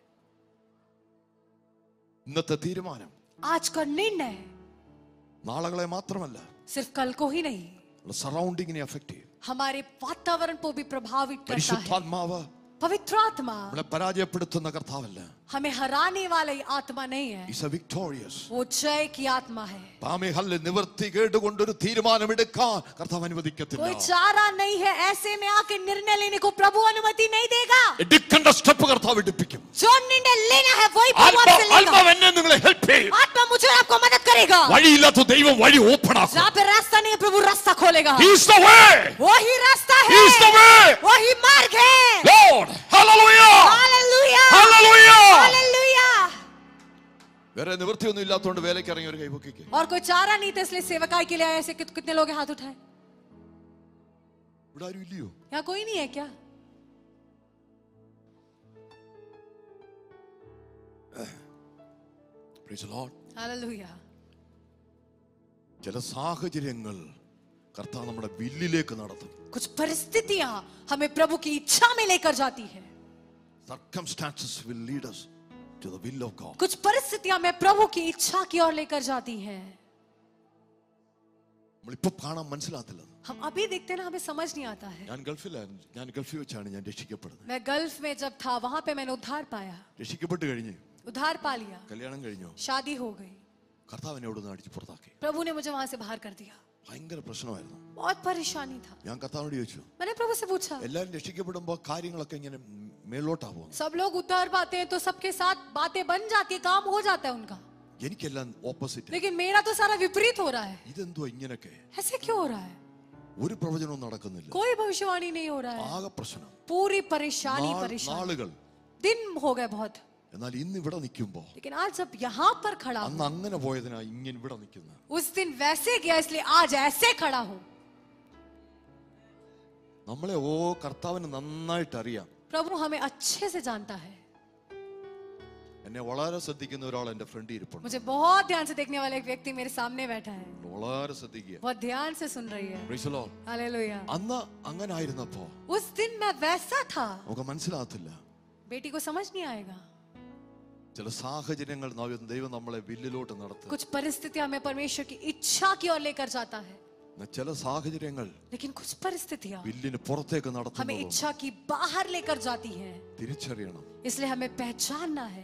ഇന്നത്തെ തീരുമാനം आज का निर्णय നാളകളെ മാത്രമല്ല सिर्फ कल को ही नहीं സറൗണ്ടിങ്ങിനെ അഫക്ട് ചെയ്യും हमारे वातावरण को भी प्रभावित करता है പരിശുദ്ധാത്മാവ് पवित्र आत्मा നമ്മളെ പരാജയപ്പെടുത്തുന്ന കർത്താവല്ല हमें हराने वाला ये आत्मा नहीं है ഇസ് എ വിക്ടോറിയസ് वो जय की आत्मा है പാമേഹല്ല് നിവർത്തി കേട്ടുകൊണ്ടൊരു തീരുമാനമെടുക്കാൻ കർത്താവ് അനുവദിക്കത്തില്ല कोई चारा नहीं है ऐसे में आके निर्णय लेने को प्रभु अनुमति नहीं देगा എടുക്കേണ്ട സ്റ്റെപ്പ് കർത്താവ് എടുപ്പിക്കും जो निर्णय लेना है वही प्रभु ആത്മാ- आपसे लेगा ആത്മാവ് എന്നെ നിങ്ങളെ ഹെൽപ്പ് ചെയ്യും आत्मा मुझे और आपको मदद करेगा വഴിയില്ലാത്ത ദൈവം വഴി ഓപ്പൺ ആക്കും जहाँ पे रास्ता नहीं है प्रभु रास्ता खोलेगा He is the way. वही रास्ता He is the है way. वही मार्ग है Lord. Hallelujah. हालेलुया Hallelujah. हालेलुया വേറെ നിവൃത്തിയൊന്നും ഇല്ലാത്തതുകൊണ്ട് വേലയ്ക്ക് ഇറങ്ങിയ ഒരു കൈപൊക്കിക്ക് और कोई चारा नहीं था इसलिए सेवकाई के लिए आए ऐसे कित- कितने लोग हैं हाथ उठाए ഇവിടെ ആരും ഇല്ലയോ यहाँ कोई नहीं है क्या Praise the Lord. हालेलुया ചില സാഹചര്യങ്ങൾ കർത്താവ് നമ്മുടെ വില്ലിലേക്ക് നടത്തും कुछ परिस्थितियां हमें प्रभु की इच्छा में लेकर जाती है circumstances will lead us to the will of God कुछ परिस्थितियां हमें प्रभु की इच्छा की ओर लेकर जाती हैं നമ്മളിപ്പോ കാണാൻ മനസ്സിലാകത്തില്ല हम अभी देखते हैं ना हमें समझ नहीं आता है ഞാൻ ഗൾഫിലായിരുന്നു ഞാൻ ഗൾഫിൽ വെച്ചാണ് ഞാൻ രക്ഷിക്കപ്പെടുന്നത് मैं गल्फ में जब था वहां पे मैंने उद्धार पाया രക്ഷിക്കപ്പെട്ട് കഴിഞ്ഞ് उधार पा लिया കല്യാണം കഴിഞ്ഞു शादी हो गई കർത്താവ് എന്നെ അവിടെ നിന്ന് അടിച്ച് പുറത്താക്കി प्रभु ने मुझे वहां से बाहर कर दिया ഭയങ്കര പ്രശ്നമായിരുന്നു बहुत परेशानी था ഞാൻ കർത്താവിനോട് ചോദിച്ചു मैंने प्रभु से पूछा എല്ലാവരും രക്ഷിക്കപ്പെടുമ്പോ കാര്യങ്ങളൊക്കെ ഇങ്ങനെ മേലോട്ടാ പോകുന്നു सब लोग उतार पाते हैं तो सबके साथ बातें बन जाती है काम हो जाता है उनका എനിക്കെല്ലാം ഓപ്പോസിറ്റ് लेकिन मेरा तो सारा विपरीत हो रहा है ഇതെന്തോ ഇങ്ങനൊക്കെ ऐसे क्यों हो रहा है ഒരു പ്രവചനവും നടക്കുന്നില്ല कोई भविष्यवाणी नहीं हो रहा है ആകെ പ്രശ്നം पूरी परेशानी നാൾ- परेशानी നാളുകൾ दिन हो गए बहुत എന്നാൽ ഇന്ന് ഇവിടെ നിൽക്കുമ്പോ लेकिन आज जब यहाँ पर खड़ा हूँ അന്ന് അങ്ങനെ പോയതിനാ ഇങ്ങനെ ഇവിടെ നിൽക്കുന്നത് उस दिन वैसे गया इसलिए आज ऐसे खड़ा हूँ നമ്മളെ ഓ കർത്താവിന് നന്നായിട്ട് അറിയാം प्रभु हमें अच्छे से जानता है എന്നെ വളരെ ശ്രദ്ധിക്കുന്ന ഒരാൾ എന്റെ ഫ്രണ്ട് ഇരിപ്പുണ്ട് मुझे बहुत ध्यान से देखने वाला एक व्यक्ति मेरे सामने बैठा है വളരെ ശ്രദ്ധിക്കുക बहुत ध्यान से सुन रही है Praise the Lord. हालेलुया അന്ന് അങ്ങനെ ആയിരുന്നപ്പോ उस दिन मैं वैसा था നമുക്ക് മനസ്സിലാകത്തില്ല बेटी को समझ नहीं आएगा ചില സാഹചര്യങ്ങൾ നവ- ദൈവം നമ്മളെ വില്ലിലോട്ട് നടത്തുക कुछ परिस्थितियां हमें परमेश्वर की इच्छा की ओर लेकर जाता है എന്നാൽ ചില സാഹചര്യങ്ങൾ लेकिन कुछ परिस्थितियां വില്ലിന് പുറത്തേക്ക് हमें നടത്തുന്നത് इच्छा की बाहर लेकर जाती हैं തിരിച്ചറിയണം इसलिए हमें पहचानना है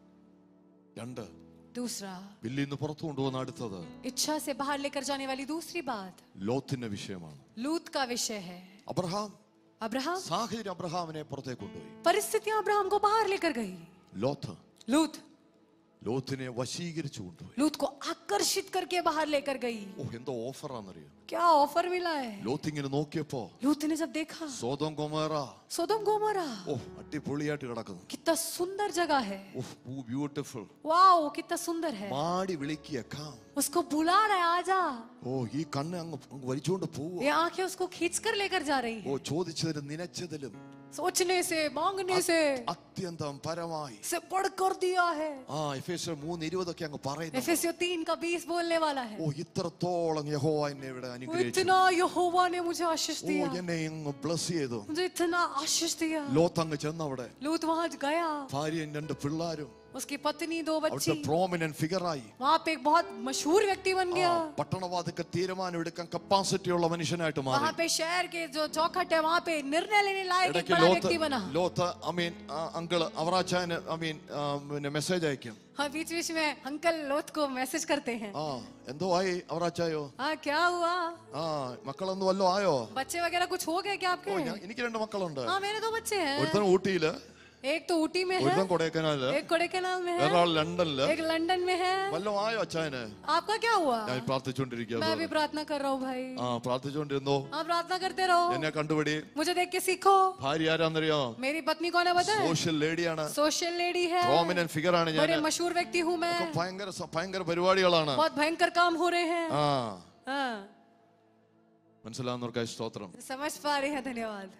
രണ്ട് दूसरा വില്ലിൽ നിന്ന് പുറത്തു കൊണ്ടുപോകുന്ന അടുത്തത് इच्छा से बाहर लेकर जाने वाली दूसरी बात ലോത്തിന്റെ വിഷയമാണ് लूत का विषय है അബ്രഹാം अब्राहम സാഹചര്യം അബ്രഹാമിനെ പുറത്തേക്ക് കൊണ്ടുപോയി परिस्थितियां अब्राहम को बाहर लेकर गई ലോത്ത് लूत ലോത്തിനെ വശീകരിച്ചു കൊണ്ടുപോയി लूत को आकर्षित करके बाहर लेकर गई ഓ എന്തോ ഓഫറാന്നറിയോ क्या ऑफर मिला है ലോത്ത് ഇങ്ങനെ നോക്കിയപ്പോ लूत ने जब देखा സ്വതം കൊമേറ सोदम गोमरा ഓ അടിപൊളിയായിട്ട് കിടക്കുന്നു कितना सुंदर जगह है ഓ ബ്യൂട്ടിഫുൾ वाओ कितना सुंदर है മാടി വിളിക്കുക കാം उसको बुला रहा है आजा ഓ ഈ കണ്ണ് അങ്ങ് അങ്ങ് വലിച്ചുകൊണ്ട് പോവുക ये आंखें उसको खींच कर लेकर जा रही ഓ है ചോദിച്ചതിലും നിനച്ചതിലും सोचने से मांगने से അത്യന്തം പരമായി से बढ़कर दिया है ആ എഫ് എസ് മൂന്ന് ഇരുപതൊക്കെ അങ്ങ് പറയുന്നു एफएसियो तीन का बीस बोलने वाला है ഓ ഇത്രത്തോളം യഹോവ എന്നെ ഇവിടെ वो അനുഗ്രഹിച്ചു इतना यहोवा ने मुझे आशीष ഓ दिया എന്നെ അങ്ങ് ബ്ലസ് ചെയ്തു मुझे इतना आशीष दिया ലോത്ത് അങ്ങ് ചെന്നവിടെ लूत वहां गया ഭാര്യയും രണ്ട് പിള്ളാരും उसकी पत्नी दो बच्ची അവിടുത്തെ പ്രോമിനന്റ് ഫിഗറായി वहां पे एक बहुत मशहूर व्यक्ति बन गया പട്ടണവാദിക്ക് തീരുമാനം എടുക്കാൻ കപ്പാസിറ്റി ഉള്ള മനുഷ്യനായിട്ട് മാറി वहां पे शहर के जो चौखट है वहां पे निर्णय लेने लायक एक ഇടയ്ക്ക് बड़ा ലോത്ത് व्यक्ति बना ലോത്ത് ഐ മീൻ അങ്കിള് അവറാച്ചാന് ഐ മീൻ പിന്നെ മെസ്സേജ് അയക്കും हाँ बीच बीच में अंकल लोथ को मैसेज करते हैं ആ എന്തോ ആയി അവറാച്ചായോ हाँ क्या हुआ ആ മക്കളൊന്നും വല്ലോ ആയോ बच्चे वगैरह कुछ हो गए क्या ഓ आपके ഞാൻ- എനിക്ക് രണ്ട് മക്കളുണ്ട് हाँ मेरे दो बच्चे हैं ഒരുത്തൻ ഊട്ടിയില് एक तो ऊटी में है ഒരുത്തൻ കൊടൈക്കനാലില് एक कोडेकनाल में है വേറൊരാൾ ലണ്ടനില് एक लंदन में है വല്ലോ ആയോ അച്ചായന് आपका क्या हुआ ഞാൻ പ്രാർത്ഥിച്ചുകൊണ്ടിരിക്കുക मैं भी प्रार्थना कर रहा हूँ भाई ആ പ്രാർത്ഥിച്ചുകൊണ്ടിരുന്നോ हाँ प्रार्थना करते रहो എന്നെ കണ്ടുപിടി मुझे देख के सीखो ഭാര്യ ആരാന്നറിയോ मेरी पत्नी कौन है पता है സോഷ്യൽ ലേഡിയാണ് सोशल लेडी है പ്രോമിനന്റ് ഫിഗർ ആണ് ഞാൻ बड़े मशहूर व्यक्ति हूँ मैं ഭയങ്കര സ- ഭയങ്കര പരിപാടികളാണ് बहुत भयंकर काम हो रहे हैं ആ हाँ മനസ്സിലാവുന്നവർക്കായി സ്തോത്രം समझ पा रहे हैं धन्यवाद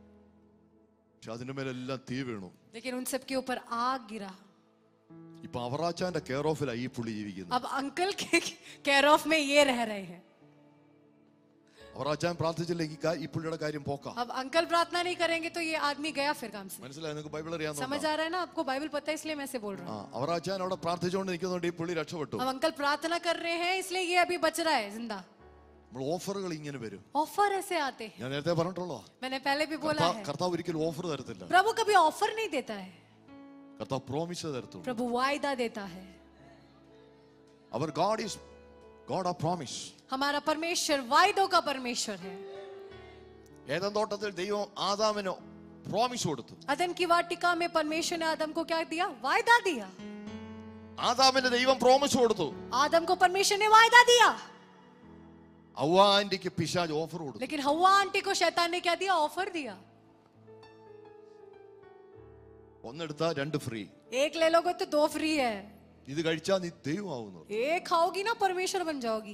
പക്ഷെ അതിന്റെ മേലെല്ലാം തീ വീണു लेकिन उन सब के ऊपर आग गिरा ഇപ്പൊ അവറാച്ചാന്റെ കെയർ ഓഫിലാ ഈ പുള്ളി ജീവിക്കുന്നത് अब अंकल के केयर ऑफ में ये रह रहे हैं അവറാച്ചാൻ പ്രാർത്ഥിച്ചില്ലെങ്കിൽ ഈ കാ- ഈ പുള്ളിയുടെ കാര്യം പോക്കാം अब अंकल प्रार्थना नहीं करेंगे तो ये आदमी गया फिर काम से മനസ്സിലായി നിങ്ങൾക്ക് ബൈബിൾ അറിയാവുന്ന समझ आ रहा है ना आपको बाइबल पता है इसलिए मैं ऐसे बोल रहा ആ അവറാച്ചാൻ അവിടെ പ്രാർത്ഥിച്ചുകൊണ്ട് നിൽക്കുന്നതുകൊണ്ട് ഈ പുള്ളി രക്ഷപ്പെട്ടു हूँ अब अंकल प्रार्थना कर रहे हैं इसलिए ये अभी बच रहा है जिंदा നമ്മൾ ഓഫറുകൾ ഇങ്ങനെ വരും ऑफर ऐसे आते हैं ഞാൻ നേരത്തെ പറഞ്ഞിട്ടുള്ളോ मैंने पहले भी बोला കർത്താവ് है കർത്താവ് ഒരിക്കലും ഓഫർ തരത്തില്ല प्रभु कभी ऑफर नहीं देता है കർത്താവ് പ്രോമിസ് തരത്തുള്ളൂ प्रभु वायदा देता है അവർ God is God a promise हमारा परमेश्वर वायदों का परमेश्वर है ഏതൻ തോട്ടത്തിൽ ദൈവം ആദാമിന് പ്രോമിസ് കൊടുത്തു अदन की वाटिका में परमेश्वर ने आदम को क्या दिया वायदा दिया ആദാമിന് ദൈവം പ്രോമിസ് കൊടുത്തു आदम को परमेश्वर ने वायदा दिया ഔവാന്റിക്ക് പിശാജ് ഓഫർ കൊടുത്തു लेकिन हवा आंटी को शैतान ने क्या दिया ऑफर दिया ഒന്നെടുത്താ രണ്ട് ഫ്രീ एक ले लोगे तो दो फ्री है ഇത് കഴിച്ചാൽ നീ ദൈവമാവുന്നു एक खाओगी ना परमेश्वर बन जाओगी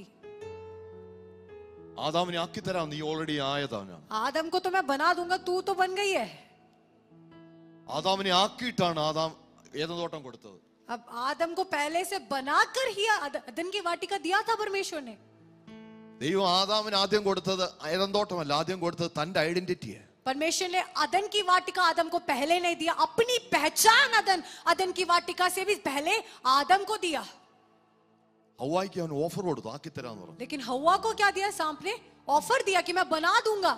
ആദാമിനെ ആക്കി തരാം നീ ഓൾറെഡി ആയതാണ് आदम को तो मैं बना दूंगा तू तो बन गई है ആദാമിനെ ആക്കിയിട്ടാണ് ആദാം ഏതന്തോട്ടം കൊടുത്തത് अब आदम को पहले से बनाकर ही अद- अदन की वाटिका दिया था परमेश्वर ने ദൈവം ആദാമിന് ആദ്യം കൊടുത്തത് ഏതന്തോട്ടമല്ല ആദ്യം കൊടുത്തത് തന്റെ ഐഡന്റിറ്റിയെ परमेश्वर ने अदन की वाटिका आदम को पहले नहीं दिया अपनी पहचान अदन अदन की वाटिका से भी पहले आदम को दिया ഹവായിക്ക് അവൻ ഓഫർ കൊടുത്തു ആക്കി തരാന്ന് പറഞ്ഞു लेकिन हवा को क्या दिया सांप ने ऑफर दिया कि मैं बना दूंगा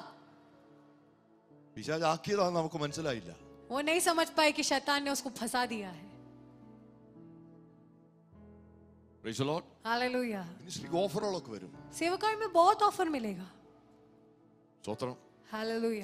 പിശാജ് ആക്കിയതാന്ന് നമുക്ക് മനസ്സിലായില്ല वो नहीं समझ पाए कि शैतान ने उसको फंसा दिया है Praise the Lord. हालेलुया മിനിസ്ട്രിക്ക് ഓഫറുകളൊക്കെ വരും सेवकाई में बहुत ऑफर मिलेगा സ്വത്രം हालेलुया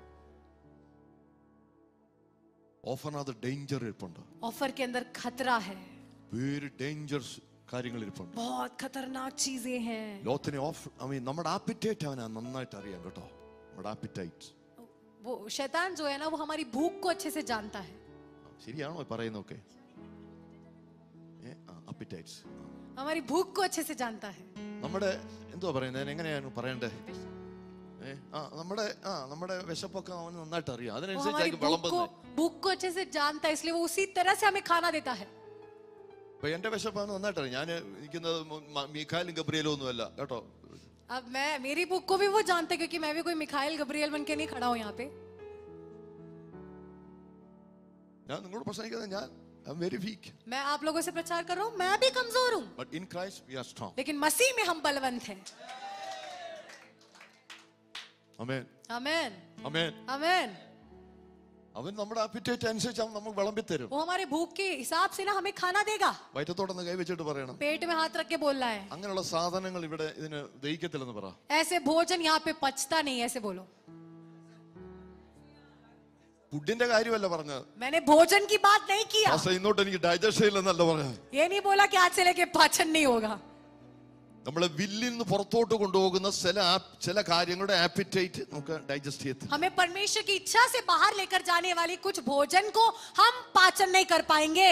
ഓഫറിനകത്ത് ഡേഞ്ചർ ഇരിപ്പുണ്ട് ऑफर के अंदर खतरा है വേറെ ഡേഞ്ചർസ് കാര്യങ്ങൾ ഇരിപ്പുണ്ട് बहुत खतरनाक चीजें हैं ലോകത്തിനെ ഓഫ് ഐ മീൻ നമ്മുടെ ആപ്പിറ്റേറ്റ് അവനാ നന്നായിട്ട് അറിയാം കേട്ടോ നമ്മുടെ ആപ്പിറ്റൈറ്റ് वो शैतान जो है ना वो हमारी भूख को अच्छे से जानता है ശരിയാണോ ഈ പറയുന്നതൊക്കെ ആപ്പിറ്റൈറ്റ്സ് हमारी भूख को अच्छे से जानता है നമ്മുടെ എന്തുവാ പറയുന്നത് ഞാൻ എങ്ങനെയാണ് പറയണ്ടേ ഏ ആ നമ്മുടെ ആ നമ്മുടെ വിശപ്പൊക്കെ അവന് നന്നായിട്ട് അറിയാം वो हमारी അതിനനുസരിച്ചായിരിക്കും भूख को വിളമ്പുന്നത് भूख को अच्छे से जानता है इसलिए वो उसी तरह से हमें खाना देता है ഇപ്പൊ എന്റെ വിശപ്പാണ് നന്നായിട്ട് അറിയാം ഞാൻ ഇരിക്കുന്നത് മ- മീഖായലും ഗബ്രിയലും ഒന്നുമല്ല കേട്ടോ अब मैं मेरी भूख को भी वो जानते हैं क्योंकि मैं भी कोई मिखाइल गब्रियल बन के नहीं खड़ा हूं यहाँ पे ഞാൻ നിങ്ങളോട് പ്രസംഗിക്കുന്നത് ഞാൻ ഐ എം വെരി വീക്ക് मैं आप लोगों से प्रचार कर रहा हूँ मैं भी कमजोर हूँ but in Christ we are strong लेकिन मसीह में हम बलवंत हैं അമേൻ अमेन അമേൻ अमेन അവൻ നമ്മുടെ ആപ്പിറ്റേറ്റ് അനുസരിച്ച് അവൻ നമുക്ക് വിളമ്പി തരും वो हमारे भूख के हिसाब से ना हमें खाना देगा വയറ്റത്തോടൊന്ന് കൈവച്ചിട്ട് പറയണം पेट में हाथ रख के बोल रहा है അങ്ങനെയുള്ള സാധനങ്ങൾ ഇവിടെ ഇതിന് ദഹിക്കത്തില്ലെന്ന് പറ ऐसे भोजन यहाँ पे पचता नहीं ऐसे बोलो ഫുഡിന്റെ കാര്യമല്ല പറഞ്ഞത് मैंने भोजन की बात नहीं किया പക്ഷേ ഇന്നോട്ട് എനിക്ക് ഡൈജസ്റ്റ് ചെയ്യില്ലെന്നല്ല പറഞ്ഞത് ये नहीं बोला कि आज से लेके पाचन नहीं होगा നമ്മളെ വില്ലിൽ നിന്ന് പുറത്തോട്ട് കൊണ്ടുപോകുന്ന ചില ആപ്പ് ചില കാര്യങ്ങളുടെ ആപ്പിറ്റൈറ്റ് നമുക്ക് ഡൈജസ്റ്റ് ചെയ്യത്തില്ല हमें परमेश्वर की इच्छा से बाहर लेकर जाने वाली कुछ भोजन को हम पाचन नहीं कर पाएंगे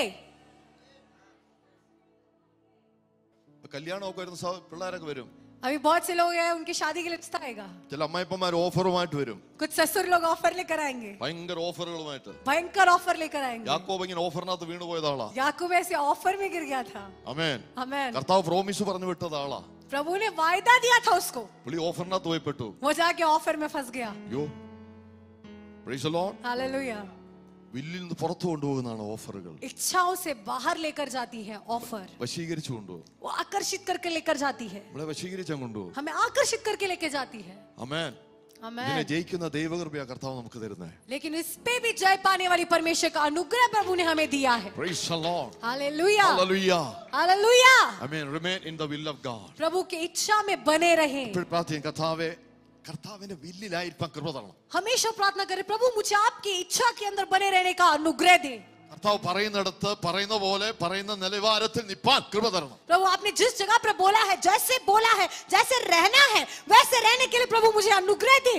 ഇപ്പൊ കല്യാണമൊക്കെ വരുന്ന സ- പിള്ളേരൊക്കെ വരും अभी बहुत से लोग हैं उनकी शादी के लिए रिश्ता आएगा ചില അമ്മായിപ്പന്മാർ ഓഫറുമായിട്ട് വരും कुछ ससुर लोग ऑफर लेकर आएंगे ഭയങ്കര ഓഫറുകളുമായിട്ട് भयंकर ऑफर लेकर आएंगे യാക്കോബ് ഇങ്ങനെ ഓഫറിനകത്ത് വീണു പോയത് ആളാ याकूब ऐसे ऑफर में गिर गया था അമേൻ अमेन കർത്താവ് പ്രോമിസ് പറഞ്ഞു വിട്ടത് ആളാ प्रभु ने वायदा दिया था उसको പുള്ളി ഓഫറിനകത്ത് പോയി പെട്ടു वो जाके ऑफर में फंस गया അയ്യോ പ്രൈസ് ലോർഡ് हालेलुया വില്ലിൽ നിന്ന് പുറത്തു കൊണ്ടുപോകുന്നതാണ് ഓഫറുകൾ इच्छाओं से बाहर लेकर जाती है ऑफर വശീകരിച്ചു കൊണ്ടുപോകും वो आकर्षित करके लेकर जाती है നമ്മളെ വശീകരിച്ചാൽ കൊണ്ടുപോകും हमें आकर्षित करके लेके जाती है അമേൻ अमेन ഇതിനെ ജയിക്കുന്ന ദൈവകൃപയാ കർത്താവ് നമുക്ക് തരുന്നത് लेकिन इस पे भी जय पाने वाली परमेश्वर का अनुग्रह प्रभु ने हमें दिया है Praise the Lord. हालेलुया Hallelujah. हालेलुया Amen. Remain in the will of God. प्रभु की इच्छा में बने रहे ഇപ്പോൾ പ്രാർത്ഥിക്കും കർത്താവെ കർത്താവിന്റെ വില്ലിലായിരിക്കാൻ കൃപ തരണം हमेशा प्रार्थना करें प्रभु मुझे आपकी इच्छा के अंदर बने रहने का अनुग्रह दे കർത്താവ് പറയുന്നിടത്ത് പറയുന്ന പോലെ പറയുന്ന നിലവാരത്തിൽ നിപ്പാൻ കൃപ തരണം प्रभु आपने जिस जगह पर बोला है जैसे बोला है जैसे रहना है वैसे रहने के लिए प्रभु मुझे अनुग्रह दे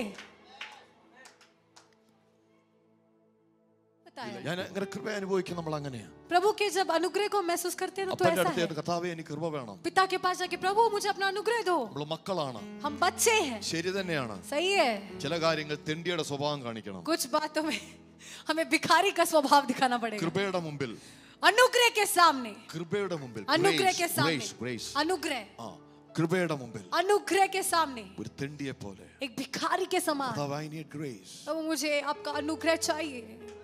बताया ഞാൻ അങ്ങനെ കൃപ അനുഭവിക്കും നമ്മൾ അങ്ങനെയാ प्रभु के जब अनुग्रह को महसूस करते हैं ना तो അപ്പന്റെ ऐसा അടുത്ത് है ചെന്ന്, കർത്താവെ എനിക്ക് കൃപ വേണം पिता के पास जाके प्रभु मुझे अपना अनुग्रह दो നമ്മൾ മക്കളാണ് हम बच्चे हैं ശരി തന്നെയാണ് सही है ചില കാര്യങ്ങൾ തെണ്ടിയുടെ സ്വഭാവം കാണിക്കണം कुछ बातों में हमें भिखारी का स्वभाव दिखाना पड़ेगा കൃപയുടെ മുമ്പിൽ अनुग्रह के सामने കൃപയുടെ മുമ്പിൽ अनुग्रह के Grace, सामने grace, grace. अनुग्रह ആ കൃപയുടെ മുമ്പിൽ अनुग्रह के सामने ഒരു തെണ്ടിയെ പോലെ एक भिखारी के समान കർത്താവ് ഐ നീഡ് ഗ്രേസ് प्रभु मुझे आपका अनुग्रह चाहिए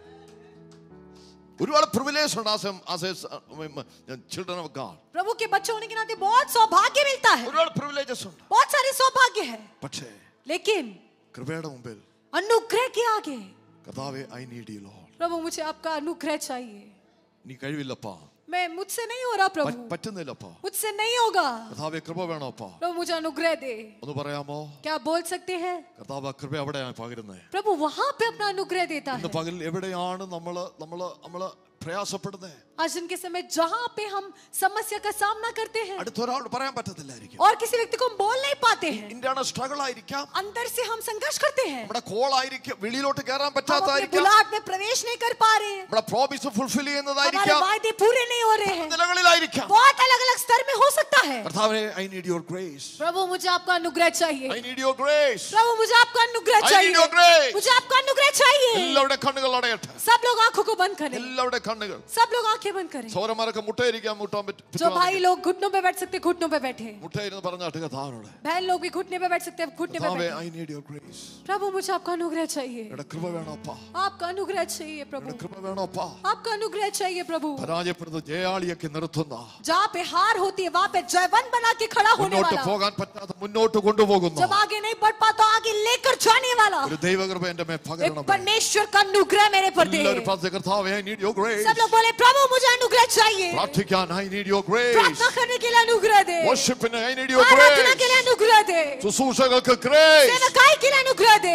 ഒരുപാട് പ്രിവിലേജ് ഉണ്ട് as as children of God प्रभु के बच्चे होने के नाते बहुत सौभाग्य मिलता है ഒരുപാട് പ്രിവിലേജസ് ഉണ്ട് बहुत सारे सौभाग्य है പക്ഷേ लेकिन കൃപയുടെ മുമ്പിൽ अनुग्रह के आगे കർത്താവെ ഐ നീഡ് യു ലോഡ് प्रभु मुझे आपका अनुग्रह चाहिए നീ കഴിവില്ലപ്പാ मैं मुझसे नहीं हो रहा പ- प्रभु പറ്റുന്നില്ലപ്പാ मुझसे नहीं होगा കർത്താവെ കൃപ വേണോപ്പാ प्रभु मुझे अनुग्रह दे ഒന്ന് പറയാമോ क्या आप बोल सकते हैं കർത്താവ് ആ കൃപ എവിടെയാണ് പകരുന്നത് प्रभु वहां पे अपना अनुग्रह देता ഇന്ന് है പകൽ എവിടെയാണ് നമ്മള് നമ്മള് നമ്മള് പ്രയാസപ്പെടുന്നത് आज दिन के समय जहां पे हम समस्या का सामना करते हैं അടുത്തൊരാളോട് പറയാൻ പറ്റത്തില്ലായിരിക്കും और किसी व्यक्ति को हम बोल नहीं पाते हैं ഇന്റേണൽ സ്ട്രഗിൾ ആയിരിക്കാം अंदर से हम संघर्ष करते हैं നമ്മുടെ കോൾ ആയിരിക്കും വെളിയിലോട്ട് കയറാൻ हम अपने പറ്റാത്തതായിരിക്കാം बुलाहट में प्रवेश नहीं कर पा रहे हैं നമ്മുടെ പ്രോമിസ് ഫുൾഫിൽ हमारे ചെയ്യുന്നതായിരിക്കാം वायदे पूरे नहीं हो रहे हैं നിലകളിലായിരിക്കാം बहुत अलग अलग स्तर में हो सकता है കർത്താവെ ഐ നീഡ് യുവർ ഗ്രേസ് प्रभु मुझे आपका अनुग्रह चाहिए ഐ നീഡ് യുവർ ഗ്രേസ് प्रभु मुझे आपका अनुग्रह I need चाहिए your grace. मुझे आपका अनुग्रह चाहिए എല്ലാവരുടെ കണ്ണുകൾ അടയട്ടെ सब लोग आंखों को बंद करें എല്ലാവരുടെ കണ്ണുകൾ सब लोग आंखें बंद करें സൗരന്മാരൊക്കെ മുട്ടയിരിക്കാൻ മുട്ടാൻ പറ്റും जो भाई लोग घुटनों पे बैठ सकते घुटनों पे बैठे മുട്ടയിരുന്ന് പറഞ്ഞാട്ട് കഥാവിനോട് बहन लोग भी घुटने पे बैठ सकते हैं घुटने पे കഥാവെ बैठे ഐ നീഡ് യുവർ ഗ്രേസ് प्रभु मुझे आपका अनुग्रह चाहिए എടാ കൃപ വേണോപ്പാ आपका अनुग्रह चाहिए प्रभु എടാ കൃപ വേണോപ്പാ आपका अनुग्रह चाहिए प्रभु പരാജയപ്പെടുന്ന ജയാളിയൊക്കെ നിർത്തുന്ന जहाँ पे हार होती है वहाँ पे जयवंत बना के खड़ा होने മുന്നോട്ട് वाला പോകാൻ പറ്റാതെ മുന്നോട്ട് കൊണ്ടുപോകുന്ന जब आगे नहीं बढ़ पाता आगे लेकर जाने वाला ഒരു ദൈവകൃപ എന്റെ മേൽ एक പകരണം परमेश्वर का अनुग्रह मेरे पर दे എല്ലാവരും പ്രാർത്ഥിക്കുക, കർത്താവേ ഐ നീഡ് യുവർ ഗ്രേസ് सब लोग बोले प्रभु मुझे अनुग्रह चाहिए പ്രാർത്ഥിക്കാൻ ഐ നീഡ് യുവർ ഗ്രേസ് प्रार्थना करने के लिए अनुग्रह दे വർഷിപ്പിന് ഐ നീഡ് യുവർ आराधना के लिए ഗ്രേസ് अनुग्रह दे ശുശ്രൂഷകൾക്ക് ഗ്രേസ് सेवकाई के लिए अनुग्रह दे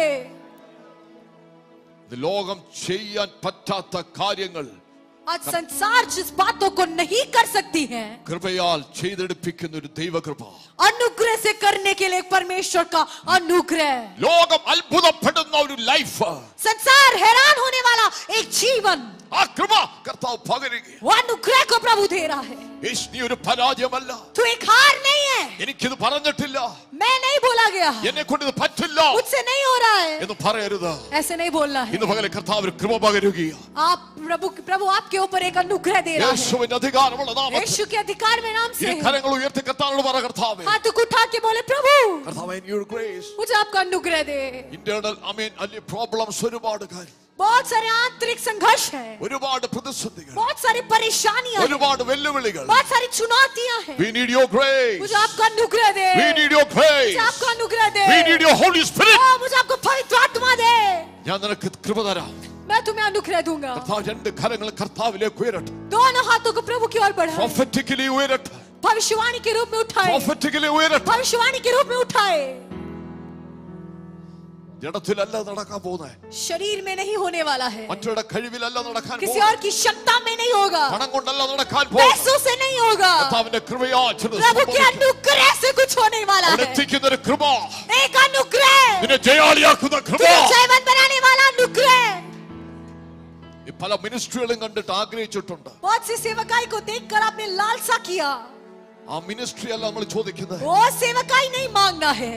ഇത് ലോകം ചെയ്യാൻ പറ്റാത്ത കാര്യങ്ങൾ आज संसार जिस बातों को नहीं कर सकती है കൃപയാൽ ചെയ്തെടുപ്പിക്കുന്ന ഒരു ദൈവകൃപ अनुग्रह से करने के लिए एक परमेश्वर का अनुग्रह ലോകം അത്ഭുതപ്പെടുന്ന ഒരു ലൈഫ് संसार हैरान होने वाला एक जीवन ആ കൃപ കർത്താവ് പകരുകയും वो अनुग्रह को प्रभु दे रहा है യേശു നീ ഒരു പരാജയമല്ല तू एक हार नहीं है എനിക്കിത് പറഞ്ഞിട്ടില്ല मैं नहीं बोला गया എന്നെ കൊണ്ട് ഇത് പറ്റില്ല मुझसे नहीं हो रहा है എന്ന് പറയരുത് ऐसे नहीं बोलना है ഇന്ന് പകലെ കർത്താവ് ഒരു കൃപ പകരുകയും आप प्रभु प्रभु आपके ऊपर एक अनुग्रह दे रहा है യേശുവിന്റെ അധികാരമുള്ള നാമത്തിൽ यीशु के अधिकार में नाम ഈ से കരങ്ങൾ ഉയർത്തി കർത്താവിനോട് പറ കർത്താവേ हाथ को उठा के बोले प्रभु കർത്താവേ your grace मुझे आपका अनुग्रह दे ഇന്റേണൽ ഐ മീൻ അല്ലെ പ്രോബ്ലംസ് ഒരുപാട് കാര്യം बहुत सारे आंतरिक संघर्ष है ഒരുപാട് പ്രതിസന്ധികൾ बहुत सारी परेशानियां हैं, ഒരുപാട് വെല്ലുവിളികൾ बहुत सारी चुनौतियां हैं we need your grace मुझे आपका अनुग्रह दे we need your grace मुझे आपका अनुग्रह दे we need your holy spirit ओ, मुझे आपको पवित्र आत्मा दे ഞാൻ നിനക്ക് കൃപ തരാം मैं तुम्हें अनुग्रह दूंगा കർത്താവ് രണ്ട് കരങ്ങൾ കർത്താവിലേക്ക് ഉയരട്ടെ दोनों हाथों को प्रभु की ओर बढ़ाए പ്രൊഫറ്റിക്കലി ഉയരട്ടെ भविष्यवाणी के रूप में उठाए പ്രൊഫറ്റിക്കലി उയരട്ടെ भविष्यवाणी के रूप में उठाए ജഡത്തിലല്ല നടക്കാൻ പോകുന്നത് शरीर में नहीं होने वाला है മറ്റൊരുടെ കഴിവിലല്ല നടക്കാൻ किसी പോകുന്നത് और की क्षमता में नहीं होगा പണം കൊണ്ടല്ല നടക്കാൻ പോകുന്നത് पैसों से नहीं होगा കർത്താവിന്റെ കൃപയാ ചിലത് प्रभु के സംഭവിക്കും. अनुग्रह से कुछ होने वाला അവിടെ है എത്തിക്കുന്ന ഒരു കൃപ एक अनुग्रह നിന്നെ ജയാളിയാക്കുന്ന കൃപ तुझे जयवंत बनाने वाला अनुग्रह ഈ പല മിനിസ്ട്രികളും കണ്ടിട്ട് ആഗ്രഹിച്ചിട്ടുണ്ട് बहुत से सेवकाई को देखकर आपने लालसा किया ആ മിനിസ്ട്രി അല്ല നമ്മൾ ചോദിക്കുന്നത് वो सेवकाई नहीं मांगना है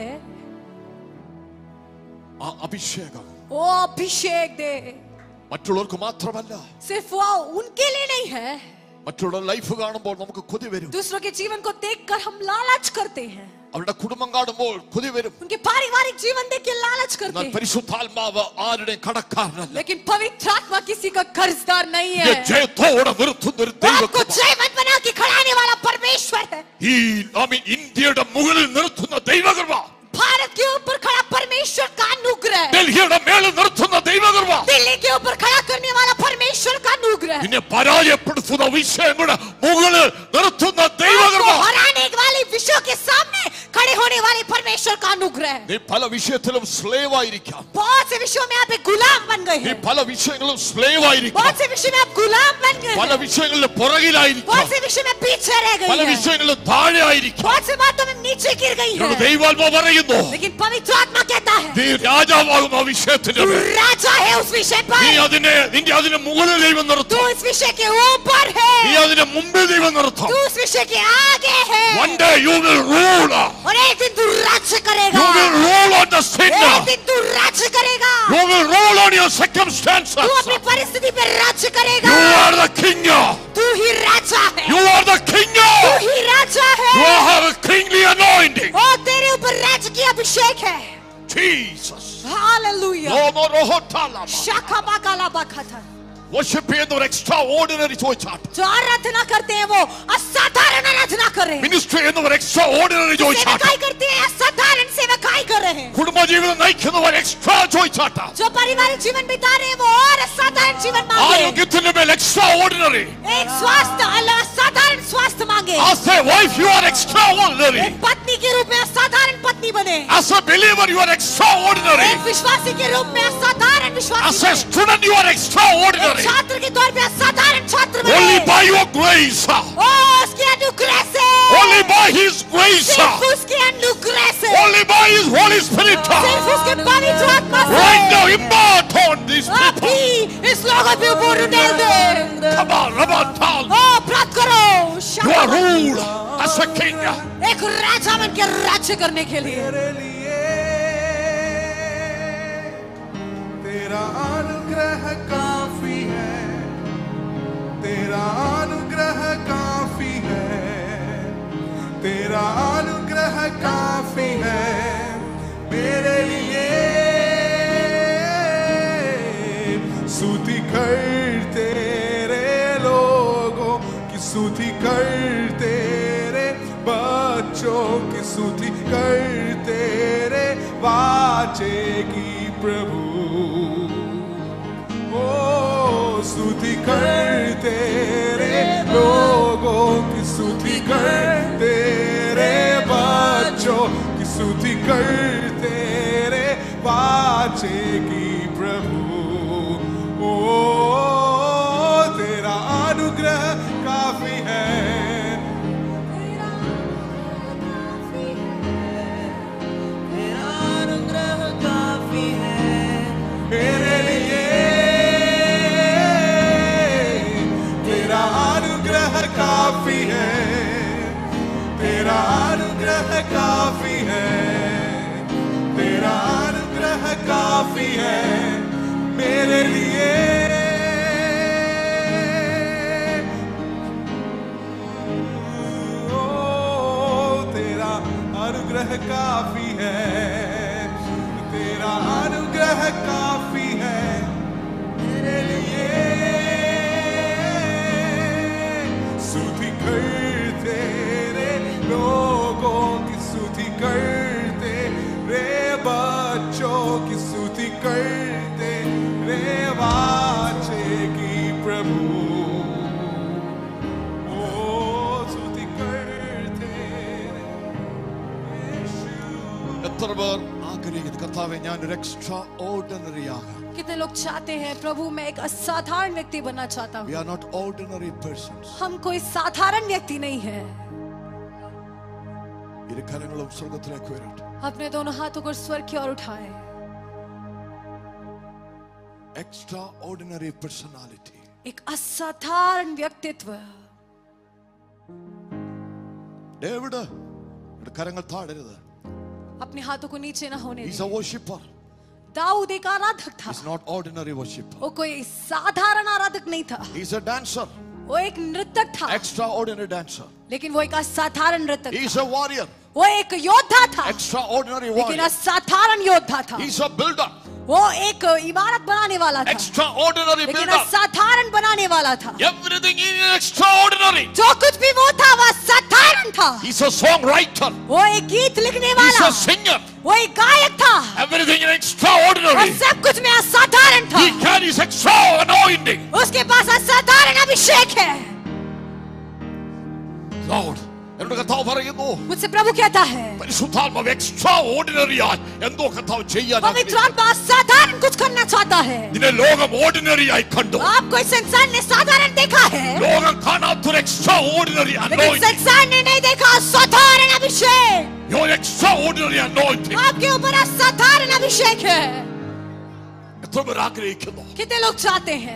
ആ അഭിഷേകം वो अभिषेक दे മറ്റുള്ളവർക്ക് മാത്രമല്ല सिर्फ वो उनके लिए नहीं है മറ്റുള്ള ലൈഫ് കാണുമ്പോൾ നമുക്ക് കൊതി വരും दूसरों के जीवन को देखकर हम लालच करते हैं അവരുടെ കുടുംബം കാണുമ്പോൾ കൊതി വരും उनके पारिवारिक जीवन देख के लालच करते എന്നാൽ हैं പരിശുദ്ധാത്മാവ് ആരുടെയും കടക്കാരനല്ല लेकिन पवित्र आत्मा किसी का कर्जदार नहीं ഇത് है ജയത്തോടെ നിർത്തുന്ന ഒരു वो आपको ദൈവകൃപ जयवंत बना के खड़ाने वाला परमेश्वर है ഈ I mean, ഇന്ത്യയുടെ മുകളിൽ നിർത്തുന്ന ദൈവകൃപ भारत के ऊपर खड़ा परमेश्वर का अनुग्रह ഡൽഹിയുടെ മേളിൽ നിർത്തുന്ന ദൈവകൃപ दिल्ली के ऊपर खड़ा करने वाला परमेश्वर का अनुग्रह നിന്നെ പരാജയപ്പെടുത്തുന്ന വിഷയം കൂടെ മുകളിൽ നിർത്തുന്ന आपको ദൈവകൃപ हराने वाले विषयों के सामने खड़े होने वाले परमेश्वर का अनुग्रह നീ പല വിഷയത്തിലും സ്ലേവ് ആയിരിക്കാം बहुत से विषयों में आप एक गुलाम बन गए നീ हैं പല വിഷയങ്ങളും സ്ലേവ് ആയിരിക്കാം बहुत से विषय में आप गुलाम बन गए പല हैं വിഷയങ്ങളിൽ പുറകിലായിരിക്കാം बहुत से विषय में पीछे रह പല गई हैं വിഷയങ്ങളിൽ താഴെ ആയിരിക്കാം बहुत से बातों में नीचे गिर गई എന്നോട് है ദൈവാത്മ പറയുന്നു लेकिन पवित्र आत्मा कहता है നീ രാജാവാകും ആ വിഷയത്തിന്റെ तू മേൽ. राजा है उस विषय നീ पर അതിനെ നിന്റെ അതിനെ മുകളിൽ ദൈവം तू നിർത്തും इस विषय के ऊपर നീ है അതിനെ മുമ്പിൽ ദൈവം നിർത്തും तू उस विषय के आगे है One day you will rule. और एक दिन तू राज्य You करेगा will rule on the sin. एक दिन तू राज्य करेगा You will rule on your circumstances. तू अपनी परिस्थिति पर राज्य You करेगा are the king. तू ही राजा है You are the king. तू ही राजा है You have a kingly anointing. और तेरे ऊपर राज्य की अभिषेक है Jesus. हालेलुया Lomo roho talama. शाखा बाकाला बाखाता Worship ചെയ്യുന്ന ഒരു എക്സ്ട്രാ ഓർഡിനറി ചോദിച്ചാട്ട് जो आराधना करते हैं वो असाधारण आराधना कर रहे हैं മിനിസ്ട്രി ചെയ്യുന്നവർ എക്സ്ട്രാ ഓർഡിനറി ചോദിച്ചാട്ട് सेवकाई करते हैं असाधारण सेवकाई कर रहे हैं കുടുംബജീവിതം നയിക്കുന്നവർ എക്സ്ട്രാ ചോദിച്ചാട്ട് जो पारिवारिक जीवन बिता रहे हैं वो और असाधारण जीवन मांगे ആരോഗ്യത്തിന്റെ മേൽ എക്സ്ട്രാ ഓർഡിനറി एक स्वास्थ्य अलग असाधारण स्वास्थ्य मांगे As a wife you are extraordinary. एक पत्नी के रूप में असाधारण पत्नी बने As a believer you are extraordinary. एक विश्वासी के रूप में असाधारण As विश्वासी a student you are एक extraordinary. छात्र के तौर पे असाधारण छात्र Only बने by your grace. ओ उसके अनुग्रह से Only by his grace. सिर्फ उसके अनुग्रह से Only by his Holy Spirit. सिर्फ उसके पवित्र आत्मा Right now से impart on these people. अभी इस लोगों पे ऊपर उड़ेल दे Come on, Rabatal. ओ प्राप्त करो You are ruled as a king. एक राजा बन के राज्य करने के लिए तेरे लिए तेरा अनुग्रह काफी है तेरा अनुग्रह काफी है तेरा अनुग्रह काफी है मेरे लिए स्तुति कर तेरे लोगों की स्तुति कर तेरे बच्चों की स्तुति कर तेरे वाचे की प्रभु എത്ര പേർ ആഗ്രഹിക്കുന്നു കർത്താവെ ഞാൻ ഒരു എക്സ്ട്രാ ഓർഡിനറി ആകാം कितने लोग चाहते हैं प्रभु मैं एक असाधारण व्यक्ति बनना चाहता വി हूँ ആർ നോട്ട് ഓർഡിനറി പേഴ്സൺസ് हम कोई साधारण व्यक्ति नहीं है ഇരു കരങ്ങളും സ്വർഗത്തിലേക്ക് വരട്ടെ अपने दोनों हाथों को स्वर्ग की ओर उठाए എക്സ്ട്രാ ഓർഡിനറി പേഴ്സണാലിറ്റി एक असाधारण व्यक्तित्व ഡേവിഡ് ഇവിടെ കരങ്ങൾ താഴരുത് अपने हाथों को नीचे ना होने ഈസ് दें। എ വർഷിപ്പർ दाऊद एक आराधक था ഈസ് നോട്ട് ഓർഡിനറി വർഷിപ്പർ वो कोई साधारण आराधक नहीं था ഈസ് എ ഡാൻസർ वो एक नृतक था എക്സ്ട്രാ ഓർഡിനറി ഡാൻസർ लेकिन वो एक असाधारण नृतक ഈസ് था എ വാരിയർ वो एक योद्धा था എക്സ്ട്രാ ഓർഡിനറി लेकिन വാരിയർ असाधारण योद्धा था ഈസ് എ ബിൽഡർ वो एक इमारत बनाने वाला था എക്സ്ട്രാ ഓർഡിനറി लेकिन ബിൽഡർ असाधारण बनाने वाला था എവറിഥിങ് ഇൻ എക്സ്ട്രാ ഓർഡിനറി जो कुछ भी वो था वो असाधारण था ഈസ് എ സോങ് റൈറ്റർ वो एक गीत लिखने ഈസ് वाला എ സിംഗർ वो एक गायक था എവറിഥിങ് ഇൻ എക്സ്ട്രാ और ഓർഡിനറി सब कुछ में असाधारण था He carries extra anointing. उसके पास असाधारण अभिषेक है Lord, എന്നോട് കർത്താവ് പറയുന്നു मुझसे प्रभु कहता है പരിശുദ്ധാത്മാവ് എക്സ്ട്രാ ഓർഡിനറി ആയി എന്തോ കർത്താവ് ചെയ്യാൻ पवित्र ആഗ്രഹിക്കുന്നു. आत्मा असाधारण कुछ करना चाहता है ഇതിനെ ലോകം ഓർഡിനറി ആയി കണ്ടു आपको इस संसार ने साधारण देखा है ലോകം കാണാത്തൊരു എക്സ്ട്രാ ഓർഡിനറി लेकिन അനോയിന്റിംഗ് संसार ने नहीं देखा असाधारण अभिषेक യോ എക്സ്ട്രാ ഓർഡിനറി അനോയിന്റിംഗ് आपके ऊपर असाधारण अभिषेक है എത്ര പേർ ആഗ്രഹിക്കുന്നു कितने लोग चाहते हैं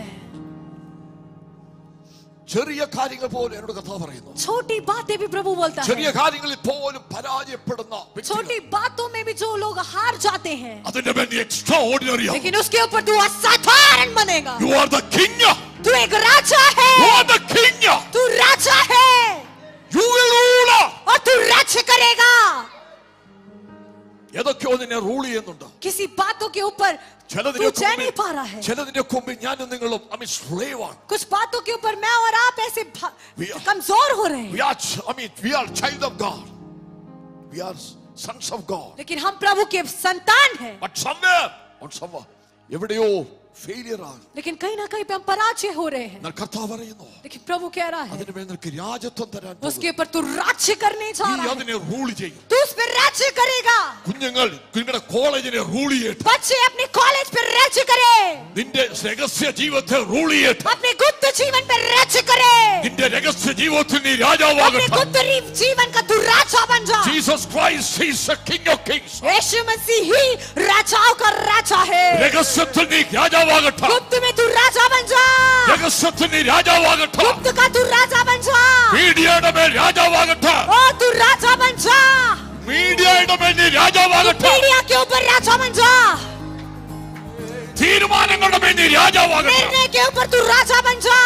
ചെറിയ കാര്യങ്ങൾ പോലും എന്നോട് കഥ പറയുന്നു छोटी बातें भी प्रभु बोलता ചെറിയ है കാര്യങ്ങളിൽ പോലും പരാജയപ്പെടുന്ന വ്യക്തികൾ. छोटी बातों में भी जो लोग हार जाते हैं അതിന്റെ വേണ്ടി എക്സ്ട്രാ ഓർഡിനറി लेकिन उसके ऊपर तू असाधारण बनेगा യു ആർ ദ കിങ് तू एक राजा है യു ആർ ദ കിങ് तू राजा है യു വിൽ റൂൾ और तू राज्य करेगा ഏതൊക്കെയോ നിന്നെ റൂൾ ചെയ്യുന്നുണ്ട് किसी बातों के ऊपर तू ചിലതിന്റെ जा नहीं पा रहा है ചിലതിന്റെ മുമ്പിൽ ഞാനും നിങ്ങളും ഐ മീൻ സ്ലേവ് ആണ് कुछ बातों के ऊपर मैं और आप ऐसे भा- We are- कमजोर हो रहे We हैं are, I mean, we are child of God. We are sons of God. लेकिन हम प्रभु के संतान हैं But somewhere, on somewhere, എവിടെയോ ഫെയിലിയർ ആണ് लेकिन कहीं ना कहीं पे हम पराजय हो रहे हैं എന്നാൽ കർത്താവ് പറയുന്നു लेकिन प्रभु कह रहा है അതിന് മേൽ നിനക്ക് രാജ്യത്വം തരാൻ उसके ऊपर तू राज्य करने जा നീ रहा है അതിനെ റൂൾ ചെയ്യും तू उस पर राज्य करेगा കുഞ്ഞുങ്ങൾ നിങ്ങളുടെ കോളേജിനെ റൂൾ ചെയ്യട്ടെ बच्चे अपने कॉलेज पर राज्य करे നിന്റെ രഹസ്യ ജീവിതത്തെ റൂൾ ചെയ്യട്ടെ अपने गुप्त जीवन पर राज्य करे നിന്റെ രഹസ്യ ജീവിതത്തിൽ നീ अपने രാജാവാകട്ടെ गुप्त री- जीवन का तू राजा बन जा Jesus Christ is a king of kings यीशु मसीह ही राजाओं का राजा है രഹസ്യത്തിൽ നീ രാജാവാകട്ടെ गुप्त में तू राजा बन जा രഹസ്യത്തിൽ നീ രാജാവാകട്ടെ गुप्त का तू राजा बन जा മീഡിയയുടെ മേൽ രാജാവാകട്ടെ ओ तू राजा बन जा മീഡിയയുടെ മേൽ നീ രാജാവാകട്ടെ मीडिया के ऊपर राजा बन जा തീരുമാനങ്ങളുടെ മേൽ നീ രാജാവാകട്ടെ निर्णय के ऊपर तू राजा बन जा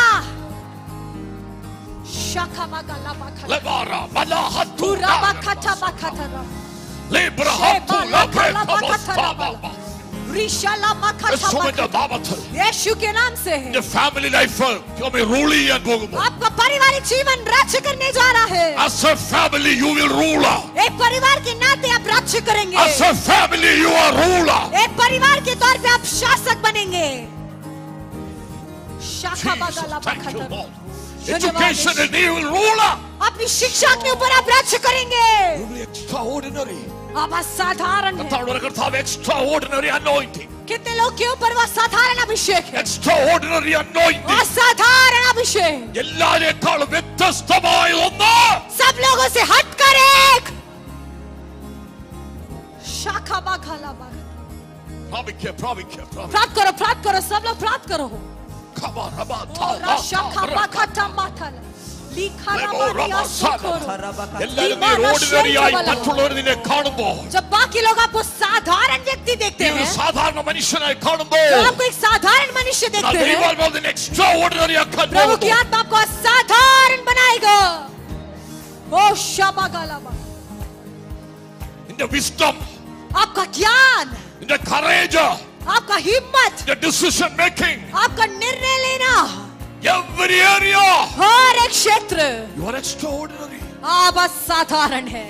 शाखा बागा लाबा खा ലബാര മലാഹത്തു तू राबा खाता बा खाता रा ലിബ്രഹത്തു शेबा लाखा लाबा खाता ലബ്രഹബസ്താബ. लाबा ऋषा लाबा खाता बा യേശുവിന്റെ खाता। നാമത്തിൽ यीशु के नाम से है നിന്റെ ഫാമിലി ലൈഫ് റൂൾ ചെയ്യാൻ പോകുന്നു आपका पारिवारिक जीवन राज्य करने जा रहा है As a family, you will rule. एक परिवार के नाते आप राज्य करेंगे As a family, you are ruler. एक परिवार के तौर पे आप शासक बनेंगे शाखा बागा Jesus, लाबा thank you, खाता Lord. धन्यवाद Education Yeshu. and you will rule. अपनी शिक्षा के ऊपर आप राज्य करेंगे എക്സ്ട്രാ ഓർഡിനറി आप असाधारण है കർത്താവിന്റെ കർത്താവ് എക്സ്ട്രാ ഓർഡിനറി അനോയിന്റിംഗ് कितने लोग के ऊपर वो असाधारण अभिषेक है എക്സ്ട്രാ ഓർഡിനറി അനോയിന്റിംഗ് असाधारण अभिषेक എല്ലാരെക്കാളും വ്യത്യസ്തമായ ഒന്ന് सब लोगों से हटकर एक शाखा बाखा लाबा പ്രാപിക്കുക പ്രാപിക്കുക പ്രാപിക്കുക प्राप्त करो प्राप्त करो सब लोग प्राप्त करो Come on, come on, और come on, शाखा come on. बाखा टमाटा लिखा Lebo नामा दिया Ramasana. सुकोरो എല്ലാവരും നീ ഓർഡിനറി ആയി മറ്റുള്ളവർ നിന്നെ കാണുമ്പോൾ जब बाकी लोग आपको साधारण व्यक्ति देखते നീ ഒരു हैं സാധാരണ മനുഷ്യനായി കാണുമ്പോൾ तो आपको एक साधारण मनुष्य देखते हैं ദൈവാത്മാവ് നിന്നെ എക്സ്ട്രാ ഓർഡിനറി ആക്കാൻ प्रभु की പോകുന്നു आत्मा आपको असाधारण बनाएगा ओ शाबा गालाबा നിന്റെ വിസ്ഡം आपका ज्ञान നിന്റെ കറേജ് आपका हिम्मत നിന്റെ ഡിസിഷൻ മേക്കിംഗ് आपका निर्णय लेना എവരി ഏരിയ हर एक क्षेत्र You are extraordinary. आप असाधारण है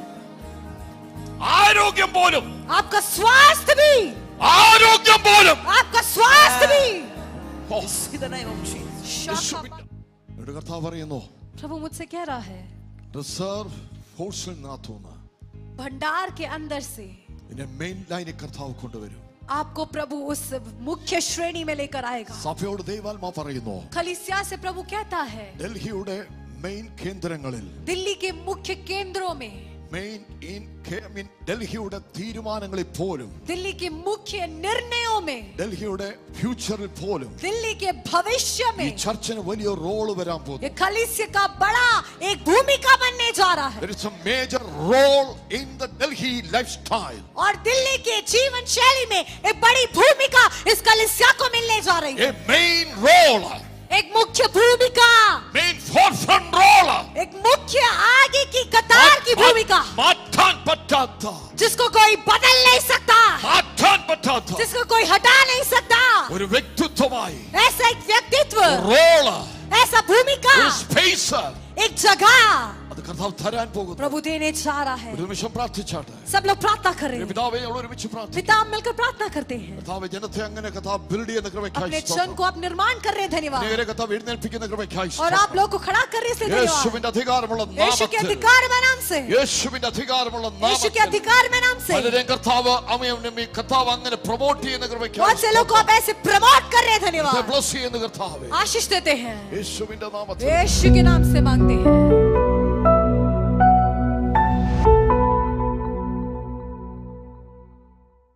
ആരോഗ്യം പോലും आपका स्वास्थ्य भी ആരോഗ്യം പോലും आपका स्वास्थ्य भी In the name of Jesus. शाखा- എന്നോട് കർത്താവ് പറയുന്നു प्रभु मुझसे कह रहा है റിസർവ് ഫോഴ്സിൽ നിന്നകത്തുനിന്ന് भंडार के अंदर से നിന്നെ മെയിൻ ലൈനിൽ കർത്താവ് കൊണ്ടുവരും आपको प्रभु उस मुख्य श्रेणी में लेकर आएगा സഭയോട് ദൈവാത്മാ പറയുന്നു खलीसिया से प्रभु कहता है ഡൽഹിയുടെ മെയിൻ കേന്ദ്രങ്ങളിൽ दिल्ली के मुख्य केंद्रों में മെയിൻ ഇൻ കെ- മീൻ ഡൽഹിയുടെ തീരുമാനങ്ങളിൽ പോലും दिल्ली के मुख्य निर्णयों में ഡൽഹിയുടെ ഫ്യൂച്ചറിൽ പോലും दिल्ली के भविष्य ഈ में ചർച്ചിന് വലിയ റോള് വരാൻ പോകുന്നു ये खलीसिया का बड़ा एक भूमिका बनने जा रहा है There is a major role in the Delhi lifestyle. और दिल्ली के जीवन शैली में एक बड़ी भूमिका इस कलिसिया को मिलने जा रही है A main role, एक मुख्य भूमिका main forefront role. एक मुख्य आगे की कतार की भूमिका മാറ്റാൻ പറ്റാത്ത जिसको कोई बदल नहीं सकता മാറ്റാൻ പറ്റാത്ത जिसको कोई हटा नहीं सकता ഒരു വ്യക്തിത്വമായി ऐसा एक व्यक्तित्व റോള് ऐसा भूमिका ഒരു സ്പേസ് एक जगह അത് കർത്താവ് തരാൻ പോകുന്നു प्रभु देने जा रहा है ഒരു നിമിഷം പ്രാർത്ഥിച്ചാട്ടെ सब लोग प्रार्थना कर रहे हैं പിതാവേ അവൾ ഒരുമിച്ച് പ്രാർത്ഥിക്കും पिता हम मिलकर प्रार्थना करते हैं കർത്താവ് ജനത്തെ അങ്ങനെ കഥാ ബിൽഡ് ചെയ്യുന്ന കൃപയ്ക്കായി अपने സ്തോത്രം. जन को आप निर्माण कर रहे हैं धन्यवाद അനേകരെ കഥാവ് എഴുന്നേൽപ്പിക്കുന്ന കൃപയ്ക്കായി और സ്തോത്രം. आप लोग को खड़ा करने से धन्यवाद യേശുവിന്റെ അധികാരമുള്ള यीशु के നാമത്തിൽ अधिकार में नाम से യേശുവിന്റെ അധികാരമുള്ള यीशु के നാമത്തിൽ अधिकार में नाम से പലരെയും കർത്താവ് അമയം ഈ കർത്താവ് അങ്ങനെ പ്രൊമോട്ട് ചെയ്യുന്ന കൃപയ്ക്കായി बहुत से लोग को आप ऐसे प्रमोट कर रहे हैं धन्यवाद ബ്ലസ് ചെയ്യുന്ന കർത്താവ് आशीष देते हैं യേശുവിന്റെ നാമത്തിൽ यीशु के नाम से मांगते हैं